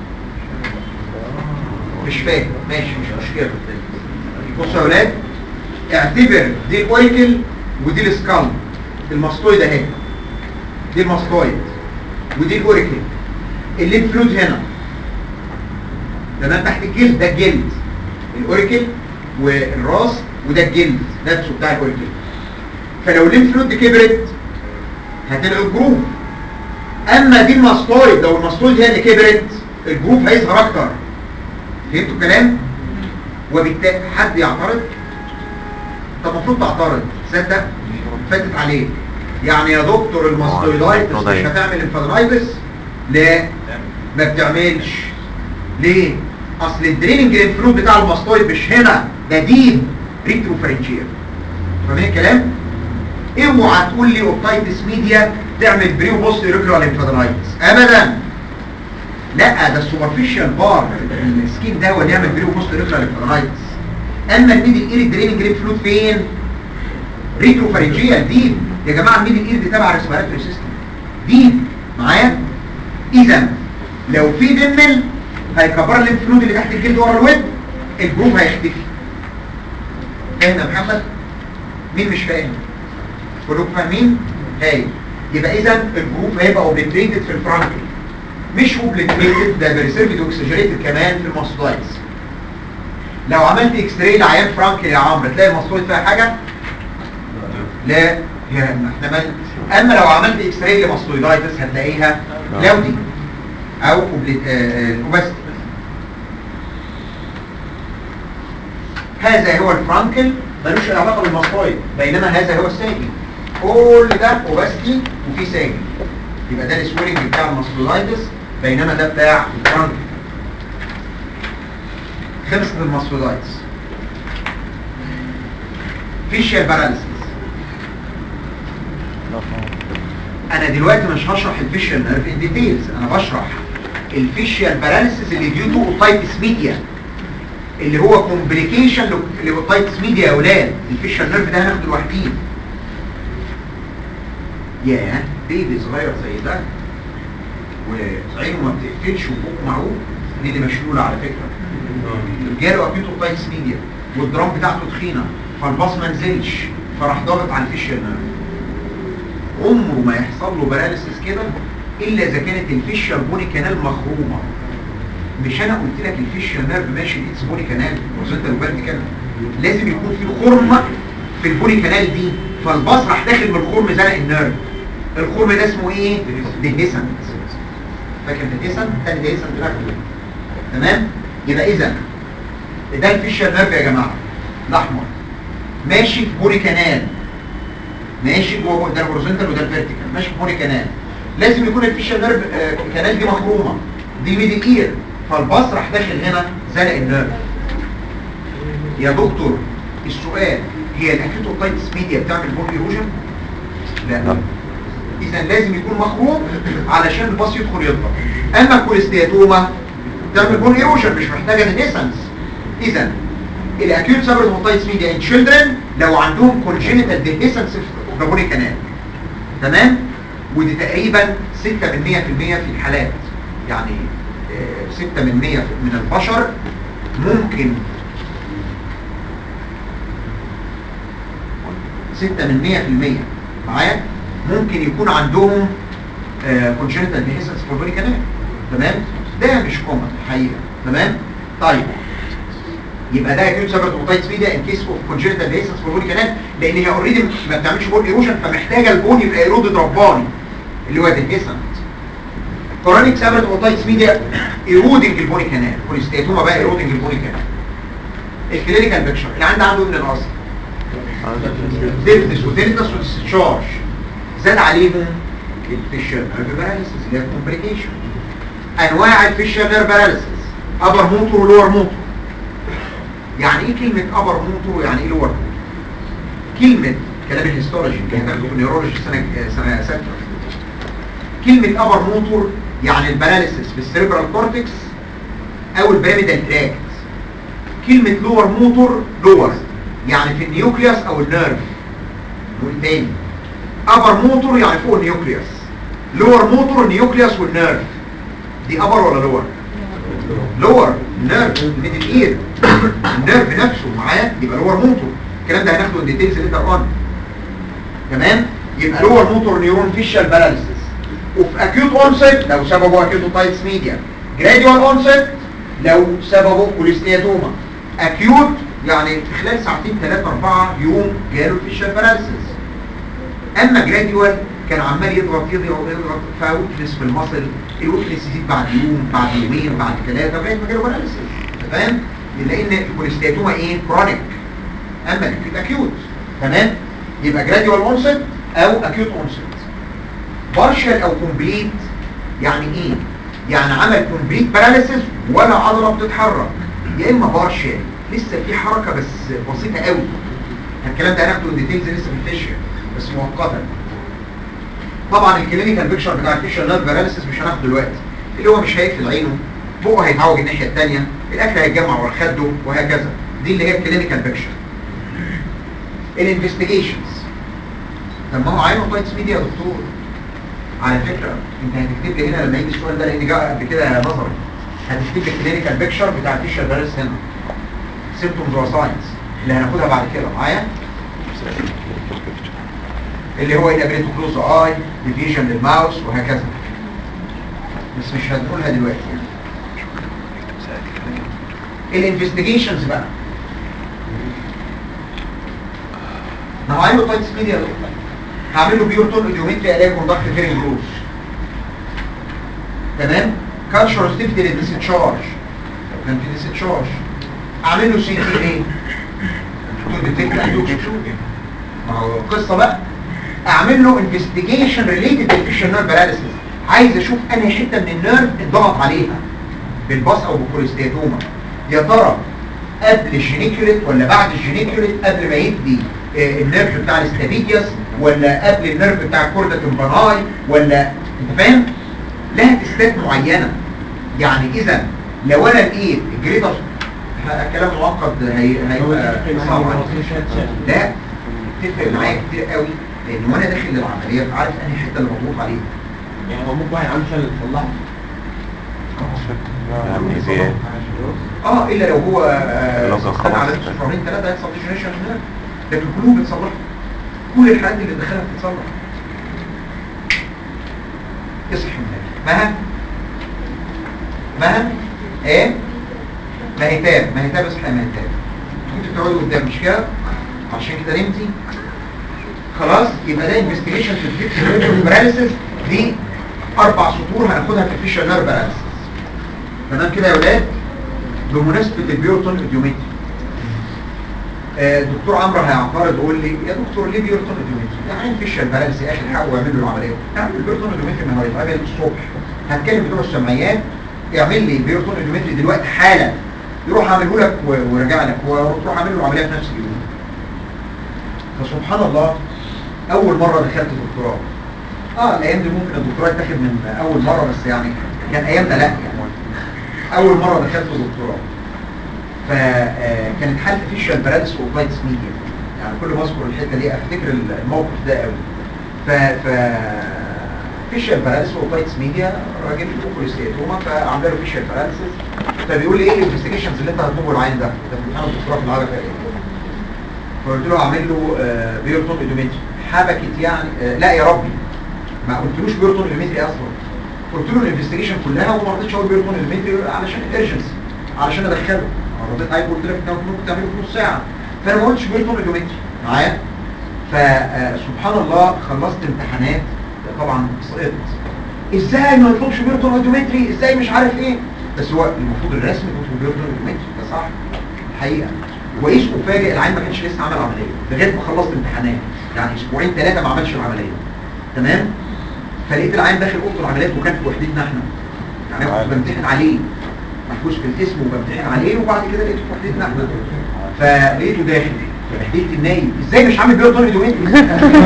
مش فاهم ماشي مش مشكله بصوا يا اولاد اعتبر دي الاوريكل ودي السكال الماستويد اهي دي الماستويد ودي الاوريكل الليمف نود هنا تمام تحت الجلد ده الجلد الاوريكل والراس وده الجلد نفسه بتاع الاوريكل فلو الليمف نود كبرت هتلاقي الجروف اما دي الماستويد لو الماستويد هي اللي كبرت الجروف هيظهر اكتر فهمتوا الكلام وبالتالي حد يعترض طب المفروض تعترض تصدق فاتت عليك يعني يا دكتور الماستويدايتس مش هتعمل انفادرايتس لا ما بتعملش ليه اصل الدريننج للفلويد بتاع الماستويد مش هنا ده ديب ريتروفرنجيال فاهمين الكلام اوعى تقول لي اوبتايتس ميديا تعمل بري وبوست ريكولار انفادرايتس ابدا لا ده السوبرفيشال بار السكين ده هو اللي يعمل بري وبوست ريكولار انفادرايتس اما الميدل اير دريننج للفلويد فين ريتروفرنجيال ديب يا جماعه الميدل اير دي تبع ريسبيراتوري سيستم ديب معايا اذا لو في دمل هيكبر الليمف نود اللي تحت الجلد ورا الود الجروب هيختفي فاهم يا محمد مين مش فاهم كلكم فاهمين هاي يبقى اذا الجروب هيبقى اوبليتريتد في الفرانكل مش اوبليتريتد ده بريسيرفد اوكسجينيتد كمان في الماستويدز لو عملت اكس راي لعيان فرانكل يا عمرو تلاقي الماستويد فيها حاجه لا يا احنا مال اما لو عملت اكس راي لماستويدايتس هتلاقيها لودي او اوباستي هذا هو الفرانكل ملوش علاقه بالماستويد بينما هذا هو الساجن كل ده اوباستي وفي ساجن يبقى ده السويلنج بتاع الماستويدايتس بينما ده بتاع الفرانكل خلصت الماستويدايتس فيشيال باراليسيس انا دلوقتي مش هشرح الفيشيال نيرف ان ديتيلز انا بشرح الفيشيال باراليسيس اللي ديو تو اوتايتس ميديا اللي هو كومبليكيشن لاوتايتس ميديا يا اولاد الفيشيال نيرف ده هناخده لوحدين ياه بيبي صغير زي ده وعينه ما بتقفلش وبقه معروف دي اللي مشلوله على فكره جاله اكيد اوتايتس ميديا والدرام بتاعته تخينه فالباص ما نزلش فراح ضاغط على الفيشيال نيرف عمره ما يحصل له باراليسيس كده الا اذا كانت الفيشيال بوني كانال مخرومه مش انا قلت لك الفيشيال نيرف ماشي اتس بوني كانال وزنت كان لازم يكون في خرم في البوني كانال دي فالباص راح داخل من الخرم زنق النيرف الخرم ده اسمه ايه ديهيسنت فاكر ديهيسنت تاني ديهيسنت ده تمام يبقى اذا ده الفيشيال نيرف يا جماعه الاحمر ماشي في بوني كانال ماشي جوه ده الهوريزونتال وده الفيرتيكال ماشي في بوني كانال لازم يكون الفيشيال نيرف آه، كانال دي مخرومه دي ميدي اير فالباص راح داخل هنا زنق النيرف يا دكتور السؤال هي الاكيوتوتايتس ميديا بتعمل بون ايروجن لا اذا لازم يكون مخروم علشان الباص يدخل يضغط اما الكوليستياتوما تعمل بون ايروجن مش محتاجه ديسنس اذا الاكيوت سابرتوتايتس ميديا ان تشيلدرن لو عندهم كونجينيتال ديسنس في البوني كانال تمام ودي تقريبا 6 من 100% في الحالات يعني 6 من 100 من البشر ممكن 6 من 100% معايا ممكن يكون عندهم كونجنتال ديهيسنس في البوني كانال تمام ده مش كومن الحقيقه تمام طيب يبقى ده اكيوت سابرتوتايتس ميديا ان كيس اوف كونجنتال ديهيسنس في البوني كانال لان هي اوريدي ما بتعملش بون ايروجن فمحتاجه البون يبقى ايرودد رباني اللي هو ديهيسنت كورونيك سابرتوتايتس ميديا ايرودنج البوني كانال كوليستياتوما بقى ايرودنج البوني كانال الكلينيكال بيكشر اللي عندي عنده من الاصل ديفنس وديفنس وتشارج زاد عليهم الفيشر نيرف باراليسيس اللي هي كومبليكيشن انواع الفيشر نيرف باراليسيس ابر موتور ولور موتور يعني ايه كلمه ابر موتور ويعني ايه لور موتور كلمه كلام الهيستولوجي اللي هتاخده في النيورولوجي سنه سنه سته كلمه ابر موتور يعني الباراليسيس في السيربرال كورتكس او البيراميدال تراكت كلمه لور موتور لور يعني في النيوكليوس او النيرف نقول تاني ابر موتور يعني فوق النيوكليوس لور موتور النيوكليوس والنيرف دي ابر ولا لور لور نيرف الميدل اير النيرف نفسه معاه يبقى لور موتور الكلام ده هناخده ديتيلز ليتر اون تمام يبقى لور موتور نيورون فيشال باراليسيس وفي اكيوت اونست لو سببه اكيوتوتايتس ميديا جراديوال اونست لو سببه كوليستياتوما اكيوت يعني في خلال ساعتين ثلاثة أربعة يوم جاله الفيشال باراليسيس أما جراديوال كان عمال يضغط يضغط يضغط فويكنس في المصل الويكنس يزيد بعد يوم بعد يومين بعد ثلاثة لغاية ما جاله باراليسيس تمام لأن الكوليستياتوما إيه كرونيك أما الأكيوت أكيوت تمام يبقى جراديوال اونست أو أكيوت اونست بارشال أو كومبليت يعني إيه؟ يعني عمل كومبليت باراليسيس ولا عضلة بتتحرك يا إما بارشال لسه في حركة بس بسيطة قوي الكلام ده هناخده ديتيلز لسه في الفيشن بس مؤقتا طبعا الكلينيكال بيكشر بتاع الفيشن نيرف باراليسيس مش هناخده دلوقتي اللي هو مش هيقفل عينه بقه هيتعوج الناحية الثانية الاكل هيتجمع ورا خده وهكذا دي اللي هي الكلينيكال بيكشر الانفستيجيشنز طب ما هو عينه تايتس ميديا يا دكتور على فكرة انت هتكتب لي هنا لما يجي السؤال ده لان جاء قبل كده نظري هتكتب لي الكلينيكال بيكشر بتاع الفيشن باراليسيس هنا سيمتومز وساينز اللي هناخدها بعد كده معايا اللي هو انابريتو كلوز اي ديفيجن للماوس وهكذا بس مش هنقولها دلوقتي يعني الانفستيجيشنز بقى ما هو عنده تايتس ميديا هعمل له بيورتون اوديومتري الاقي كوندكت فيرنج جروس تمام كالتشر ستيفتي للديسشارج كان في ديسشارج اعمل له سي تي ايه تو ديتكت اندوكشن ما هو قصه بقى اعمل له انفستيجيشن ريليتد للفيشن نيرف باراليسيس عايز اشوف انهي حته من النيرف اتضغط عليها بالباص او بالكوليستياتوما يا ترى قبل الجينيكوليت ولا بعد الجينيكوليت قبل ما يدي آه، النيرف بتاع الاستابيديوس ولا قبل النيرف بتاع الكوردا تمباناي ولا انت فاهم لها تستات معينه يعني اذا لو انا لقيت الجريتر ه- كلام معقد هي هيبقى صعب عليك. لا تفرق معايا كتير قوي لان وانا داخل العمليه عارف انهي حته اللي مضغوط عليها يعني هو ممكن واحد عنده شلل يصلحه يعني دي اه الا لو هو آه، لو كان استنى على خلاص. شهرين ثلاثه هيحصل ديجنريشن هناك لكن كلهم بيتصلحوا كل الحالات اللي دخلها بتتصلح اصحي من هنا مها مها ايه مهتاب مهتاب اصحي يا مهتاب انت بتقعدي قدام مش كده عشان كده نمتي خلاص يبقى ده انفستيجيشن في الديكتور باراليسيس دي اربع سطور هناخدها في الفيشال نيرف باراليسيس تمام كده يا ولاد بمناسبة البيورتون ايديومتري آه، الدكتور عمرو هيعترض يقول لي يا دكتور ليه بيورتون ايديومتري؟ يعني فيش البالانس يا اخي الحق واعمل له العمليه اعمل البيورتون ايديومتري ما هو يتعمل الصبح هتكلم بتوع السمعيات يعمل لي البيورتون ايديومتري دلوقتي حالا يروح اعمله لك و- وراجع لك وتروح اعمل له العمليه في نفس اليوم فسبحان الله اول مره دخلت الدكتوراه اه الايام دي ممكن الدكتوراه يتاخد من اول مره بس يعني كان ايامنا لا يعني اول مره دخلت دكتوراه فكانت حاله فيشال باراليس واوبايتس ميديا يعني كل ما اذكر الحته دي افتكر الموقف ده قوي ف ف فيشال باراليس واوبايتس ميديا راجل اوكوليستيتوما فعامله له فيشال باراليسيس فبيقول لي ايه الانفستيجيشنز اللي انت هتطلبه العين ده ده في امتحان الدكتوراه في العربي فقلت له اعمل له آه، بيورتون ايدومتري حبكت يعني آه، لا يا ربي ما قلتلوش بيورتون ايدومتري اصلا قلت له الانفستيجيشن كلها وما رضيتش اقول بيورتون ايدومتري علشان الارجنسي علشان ادخله أنا رضيت عليه قلت لك انت ممكن تعمله في نص ساعه فانا ما قلتش بيورتون ايدومتري معايا فسبحان الله خلصت امتحانات طبعا سقطت ازاي ما نطلبش بيورتون ايدومتري ازاي مش عارف ايه بس هو المفروض الرسمي تطلب بيورتون ايدومتري ده صح الحقيقه وايش افاجئ العين ما كانش لسه عمل عمليه لغايه ما خلصت امتحانات يعني اسبوعين ثلاثه ما عملش العمليه تمام فلقيت العين داخل اوضه العمليات وكان في وحدتنا احنا يعني انا كنت بمتحن عليه محفوظ في الاسم وبمتحن عليه وبعد كده لقيته في وحدتنا احنا فلقيته داخل فبهدلت النايم ازاي مش عامل بيوتون ايدومتري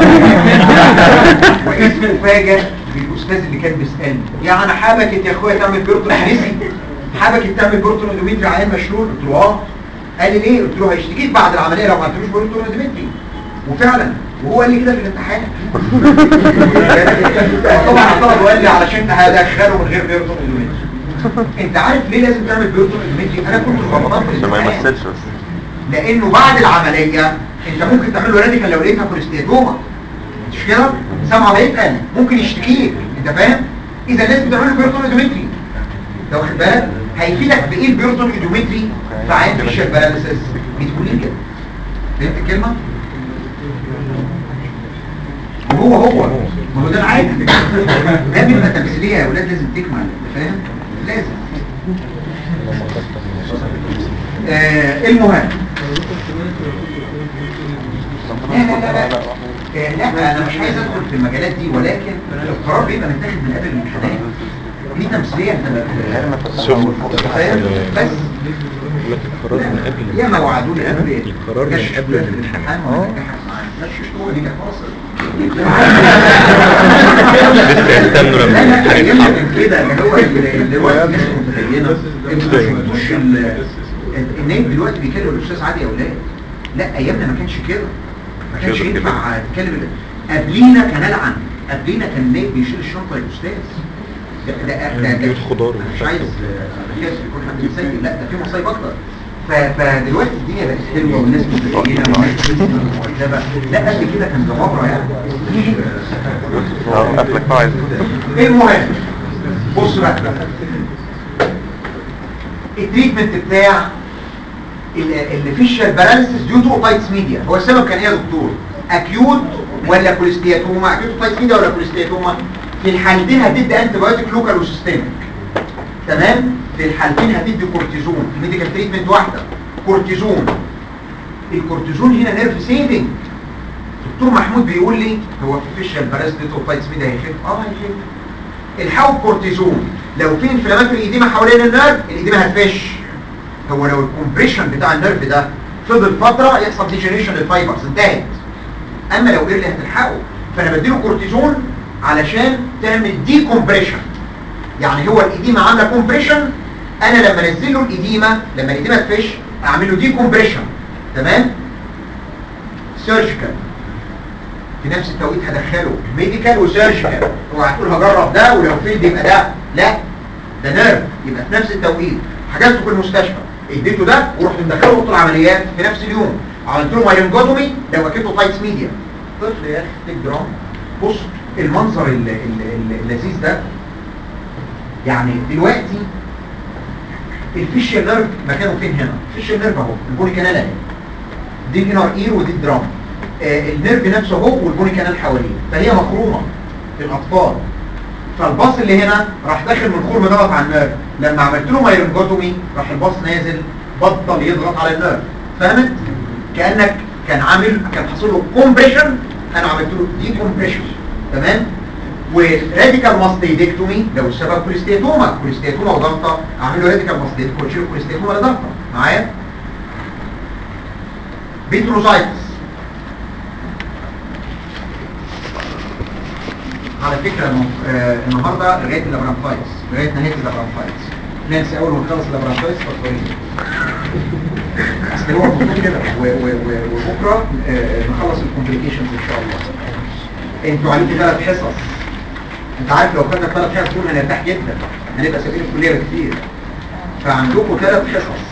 واسمه فاجئ بالاستاذ اللي كان بيسالني يعني حبكت يا اخويا تعمل بيوتون نسي حبكت تعمل بيوتون ايدومتري عيان مشلول قلت له اه قال لي ليه قلت له هيشتكيك بعد العمليه لو ما عملتلوش بيوتون ايدومتري وفعلا وهو قال لي كده في الامتحان طبعا اعترض وقال لي علشان هدخله من غير بيوتون ايدومتري انت عارف ليه لازم تعمل بيوتون ايدومتري انا كنت غلطان في عشان ما الامتحان يمثلش بس لانه بعد العمليه انت ممكن تعمل له راديكال لو لقيتها كوليستياتوما مش كده سمعه هيتقل ممكن يشتكيك انت فاهم اذا لازم تعمل له بيرتون ايدومتري انت واخد بالك هيفيدك بايه البيرتون ايدومتري في عين فيشل باراليسيس بتقولي كده فهمت الكلمه وهو هو ما هو ده العادي ده بيبقى تمثيليه يا ولاد لازم تكمل انت فاهم لازم آه المهم لا لا لا لا آه، لا انا مش عايز ادخل في المجالات دي ولكن القرار بيبقى متاخد من قبل الامتحانات دي تمثيليه انت شوف. فاهم بس لك القرار من قبل يا ما وعدوني قبل القرار من غش قبل في الامتحان. وما نجحت معايا غش هو دي كانت واصل لسه يستنوا لما لا لا الامتحان ايام يتحط كان كده اللي هو اللي دلوقتي الناس متدينه انتوا ما شفتوش ال- النايب دلوقتي بيكلم الاستاذ عادي يا اولاد لا ايامنا ما كانش كده ما كانش كده كده. ينفع تتكلم ال- قبلينا كان العن قبلينا كان النايب بيشيل الشنطه للاستاذ ده ده ده, ده بيوت خضار أنا مش عايز آه، أخاف يكون حد سيء لا ده في مصايب اكتر ف- فدلوقتي الدنيا بقت حلوه والناس متدينه والناس بتسمع مؤدبه لا قبل كده كان جبابره يعني مش آه، اه قفلك بقى عايز المهم بص بقى التريتمنت بتاع الفيشال باراليسيس ديو تو اوبايتس ميديا هو السبب كان ايه يا دكتور اكيوت ولا كوليستياتوما اكيوت اوبايتس ميديا ولا كوليستياتوما في الحالتين هتدي انتي بايوتيك لوكال وسيستميك تمام في الحالتين هتدي كورتيزون في ميديكال تريتمنت واحده كورتيزون الكورتيزون هنا نيرف سيفنج دكتور محمود بيقول لي هو في فيشال باراليسيس ديو تو اوبايتس ميديا هيخف اه هيخف الحقوا بكورتيزون لو في انفلاماتوري ايديما حوالين النيرف الايديما هتفش هو لو الكومبريشن بتاع النيرف ده فضل فتره يحصل ديجنريشن للفايبرز انتهت اما لو ايرلي هتلحقه فانا بديله كورتيزون علشان تعمل دي كومبريشن يعني هو الايديما عامله كومبريشن انا لما انزل له الايديما لما الايديما تفش اعمل له دي كومبريشن تمام سيرجيكال في نفس التوقيت هدخله ميديكال وسيرجيكال اوعى تقول هجرب ده ولو فيلد يبقى ده لا ده نيرف يبقى في نفس التوقيت حجزته في المستشفى اديته ده ورحت مدخله اوضه العمليات في نفس اليوم عملت له مايلنجوتومي لو ركبته تايتس ميديا طفل يا اخي تيك درام بص المنظر ال- ال- ال- اللذيذ ده يعني دلوقتي الفيشيال نيرف مكانه فين هنا الفيشيال نيرف اهو البوني كانال اهي دي الانر اير ودي الدرام آه النيرف نفسه اهو والبوني كانال حواليه فهي مخرومه في الاطفال فالباص اللي هنا راح داخل من الخرم دوت على النيرف لما عملت له مايرنجوتومي راح الباص نازل بطل يضغط على النيرف فهمت كانك كان عامل كان حصل له كومبريشن انا عملت له دي كومبريشن تمام وراديكال ماستيدكتومي لو السبب كوليستيتوما كوليستيتوما وضغطه اعمل له راديكال ماستيدكتومي واشيل كوليستيتوما لضغطه معايا بيتروزايتس على فكرة انه آه، النهاردة لغاية اللابرانفايتس لغاية نهاية اللابرانفايتس نانسي اول ما تخلص اللابرانفايتس فطورين اصل هو المفروض كده و- و- و- وبكرة آه، نخلص الكومبليكيشنز ان شاء الله انتوا عليكم ثلاث حصص انت عارف لو خدنا ثلاث حصص دول هنرتاح جدا هنبقى سابقين الكلية كتير فعندكم ثلاث حصص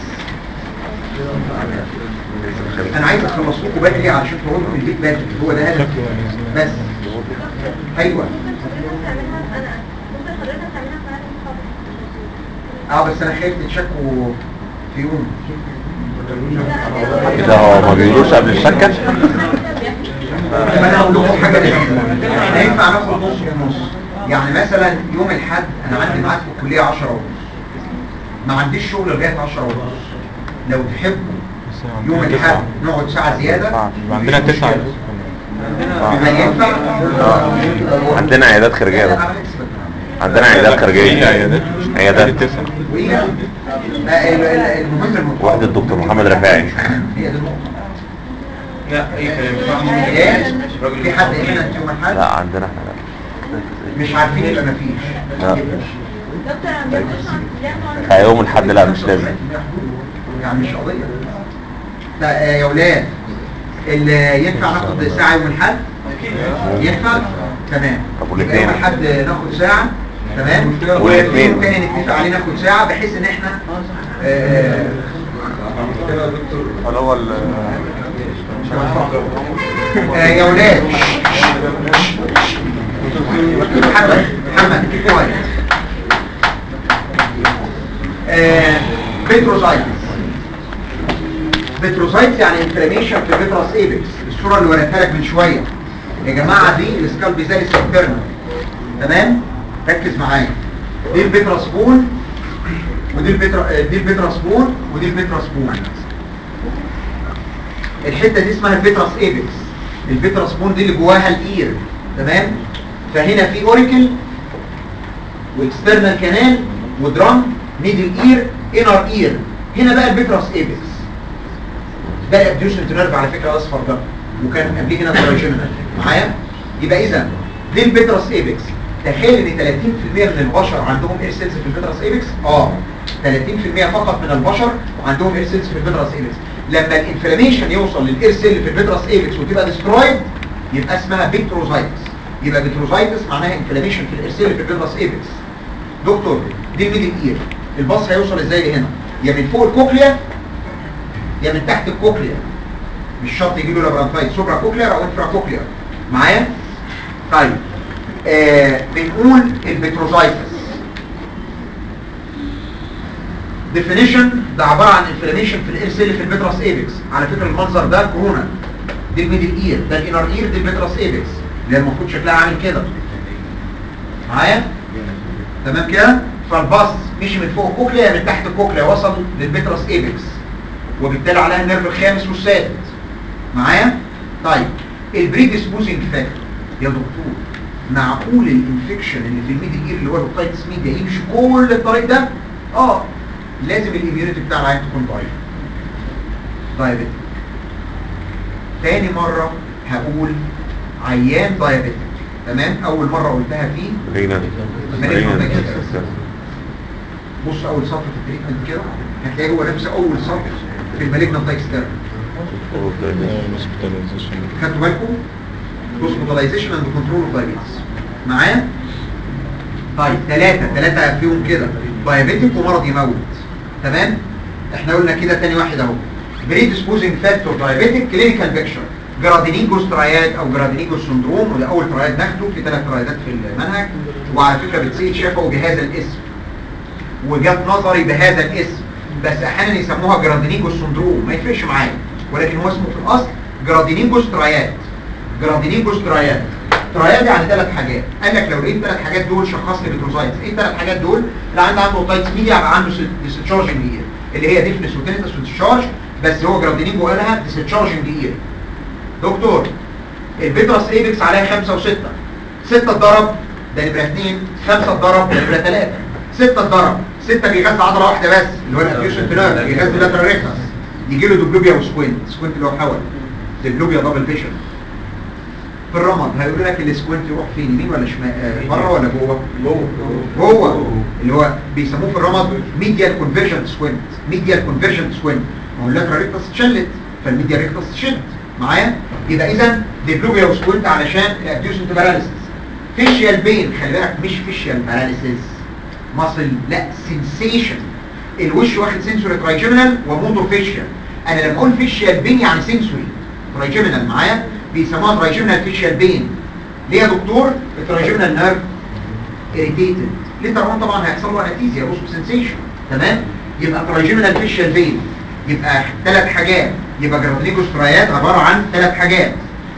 انا عايز اخلص لكم بدري علشان تقعدوا في البيت بدري هو ده هدف بس ايوه اه بس انا خايف تتشكوا في يوم كده هو ما بيقولوش قبل الشكة طب انا اقول لكم حاجه لذيذه احنا ينفع ناخد نص ونص يعني مثلا يوم الاحد انا عندي ميعاد في الكليه 10 ونص ما عنديش شغل لغايه 10 ونص لو تحبوا يوم الاحد نقعد ساعه زياده عندنا مفيش تسعة مشكلة. هل ينفع؟ عندنا عيادات خارجية بقى. عندنا عيادات خارجية عيادات عيادات تسعة وإيه؟ آه، ال- ال- المهم المطلوب واحد الدكتور محمد رفاعي هي دي النقطة لا اي كلام ايه؟ في حد هنا يوم الاحد؟ لا عندنا احنا لا مش عارفين يبقى مفيش لا. دكتور عم بياخدوش يوم الحد لا مش لازم يعني مش قضية لا آه، يا ولاد اللي ينفع ناخد ساعة يوم الحد ينفع تمام طب يبقى والاثنين؟ يوم الحد ناخد ساعة تمام والاثنين؟ ويوم تاني نتفق عليه ناخد ساعة بحيث ان احنا آه، اللي هو آه، يا ولاد محمد محمد كويس آه، بتروسايتس بتروسايتس يعني انفلاميشن في البتراس ايبكس الصوره اللي وريتها لك من شويه يا جماعه دي السكالب زي السكترنا تمام ركز معايا دي البتراس بون ودي البترا آه، دي البتراس بون ودي البتراس بون الحته دي اسمها البتراس ايبكس البتراس بون دي اللي جواها الاير تمام فهنا في اوريكل واكسترنال كانال ودرام ميدل اير انر اير هنا بقى البتراس ايبكس ده الابديوشنت نيرف على فكره اصفر ده وكان قبليه هنا ترايجيمينال معايا يبقى اذا دي البتراس ايبكس تخيل ان 30% من البشر عندهم اير سيلز في البتراس ايبكس اه 30% فقط من البشر عندهم اير سيلز في البتراس ايبكس لما الانفلاميشن يوصل للاير سيل في البتراس ايبكس وتبقى ديسترويد يبقى اسمها بيتروزايتس يبقى بيتروزايتس معناها انفلاميشن في الاير سيل في البتراس ايبكس دكتور دي الميدل اير الباص هيوصل ازاي لهنا يا من فوق الكوكليا يا من تحت الكوكليا مش شرط يجي له لابرانفايت سوبرا كوكليا او انفرا كوكليا معايا طيب آه بنقول البتروزايتس ديفينيشن ده عباره عن انفلاميشن في الاير سيل في البتراس ايبكس على فكره المنظر ده كورونا دي الميدل اير ده الانر اير دي البتراس ايبكس اللي هي المفروض شكلها عامل كده معايا تمام كده فالباص مشي من فوق الكوكليا من تحت الكوكليا وصل للبتراس ايبكس وبالتالي عليها النيرف الخامس والسادس معايا طيب البريديسبوزنج فاكتور يا دكتور معقول الانفكشن اللي في الميدل اير اللي هو الهوبايتس ميديا يمشي كل الطريق ده اه لازم الاميونيتي بتاع العيان تكون ضعيفه دايابيتك تاني مره هقول عيان دايابيتك تمام اول مره قلتها فيه رينا رينا. بص اول سطر في التريتمنت كده هتلاقي هو نفس اول سطر في المالجنال دايكستر خدتوا بالكم هوسبيتاليزيشن اند كنترول اوف دايابيتس معايا طيب ثلاثة ثلاثة فيهم كده دايابيتك ومرض يموت تمام احنا قلنا كده تاني واحد اهو بريدسبوزنج فاكتور دايابيتك كلينيكال بيكشر جرادينيجوس تراياد او جرادينيجوس سندروم وده اول تراياد ناخده في ثلاث ترايدات في المنهج وعلى فكره بتسيد شافه بهذا الاسم وجات نظري بهذا الاسم بس احيانا يسموها جرادينيجوس سندروم ما يفرقش معايا ولكن هو اسمه في الاصل جرادينيجوس تراياد جرادينيجوس تراياد تراياد يعني ثلاث حاجات قال لك لو لقيت الثلاث حاجات دول شخص لي بتروزايتس ايه الثلاث حاجات دول اللي عنده عنده اوتايتس ميديا يبقى عنده ديسشارجنج اير اللي هي ديفنس وتنتس وديسشارج بس هو جرادينيجو قالها ديسشارجنج اير دكتور البيترس ايبكس عليها خمسة وستة ستة اتضرب ده نمرة اتنين خمسة اتضرب ده نمرة تلاتة ستة اتضرب ستة بيغذي عضلة واحدة بس اللي هو الافيوشن تنر بيغذي لاترال ريكتس يجي له دوبلوبيا وسكوينت سكوينت اللي هو حول دوبلوبيا دبل فيشن في الرمد هيقول لك السكوينت يروح فين يمين ولا شمال آه، بره ولا جوه جوه جوه اللي هو بيسموه في الرمد ميديال كونفرجنت سكوينت ميديال كونفرجنت سكوينت ما هو اللاترال ريكتس اتشلت فالميديال ريكتس شد معايا يبقى اذا ديبلوبيا وسكوينت علشان الابديوشن باراليسيس فيشيال بين خلي بالك مش فيشيال باراليسيس ماسل لا سنسيشن الوش واخد سنسوري ترايجيمينال وموتور فيشيال انا لما اقول فيشيال بين يعني سنسوري ترايجيمينال معايا بيسموها ترايجيمينال فيشيال بين ليه يا دكتور الترايجيمينال نيرف irritated ليتر اون طبعا هيحصل له انستيزيا بص سنسيشن تمام يبقى ترايجيمينال فيشيال بين يبقى ثلاث حاجات يبقى جرادينيكوس ترايات عباره عن ثلاث حاجات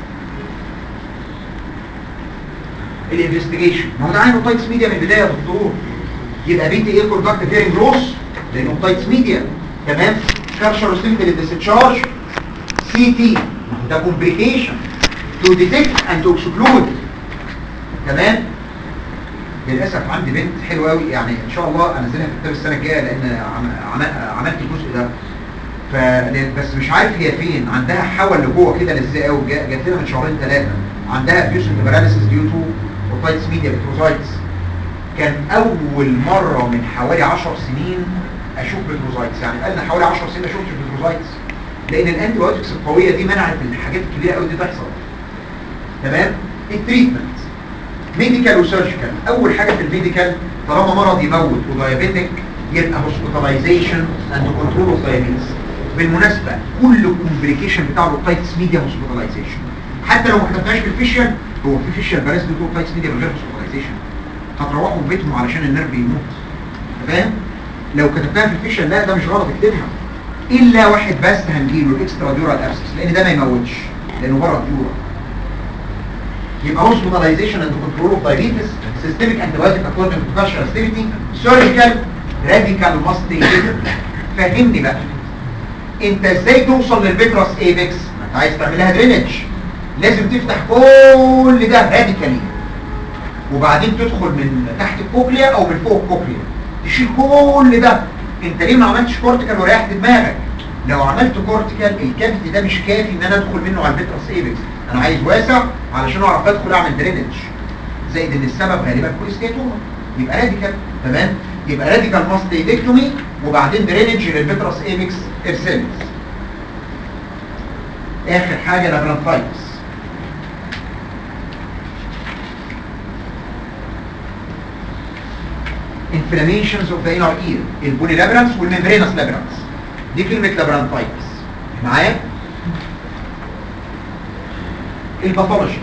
الانفستيجيشن ما هو ده عنده تايتس ميديا من البدايه يا دكتور يبقى بي تي اي كوندكت فيرنج لوس لانه تايتس ميديا تمام كارشر سيمبل ديسشارج سي تي ده كومبليكيشن تو ديتكت اند تو اكسكلود تمام للاسف عندي بنت حلوه قوي يعني ان شاء الله انزلها في الكتاب السنه الجايه لان عم- عم- عملت الجزء ده ف بس مش عارف هي فين عندها حول لجوه كده لزق قوي جا- جات لنا من شهرين ثلاثه عندها ابيوسنت باراليسيس ديو تو اوتايتس ميديا بتروزايتس كان اول مره من حوالي 10 سنين اشوف بتروزايتس يعني بقالنا حوالي 10 سنين ما شفتش بتروزايتس لان الانتي بايوتكس القويه دي منعت الحاجات الكبيره قوي دي تحصل تمام التريتمنت ميديكال وسيرجيكال اول حاجه في الميديكال طالما مرض يموت ودايابيتك يبقى هوسبيتاليزيشن اند كنترول اوف دايابيتس بالمناسبه كل كومبليكيشن بتاع الاوتايتس ميديا هوسبيتاليزيشن حتى لو ما كتبناش بالفيشيال هو في فيشيال بلاس بتقول اوتايتس ميديا من غير هوسبيتاليزيشن هتروحوا في بيتهم علشان النيرف يموت فاهم لو كتبتها في الفيشيال لا ده مش غلط اكتبها الا واحد بس هنجيله الاكسترا ديورال ابسس لان ده ما يموتش لانه بره الديورال يبقى hospitalization and control of diabetes systemic antibiotic according to cultural activity surgical radical must be taken. فهمني بقى انت ازاي توصل للفيتراس ايبكس ما انت عايز تعملها درينج لازم تفتح كل ده راديكالي وبعدين تدخل من تحت الكوكليا او من فوق الكوكليا تشيل كل ده انت ليه ما عملتش كورتيكال وريحت دماغك لو عملت كورتيكال الكافيتي ده مش كافي ان انا ادخل منه على الفيتراس ايبكس انا عايز واسع علشان اعرف ادخل اعمل درينج زائد ان السبب غالبا كوليستيتوما يبقى راديكال تمام يبقى راديكال ماستيدكتومي وبعدين درينج للفيتراس ايبكس ارسلس اخر حاجه لابرانثايتس inflammations of the inner ear البوني لابرانس والممبرينس لابرانس دي كلمة لابرانثايتس معايا الباثولوجي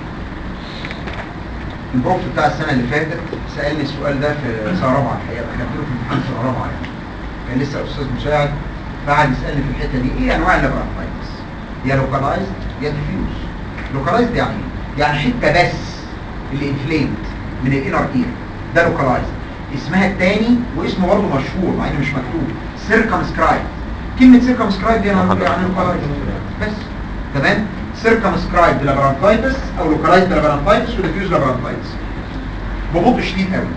البروف بتاع السنة اللي فاتت سألني السؤال ده في سنة رابعة الحقيقة كان في امتحان سنة رابعة يعني كان لسه أستاذ مساعد فقعد يسألني في الحتة دي إيه أنواع اللابرانثايتس يا لوكالايزد يا ديفيوز لوكالايزد يعني إيه؟ يعني حتة بس اللي انفليمد من الانر اير ده لوكالايزد اسمها التاني واسمه برضه مشهور مع انه مش مكتوب سيركمسكرايب كلمة سيركمسكرايب دي يعني يعني لوكالايزد بس تمام سيركمسكرايب لابرانثايتس او لوكالايزد لابرانثايتس وديفيوز لابرانثايتس ببطء شديد قوي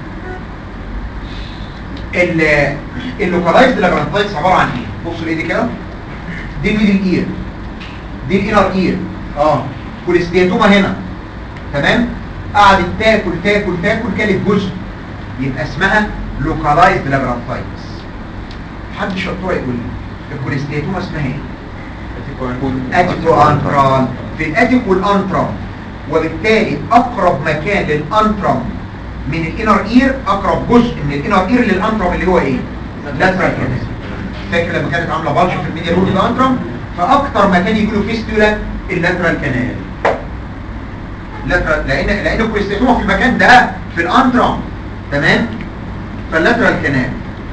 ال- اللوكالايزد لابرانثايتس عباره عن ايه بصوا الايدي كده دي الميدل اير دي الانر اير اه كوليستياتوما هنا تمام قعدت تاكل تاكل تاكل كانت جزء يبقى اسمها لوكالايزد لابرانثايتس حد شطوره يقول لي الكوليستياتوما اسمها ايه اتيكو انترال في الاتيك والانترال وبالتالي اقرب مكان للانترم من الانر اير اقرب جزء من الانر اير للانترم اللي هو ايه لاترال كانال فاكر لما كانت عامله بلش في الميديا رود الانترم فاكتر مكان يجي له فيستولا اللاترال كانال لاترال لان لان الكوليستاتوما في المكان ده في الانترم تمام فاللاترال كانال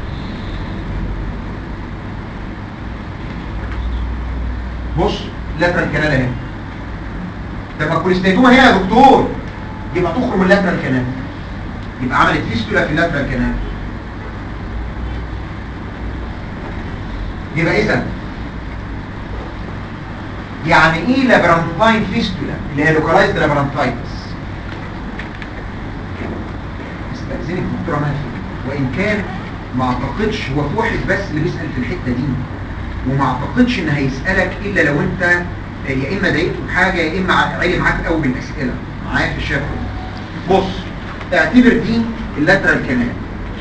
بص لاترال كانال اهي لما الكوليستاتوما هنا يا دكتور يبقى تخرج من اللاترال كانال يبقى عملت فيستولا في اللاترال كانال يبقى اذا يعني ايه لابرانتاين فيستولا اللي هي لوكالايزد لابرانتايتس استأذنك دكتورة ماشي وان كان ما اعتقدش هو في واحد بس اللي بيسأل في الحتة دي وما اعتقدش ان هيسألك الا لو انت يا اما ضايقته بحاجة يا اما عالي معاك قوي بالاسئلة معايا في الشافعي بص اعتبر دي اللاترال كانال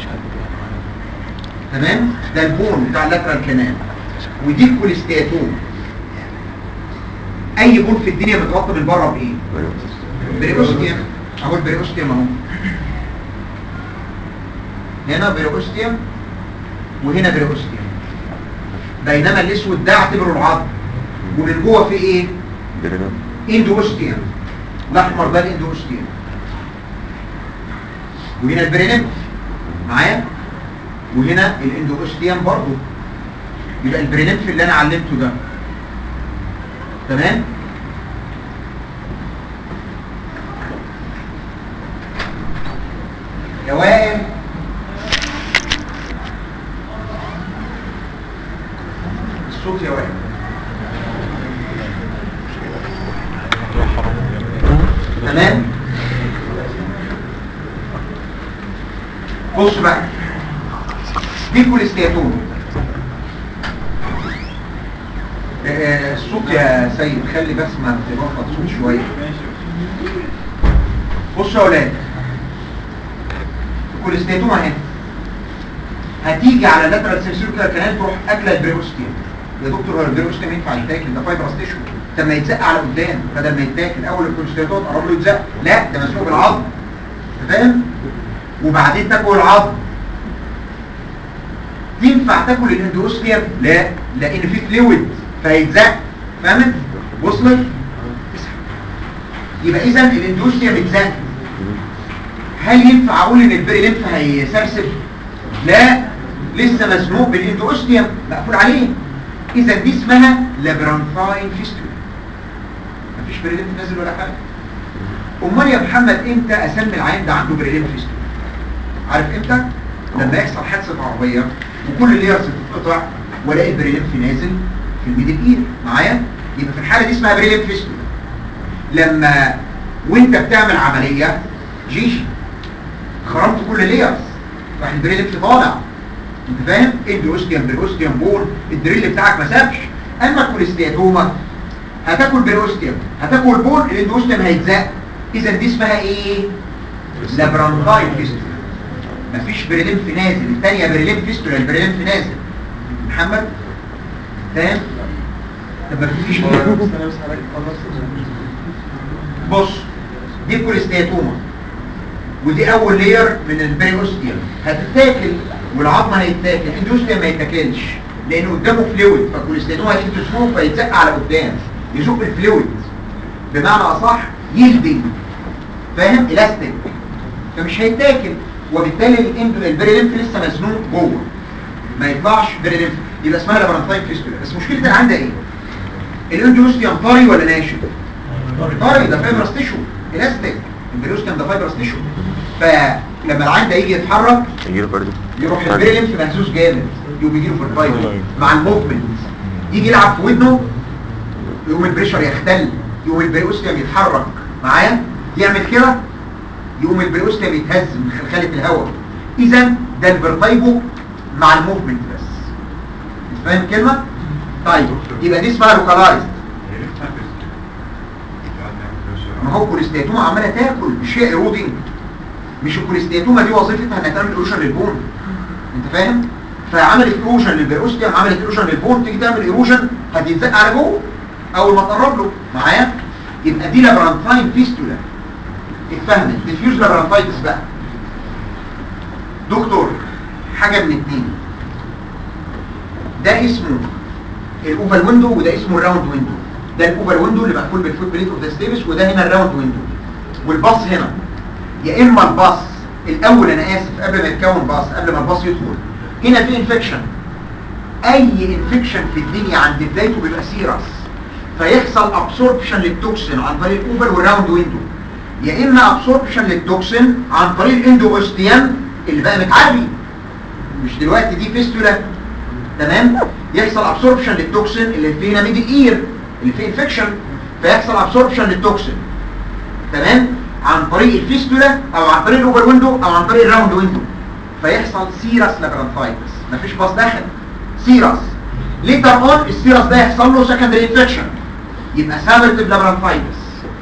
تمام ده البون بتاع اللاترال كانال ودي الكوليستياتوم اي بون في الدنيا متغطى من بره بايه بريوستيوم اهو البريوستيوم اهو هنا بريوستيوم وهنا بريوستيوم بينما الاسود ده اعتبره العظم ومن جوه في ايه اندوستيوم الاحمر ده الاندوستيوم وهنا البرينيم معايا وهنا الاندوستيوم برضو يبقى البرينيم اللي انا علمته ده تمام يا وائل الصوت يا وائل تمام بص بقى دي الكوليستياتوم آه، الصوت يا سيد خلي بس ما تبقى الصوت شويه بصوا يا اولاد الكوليستياتوم اهي هتيجي على اللاترال سيرسيركولار كانال تروح اكله البريوستيوم يا دكتور هو البريوستيوم ينفع يتاكل ده فايبرس تيشو طب ما يتزق على قدام بدل ما يتاكل اول الكوليستياتوم قرب له يتزق لا ده مسموع بالعظم أنت فاهم وبعدين تاكل العظم ينفع تاكل الاندوستيوم لا لان في فلويد فهيتزق فاهمت وصلت يبقى اذا الاندوستيوم اتزق هل ينفع اقول ان البري ليمف هيسرسب لا لسه مزنوق بالاندوستيوم مقفول عليه اذا دي اسمها لابرانثاين فيستولا مفيش بري ليمف نازل ولا حاجه امال يا محمد امتى اسمي العين ده عنده بري ليمف فيستولا عارف امتى لما يحصل حادثه عربيه وكل الليرز تتقطع والاقي البري ليمف نازل في الميدل اير معايا يبقى في الحاله دي اسمها بري ليمف فيستولا لما وانت بتعمل عمليه جيجي خرمت كل ليرز راح البري ليمف طالع انت فاهم اندوستيوم بريوستيوم بون الدريل بتاعك ما سابش اما الكوليستياتوما هتاكل بريوستيوم هتاكل بون الاندوستيوم هيتزق اذا دي اسمها ايه لابرانتاين فيستولا مفيش بريليمف نازل الثانيه بريليمف فيستولا البريليمف نازل محمد فاهم طب مفيش بص دي الكوليستياتوما ودي اول لير من البريوستيوم هتتاكل والعظم هيتاكل الاندوستيوم ما يتاكلش لانه قدامه فلويد فالكوليستياتوما هيجي تسموه فيتزق على قدام يزق الفلويد بمعنى اصح يلدنج فاهم الاستيك فمش هيتاكل وبالتالي الاندو البريليمف لسه مزنوق جوه ما يطلعش بريليمف يبقى اسمها لابرانتاين فيستولا بس مشكله اللي عندها ايه الاندوستيوم طري ولا ناشف طري ده فايبرس تيشو الاستيك البريوستيوم ده فايبرس تيشو فلما العين ده يجي يتحرك يجيله برضه يروح البريليمف مهزوز جامد يقوم يجيله في الفايبر مع الموفمنت يجي يلعب في ودنه يقوم البريشر يختل يقوم البريوستيوم يتحرك معايا يعمل كده يقوم البريوستيوم يتهز من خلخله الهواء اذا ده الفيرتايجو مع الموفمنت بس انت فاهم الكلمه طيب يبقى دي اسمها لوكالايزد ما هو الكوليستياتوما عماله تاكل مش هي ايرودنج مش الكوليستياتوما دي وظيفتها انها تعمل ايروشن للبون انت فاهم فعملت ايروشن للبريوستيوم عملت ايروشن للبون تيجي تعمل ايروشن هتتزق على جوه اول ما تقرب له معايا يبقى دي لابرانتاين فيستولا اتفهمت ديفيوز لابرانتايتس بقى دكتور حاجه من اتنين ده اسمه الاوفال ويندو وده اسمه الراوند ويندو ده الاوفال ويندو اللي مقفول بالفوت بليت اوف ذا ستيبس وده هنا الراوند ويندو والباص هنا يا اما الباص الاول انا اسف قبل ما يتكون باص قبل ما الباص يدخل هنا في انفكشن اي انفكشن في الدنيا عند بدايته بيبقى سيرس فيحصل ابسوربشن للتوكسين عن طريق الاوفال والراوند ويندو يا اما ابسوربشن للتوكسين عن طريق الاندو اوستيان اللي بقى متعبي مش دلوقتي دي فيستولا تمام يحصل ابسوربشن للتوكسين اللي فيه هنا ميدل اير اللي فيه انفكشن فيحصل ابسوربشن للتوكسين تمام عن طريق الفيستولا او عن طريق الاوفر ويندو او عن طريق الراوند ويندو فيحصل سيرس لابرانثايتس مفيش باص داخل سيرس ليتر اون السيرس ده يحصل له سكندري انفكشن يبقى سابرتيف لابرانثايتس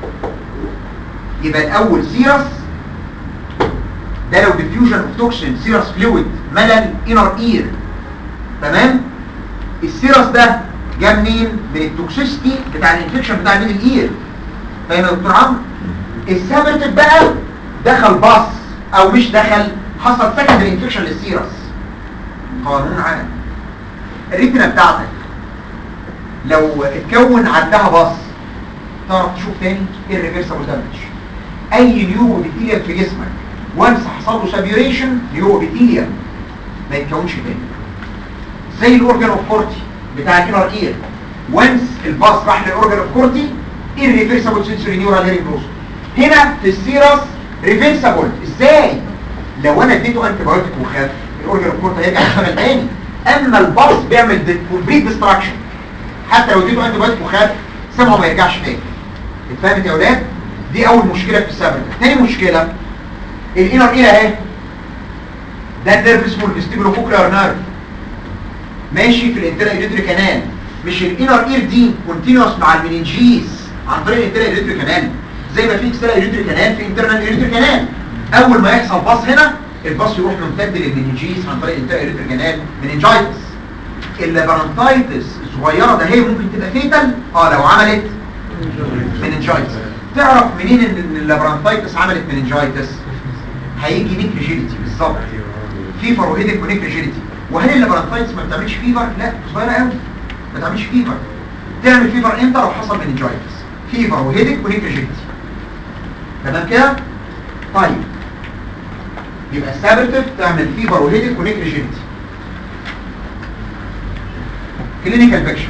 يبقى الاول سيرس ده لو ديفيوجن اوف توكسين سيرس فلويد ملل انر اير تمام السيرس ده جه منين من التوكسيستي بتاع الانفكشن بتاع الميدل اير فاهم يا دكتور عمرو السابرتيف بقى دخل باص او مش دخل حصل سكندري انفكشن للسيرس قانون عام الريتنا بتاعتك لو اتكون عندها باص تعرف تشوف تاني irreversible damage اي نيورو بيتيليوم في جسمك وانس حصل له سابيوريشن نيورو بيتيليوم ما يتكونش تاني زي الاورجان اوف كورتي بتاع الانر اير وانس الباص راح للاورجان اوف كورتي irreversible sensory neural hearing loss هنا في السيرس ريفرسبل ازاي لو انا اديته انتي بايوتيك وخاف الاورجان اوف كورتي هيرجع يشتغل تاني اما الباص بيعمل كومبليت ديستراكشن حتى لو اديته انتي بايوتيك وخاف سمعه ما يرجعش تاني اتفهمت يا اولاد دي اول مشكله في السبب تاني مشكله الانر اير اهي ده النيرف اسمه الفيستيبولو كوكلير نيرف ماشي في الانترا ايريتري كانال مش الانر اير دي كونتينوس مع المننجيز عن طريق الانترا ايريتري كانال زي ما في اكسترا ايريتري كانال في انترنال ايريتري كانال اول ما يحصل باص هنا الباص يروح ممتد للمننجيز عن طريق الانترا ايريتري كانال مننجايتس اللابرانتايتس الصغيره ده هي ممكن تبقى فيتال اه لو عملت مننجايتس تعرف منين ان اللابرانتايتس عملت مننجايتس هيجي نيكليجيليتي بالظبط فيفر وهيدك ونيكليجيليتي وهل اللابرانتايتس ما بتعملش فيفر لا صغيره قوي ما تعملش فيفر تعمل فيفر امتى لو حصل مننجايتس فيفر وهيدك ونيكليجيليتي تمام كده طيب يبقى السابرتيف تعمل فيفر وهيدك ونيكليجيليتي كلينيكال بيكشر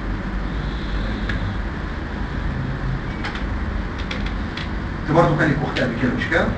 انت برضه كان لك اخت قبل كده مش كده؟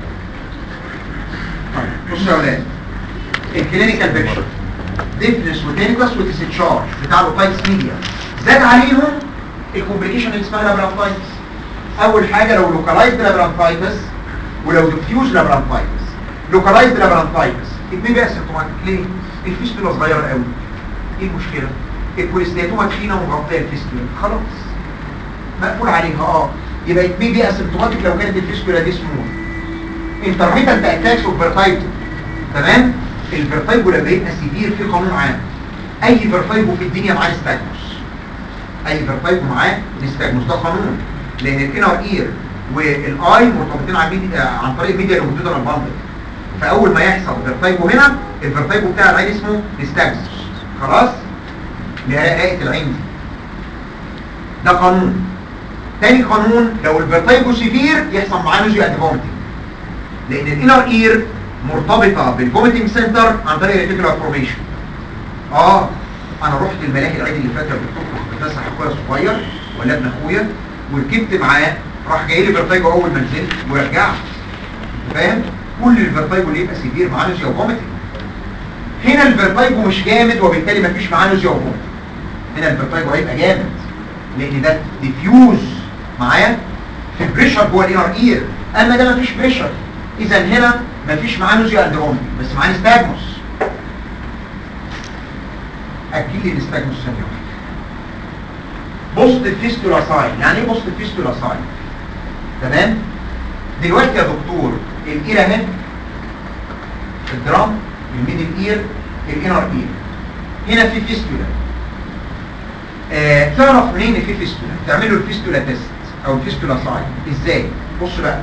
طيب بصوا يا ولاد الكلينيكال بيكشر ديفنس وتينيكوس وتستشارج بتاع الاوتايتس ميديا زاد عليهم الكومبليكيشن اللي اسمها لابرانتايتس اول حاجه لو لوكالايزد لابرانتايتس ولو ديفيوز لابرانتايتس لوكالايزد لابرانتايتس اتنين بقى سيمتوماتيك ليه؟ الفيستولا صغيره قوي ايه المشكله؟ الكوليستاتوما تخينه ومغطيه الفيستولا خلاص مقفول عليها اه يبقى اتنين بي اسيمتوماتيك لو كانت الفيستولا دي سمول انترميتنت اتاكس اوف فيرتايجو تمام الفيرتايجو لما يبقى سيفير في قانون عام اي فيرتايجو في الدنيا معاه نستاجموس اي فيرتايجو معاه نستاجموس ده قانون لان الانر اير والاي مرتبطين عن ميدي... عن طريق ميديا لونجيتودينال باندل فاول ما يحصل فيرتايجو هنا الفيرتايجو بتاع العين اسمه نستاجموس خلاص لرقاقه العين دي ده قانون تاني قانون لو الفيرتايجو سيفير يحصل معاه نوزيا اند فوميتنج لان الانر اير مرتبطه بالفوميتنج سنتر عن طريق الريتيكولار فورميشن اه انا رحت الملاهي العيد اللي فات يا دكتور كنت بتفسح اخويا الصغير ولا ابن اخويا وركبت معاه راح جاي لي فيرتايجو اول ما نزلت ورجعت فاهم كل الفيرتايجو اللي يبقى سيفير معاه نوزيا وفوميتنج هنا الفيرتايجو مش جامد وبالتالي مفيش معاه نوزيا وفوميتنج هنا الفيرتايجو هيبقى جامد لان ده ديفيوز معايا في بريشر جوه الانر اير اما ده مفيش بريشر اذا هنا مفيش معاه نوزيا اند فوميتنج بس معاه نستاجموس اكيد لي نستاجموس ثانيه واحده بوست الفيستولا ساين يعني ايه بوست الفيستولا ساين تمام دلوقتي يا دكتور الاير اهي الدرام الميدل اير الانر اير هنا في فيستولا آه تعرف منين في فيستولا تعملوا الفيستولا تيست او الفيستولا سايد ازاي بص بقى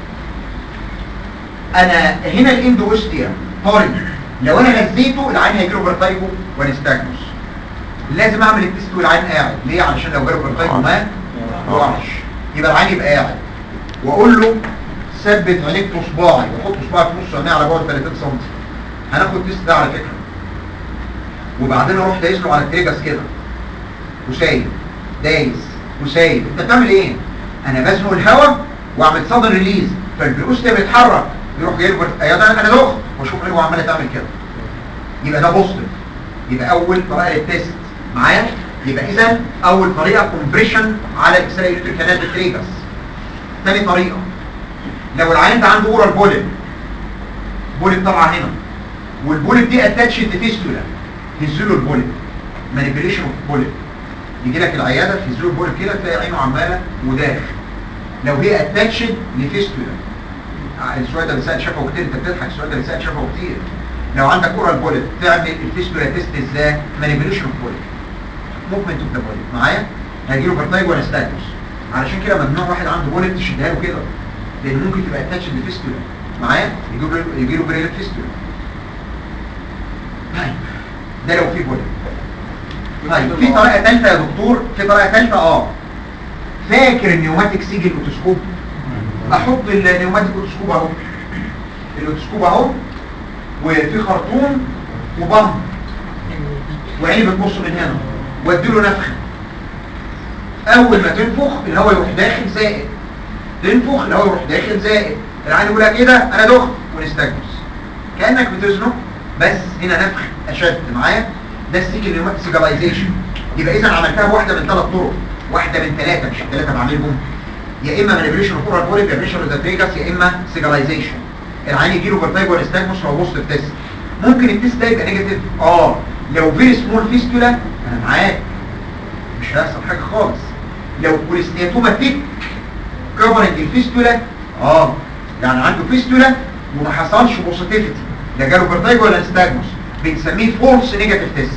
انا هنا الاندوستيا طارد لو انا غذيته العين هيجيله فيرتايجو ونستاجنوس لازم اعمل التست والعين قاعد ليه علشان لو جاله فيرتايجو ما يقعش يبقى العين يبقى قاعد واقول له ثبت عينيك في صباعي واحط صباعي في نص عينيه على بعد 30 سم هناخد التست ده على فكره وبعدين اروح دايس له على التريجس كده وسايب دايس وسايب انت بتعمل ايه انا بزنق الهواء واعمل صدر ريليز فالبروستيا بيتحرك يروح جايب يا ده انا دخت واشوف ايه عماله تعمل كده يبقى ده بوزيتيف يبقى اول طريقه للتيست معايا يبقى اذا اول طريقه كومبريشن على الاكسري الكتريك كانال التريجس ثاني طريقه لو العيان ده عنده اورال بوليب بوليب طالعه هنا والبوليب دي اتاتشد لفيستولا هزله البوليب مانيبيوليشن اوف بوليب يجي لك العياده تهزله البوليب كده تلاقي عينه عماله وداخ لو هي اتاتشد لفيستولا السؤال ده بيسال شافه كتير انت بتضحك السؤال ده بيسال شافه كتير لو عندك اورال بوليب تعمل الفيستولا تيست ازاي مانيبيوليشن اوف بوليب موفمنت اوف ذا بوليب معايا هيجي له فيرتايجو ولا ستاجوس علشان كده ممنوع واحد عنده بوليب تشدها له كده لان ممكن تبقى اتاتشد لفيستولا معايا يجي له يجي له بريلت فيستولا طيب ده لو في بوليب طيب في طريقه ثالثه يا دكتور في طريقه ثالثه اه فاكر النيوماتيك سيجل اوتوسكوب احط النيوماتيك اوتوسكوب اهو الاوتوسكوب اهو وفي خرطوم وبمب وعيني بتبص من هنا واديله نفخه اول ما تنفخ الهواء يروح داخل زائد تنفخ الهواء يروح داخل زائد العين يقول لك ايه ده انا دخت ونستجمس كانك بتزنق بس هنا نفخ اشد معايا ده السيجل سيجلايزيشن يبقى اذا عملتها بواحده من ثلاث طرق واحده من ثلاثه مش الثلاثه بعملهم يا اما مانيبيوليشن اوف اورال بوليب يا بريشر ذا تريجاس يا اما سيجلايزيشن العين يجي له فيرتايجو ونستجمس لو بص التست ممكن التست ده يبقى نيجاتيف اه لو فيري سمول فيستولا انا معاك مش هيحصل حاجه خالص لو كوليستياتوما تيك كفرنج الفيستولا اه يعني عنده فيستولا وما حصلش بوزيتيفيتي ده جاله فيرتايجو ولا نستاجموس بنسميه فولس نيجاتيف تيست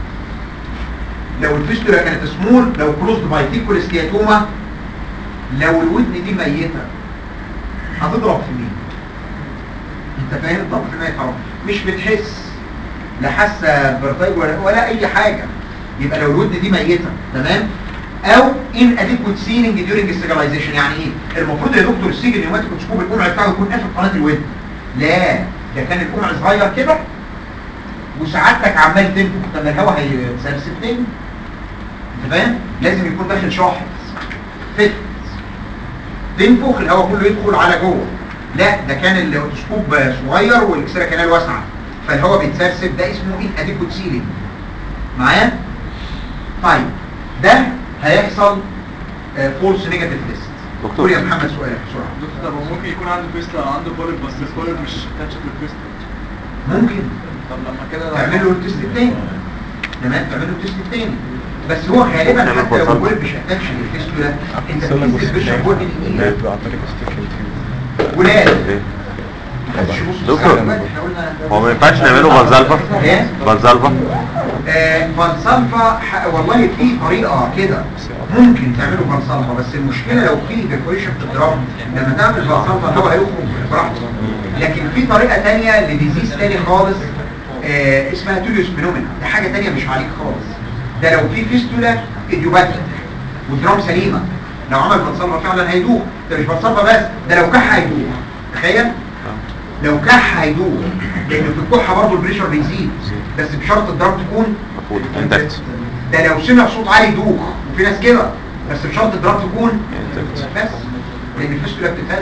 لو الفيستولا كانت سمول لو كلوزد باي تيك كوليستياتوما لو الودن دي ميته هتضرب في مين انت فاهم طب في ميت حرام مش بتحس لا حاسه فيرتايجو ولا, ولا اي حاجه يبقى لو الودن دي ميته تمام او ان اديكوت سيلينج ديورنج السيجلايزيشن يعني ايه المفروض يا دكتور السيجل نيوماتيك سكوب القمع بتاعه يكون قافل قناه الودن لا ده كان القمع صغير كده وسعادتك عمال تنفخ طب الهواء هيتسرسب تاني انت فاهم لازم يكون داخل شاحط فت تنفخ الهواء كله يدخل على جوه لا ده كان الاوتوسكوب صغير والاكسرا كانال واسعه فالهواء بيتسرسب ده اسمه ان اديكوت سيلينج معايا طيب ده هيحصل فولس نيجاتيف تيست دكتور. قول يا محمد سؤالك بسرعه دكتور طب هو ممكن يكون عنده فيستلا عنده بوليب بس البوليب مش اتاتشد للفيستلا ممكن طب لما كده تعمل له التيست الثاني تمام تعمل له التيست الثاني بس هو غالبا ممكن حتى لو يعمل البوليب مش اتاتش للفيستولا انت بتنزل بشر بوليب الايد عن طريق ستيكنج ولاد إيه؟ دكتور دكتور، هو ما ينفعش نعمله فالزالفا ايه فالزالفا آه، فالصلفة ح- والله في طريقة كده ممكن تعملوا فالصلفة بس المشكلة لو في ديكوريشن في الدرام لما تعمل فالصلفة هو هيخرج براحته لكن في طريقة تانية لديزيز تاني خالص آه، اسمها توليوس فينومينا ده حاجة تانية مش عليك خالص ده لو في فيستولا ايديوباتيك والدرام سليمة لو عمل فالصلفة فعلا هيدوخ ده مش فالصلفة بس ده لو كح هيدوخ تخيل لو كح هيدوخ لان في الكحة برضه البريشر بيزيد بس بشرط الدرام تكون مفروض انتكت ده لو سمع صوت عالي يدوخ وفي ناس كده بس بشرط الدرام تكون انتكت بس لان الفيستولا بتتهز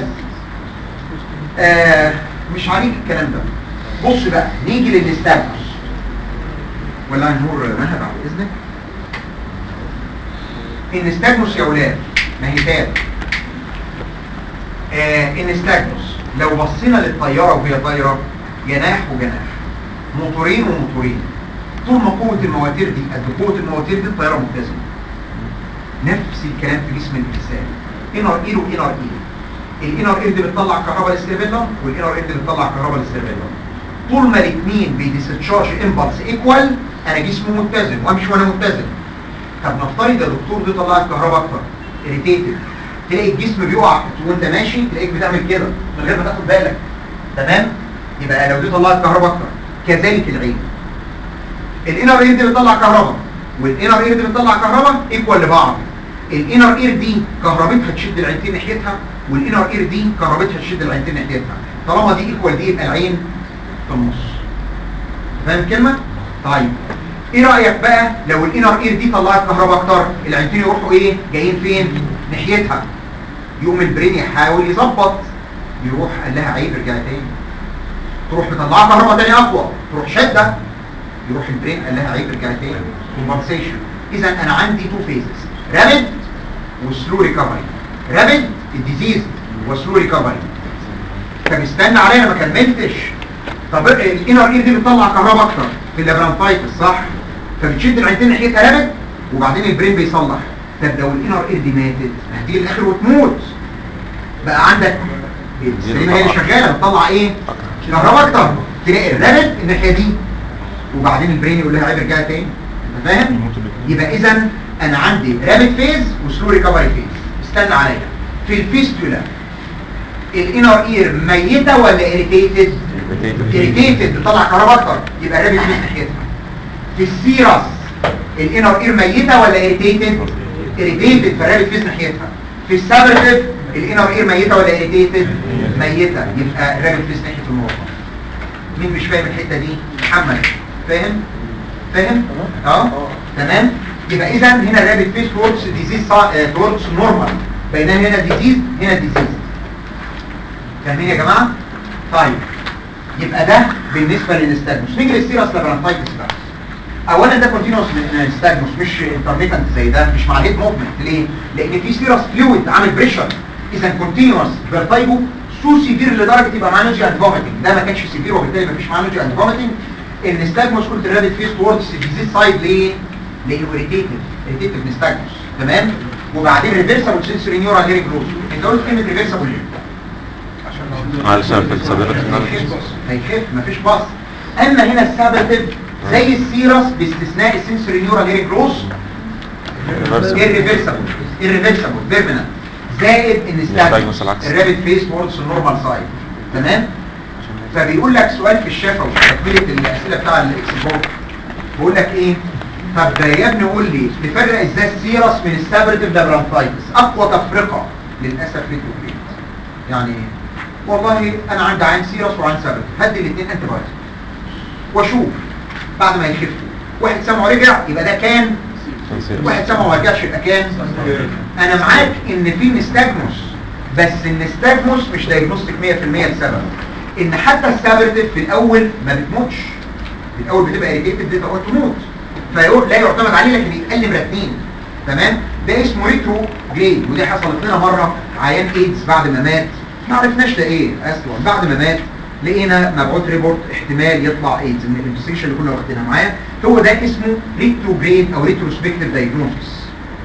آه مش عليك الكلام ده بص بقى نيجي للنستابوس ولا نور مهد بعد اذنك النستاجموس يا ولاد ما هي تاب آه النستاجموس لو بصينا للطيارة وهي طايرة جناح وجناح موتورين وموتورين طول ما قوة المواتير دي قد قوة المواتير دي الطيارة متزنة نفس الكلام في جسم الإنسان انر اير وانر اير الانر اير دي بتطلع كهرباء للسيرفيلم والانر اير دي بتطلع كهرباء للسيرفيلم طول ما الاثنين بيديستشارج امبلس ايكوال انا جسمي متزن وامشي وانا متزن طب نفترض يا دكتور دي طلعت كهرباء اكتر اريتيتد تلاقي الجسم بيقع وانت ماشي تلاقيك بتعمل كده من غير ما تاخد بالك تمام يبقى لو دي طلعت كهرباء اكتر كذلك العين الانر اير دي بتطلع كهرباء والانر اير دي بتطلع كهرباء ايكوال لبعض الانر اير دي كهربتها تشد العينتين ناحيتها والانر اير دي كهربتها تشد العينتين ناحيتها طالما دي ايكوال دي يبقى العين في النص فاهم الكلمه طيب ايه رايك بقى لو الانر اير دي طلعت كهرباء اكتر العينتين يروحوا ايه جايين فين ناحيتها يقوم البرين يحاول يظبط يروح قال لها عيب ارجعي تاني تروح مطلعه كهرباء تاني اقوى تروح شده يروح البرين قال لها عيب ارجعي تاني كومبنسيشن اذا انا عندي تو فيزز رابد وسلو ريكفري رابد الديزيز وسلو ريكفري طب استنى عليا انا ما كملتش طب الانر اير دي بتطلع كهرباء اكتر في اللابرانتايتس صح فبتشد العينتين ناحيتها رابد وبعدين البرين بيصلح طب لو الانر اير دي ماتت هتيجي الاخر وتموت بقى عندك السليمه هي اللي شغاله بتطلع ايه كهرباء اكتر تلاقي الرابد الناحيه دي وبعدين البرين يقول لها عيب ارجعي تاني انت فاهم يبقى اذا انا عندي رابد فيز وسلو ريكفري فيز استنى عليا في الفيستولا الانر اير ميته ولا اريتيتد اريتيتد بتطلع كهرباء اكتر يبقى الرابد فيز ناحيتها في السيرس الانر اير ميته ولا اريتيتد اريتيتد فالرابد فيز ناحيتها في السابرتيف الانر اير ميته ولا اريتيتد ميته يبقى الرابد فيز ناحيه النقطه مين مش فاهم الحته دي محمد فاهم فاهم اه تمام يبقى اذا هنا الرابد فيس تورتس ديزيز تورتس نورمال بينما هنا ديزيز هنا ديزيز فاهمين يا جماعه طيب يبقى ده بالنسبه للستاجموس نيجي للسيرس لابرانتايتس بقى اولا ده كونتينوس ستاجموس مش انترميتنت زي ده مش مع الهيد موفمنت ليه لان في سيرس فلويد عامل بريشر اذا كونتينوس فيرتايجو سو سيفير لدرجه يبقى معاه نوجي اند فوميتنج ده ما كانش سيفير وبالتالي ما فيش معاه نوجي اند فوميتنج النستاجموس قلت الرابد فيس توردز ديزيز سايد ليه لانه اريتيتيف اريتيتيف نستاجموس تمام وبعدين ريفرسبل سنسوري نيورال هيرنج لوس انت قلت كلمه ريفرسبل ليه علشان في السابقة هيخف مفيش باص اما هنا السابتيف زي السيرس باستثناء السنسوري نيورال هيرنج لوس irreversible irreversible permanent زائد Nystagmus العكس. الرابد فيس توردز النورمال سايد تمام فبيقول لك سؤال في الشفوي تكمله الاسئله بتاع الاكس بوك بيقول لك ايه طب يا ابني قول لي تفرق ازاي السيرس من السابرتيف لابرانتايتس اقوى تفرقه للاسف ريتروجريد يعني ايه والله انا عندي عين سيرس وعين سابرتيف هدي الاثنين انتي بايوتيك واشوف بعد ما يخفوا واحد سمعه رجع يبقى ده كان واحد سمعه ما رجعش يبقى كان انا معاك ان في نستاجموس بس النستاجموس مش دايجنوستيك 100% لسبب ان حتى السابرتيف في الاول ما بتموتش في الاول بتبقى اريتيتد دي تقعد تموت فيقول لا يعتمد عليه لكن يتقل مرتين تمام ده اسمه ريترو جريد ودي حصلت لنا مره عيان ايدز بعد ما مات ما عرفناش ده ايه اصلا بعد ما مات لقينا مبعوث ريبورت احتمال يطلع ايدز من الانفستيجيشن اللي كنا واخدينها معاه هو ده اسمه ريترو جريد او ريتروسبكتيف دايجنوستس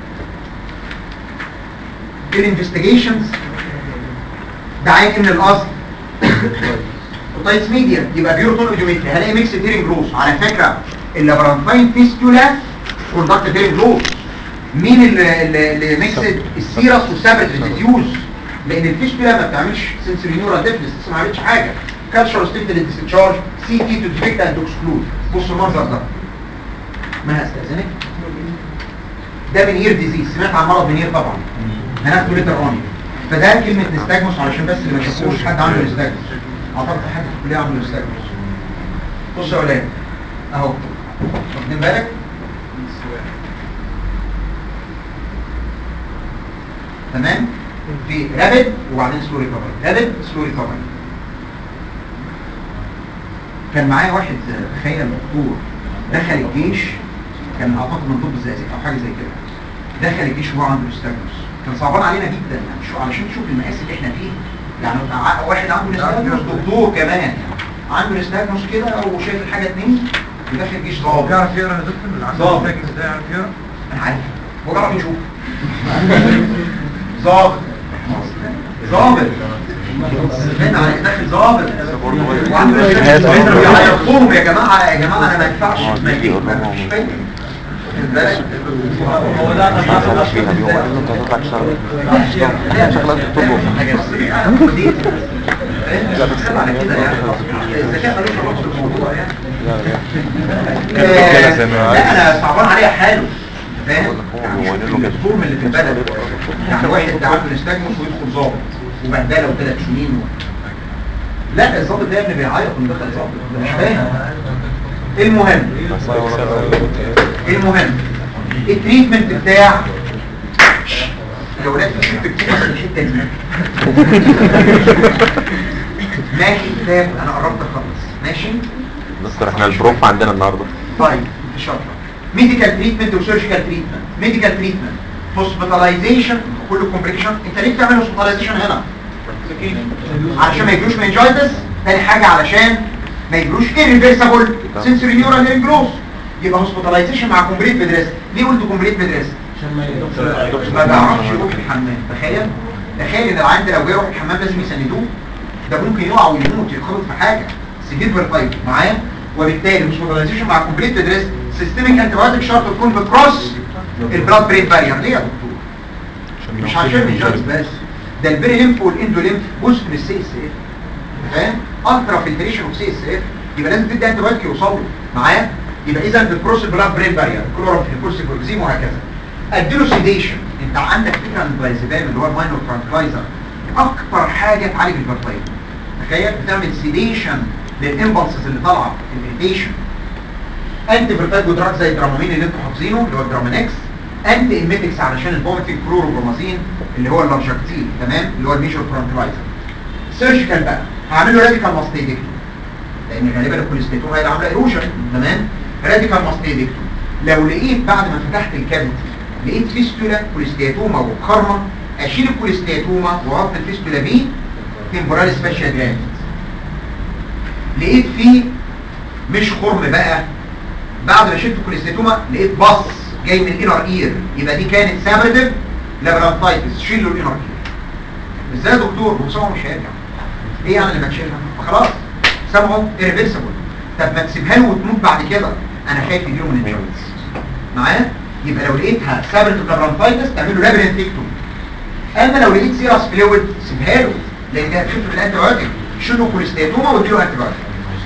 الانفستيجيشنز ده عين من الاصل اوتايتس ميديا يبقى بيوتون اوديومتري هلاقي ميكس هيرنج لوس على فكره اللابرانفاين فيستولا كوندكت هيرنج لوس مين اللي اللي اللي ميكسد السيرس والسابرت الديفيوز لان الفيستولا ما بتعملش سنسوري نيورال ديفنس لسه ما عملتش حاجه كالتشر ستيت للديسشارج سي تي تو ديتكت اند اكسكلود بص المنظر ده ما هستاذنك ده منير ديزيز سمعت عن مرض منير طبعا هناخده ليتر اون فده كلمه نستاجموس علشان بس اللي ما شافوش حد عنده نستاجموس اعتقد في حد في الكليه عنده نستاجموس بص يا ولاد اهو واخدين بالك تمام في رابد وبعدين سلو ريكفري رابد سلو ريكفري كان معايا واحد تخيل دكتور دخل الجيش كان اعتقد من طب الزقازيق او حاجه زي كده دخل الجيش وهو عنده نستاجموس كان صعبان علينا جدا يعني شو علشان تشوف المقاس اللي احنا فيه يعني ع- واحد عنده نستاجموس دكتور كمان يعني عنده نستاجموس كده وشايف الحاجه اتنين وداخل الجيش ضابط بيعرف يقرا يا دكتور من ضابط. عنده ساكن ازاي يعرف يقرا انا عارف هو بيعرف يشوف ظابط ظابط استنى على داخل ظابط وعنده بيعيطوهم يا جماعه يا جماعه انا ما ينفعش ما ينفعش مش فاهم خد بالك؟ هو ده انا فيها دي وبعدين انت هتطلع تشتغل شغلك تطلب حاجة نفسية. ودي- فاهم؟ على كده يعني الذكاء ملوش علاقة بالموضوع يعني كده زي ما لا انا صعبان عليها حاله فاهم؟ هو يعني بيقولوا له كده. الفورم اللي في البلد يعني واحد ده عنده نستجمس ويدخل ظابط وبهدله وثلاث سنين و... لا الظابط ده يا ابني بيعيط انه دخل ظابط ده مش فاهم المهم المهم التريتمنت بتاع الاولاد في كتير بس الحته دي ماشي كتاب انا قربت اخلص ماشي دكتور احنا البروف عندنا النهارده طيب شاطر ميديكال تريتمنت وسيرجيكال تريتمنت ميديكال تريتمنت هوسبيتاليزيشن كل كومبليكيشن انت ليه بتعمل هوسبيتاليزيشن هنا علشان ما يجيلوش منجايتس تاني حاجه علشان ما يجيلوش irreversible sensory neural hearing loss يبقى هوسبيتاليزيشن مع كومبليت بيد ريست ليه قلت كومبليت بيد ريست ما بيعرفش يروح الحمام تخيل تخيل ان العيان ده لو جه يروح الحمام لازم يسندوه ده ممكن يقع ويموت يتخبط في حاجه سيفير فيرتايب معايا وبالتالي هوسبيتاليزيشن مع كومبليت بيد ريست سيستميك انتي بايوتيك شرط تكون بكروس البلاد برين بارير ليه يا دكتور مش عشان الجلد بس ده البري ليمف والاندو ليمف جزء من السي اس اف فاهم الترا فلتريشن اوف سي اس اف يبقى لازم تدي انتي بايوتيك يوصل له معايا يبقى اذا بتكروس البلاد برين بارير كلورامفين كورسيكورزيم وهكذا اديله سيديشن انت عندك فكره عن البلايزيبام اللي هو الماينور ترانكلايزر اكتر حاجه تعالج الفيرتايب تخيل بتعمل سيديشن للامبلسز اللي طالعه الميديشن انتي فيرتايجو دراج زي الدرامامين اللي انتوا حافظينه اللي هو الدرامانكس انتي ايميتكس علشان الفوميتنج كلوروبرومازين اللي هو اللارجكتيل تمام اللي هو الميجور ترانكلايزر سيرجيكال بقى هعمل له راديكال ماستيدكتوم لان غالبا الكوليستيتوم هي اللي عامله ايروجن تمام راديكال ماستيدكتوم لو لقيت بعد ما فتحت الكافيتي لقيت فيستولا كوليستياتوما وكارما اشيل الكوليستياتوما واحط الفيستولا بيه تمبورال سبيشال جراند لقيت فيه مش خرم بقى بعد ما شلت الكوليستياتوما لقيت باص جاي من الانر اير يبقى دي كانت سابرتيف لابرانتايتس شيل له الانر اير ازاي يا دكتور هو سمعه مش هيرجع ايه يعني اللي ما تشيلها ما خلاص سمعه irreversible طب ما تسيبها له وتموت بعد كده انا خايف يجيله من الجوينتس معايا يبقى لو لقيتها سابرتيف لابرانتايتس تعمل له لابرنتكتوم اما لو لقيت سيراس فلويد سيبها له لان ده هتخف بالانتي بايوتيك شيل له كوليستياتوما واديله انتي بايوتيك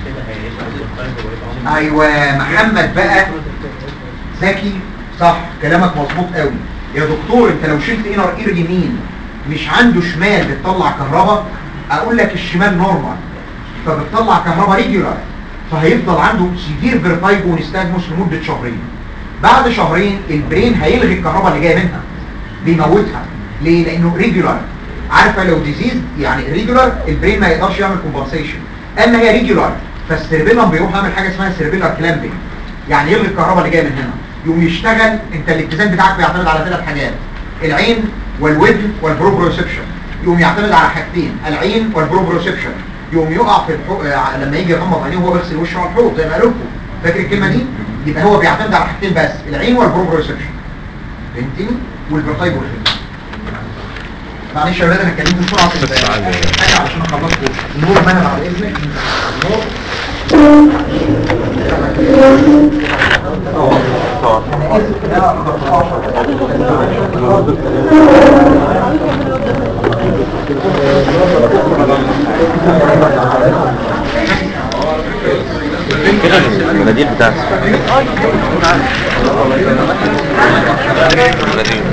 ايوه محمد بقى ذكي صح كلامك مظبوط قوي يا دكتور انت لو شلت انر اير يمين مش عنده شمال بتطلع كهرباء اقول لك الشمال نورمال فبتطلع كهرباء ريجولار فهيفضل عنده سيفير فيرتايجو ونستاجموس لمده شهرين بعد شهرين البرين هيلغي الكهرباء اللي جايه منها بيموتها ليه لانه ريجولار عارفه لو ديزيز يعني ريجولار البرين ما يقدرش يعمل كومبنسيشن اما هي ريجولار فالسيربيلم بيروح يعمل حاجه اسمها سيربيلر كلامبنج يعني يلغي الكهرباء اللي جايه من هنا يقوم يشتغل انت الاتزان بتاعك بيعتمد على ثلاث حاجات العين والودن والبروبروسبشن يقوم يعتمد على حاجتين العين والبروبروسبشن يقوم يقع في الحو... آه، لما يجي يغمض عينيه وهو بيغسل وشه على الحوض زي ما قالوا لكم فاكر الكلمه دي يبقى هو بيعتمد على حاجتين بس العين والبروبروسبشن فهمتني والبرتايب والفيلم معلش يا ولاد انا اتكلمت بسرعه في بس عادي. حاجه علشان اخلصكم النور مهل على اذنك النور المناديل بتاعتي المناديل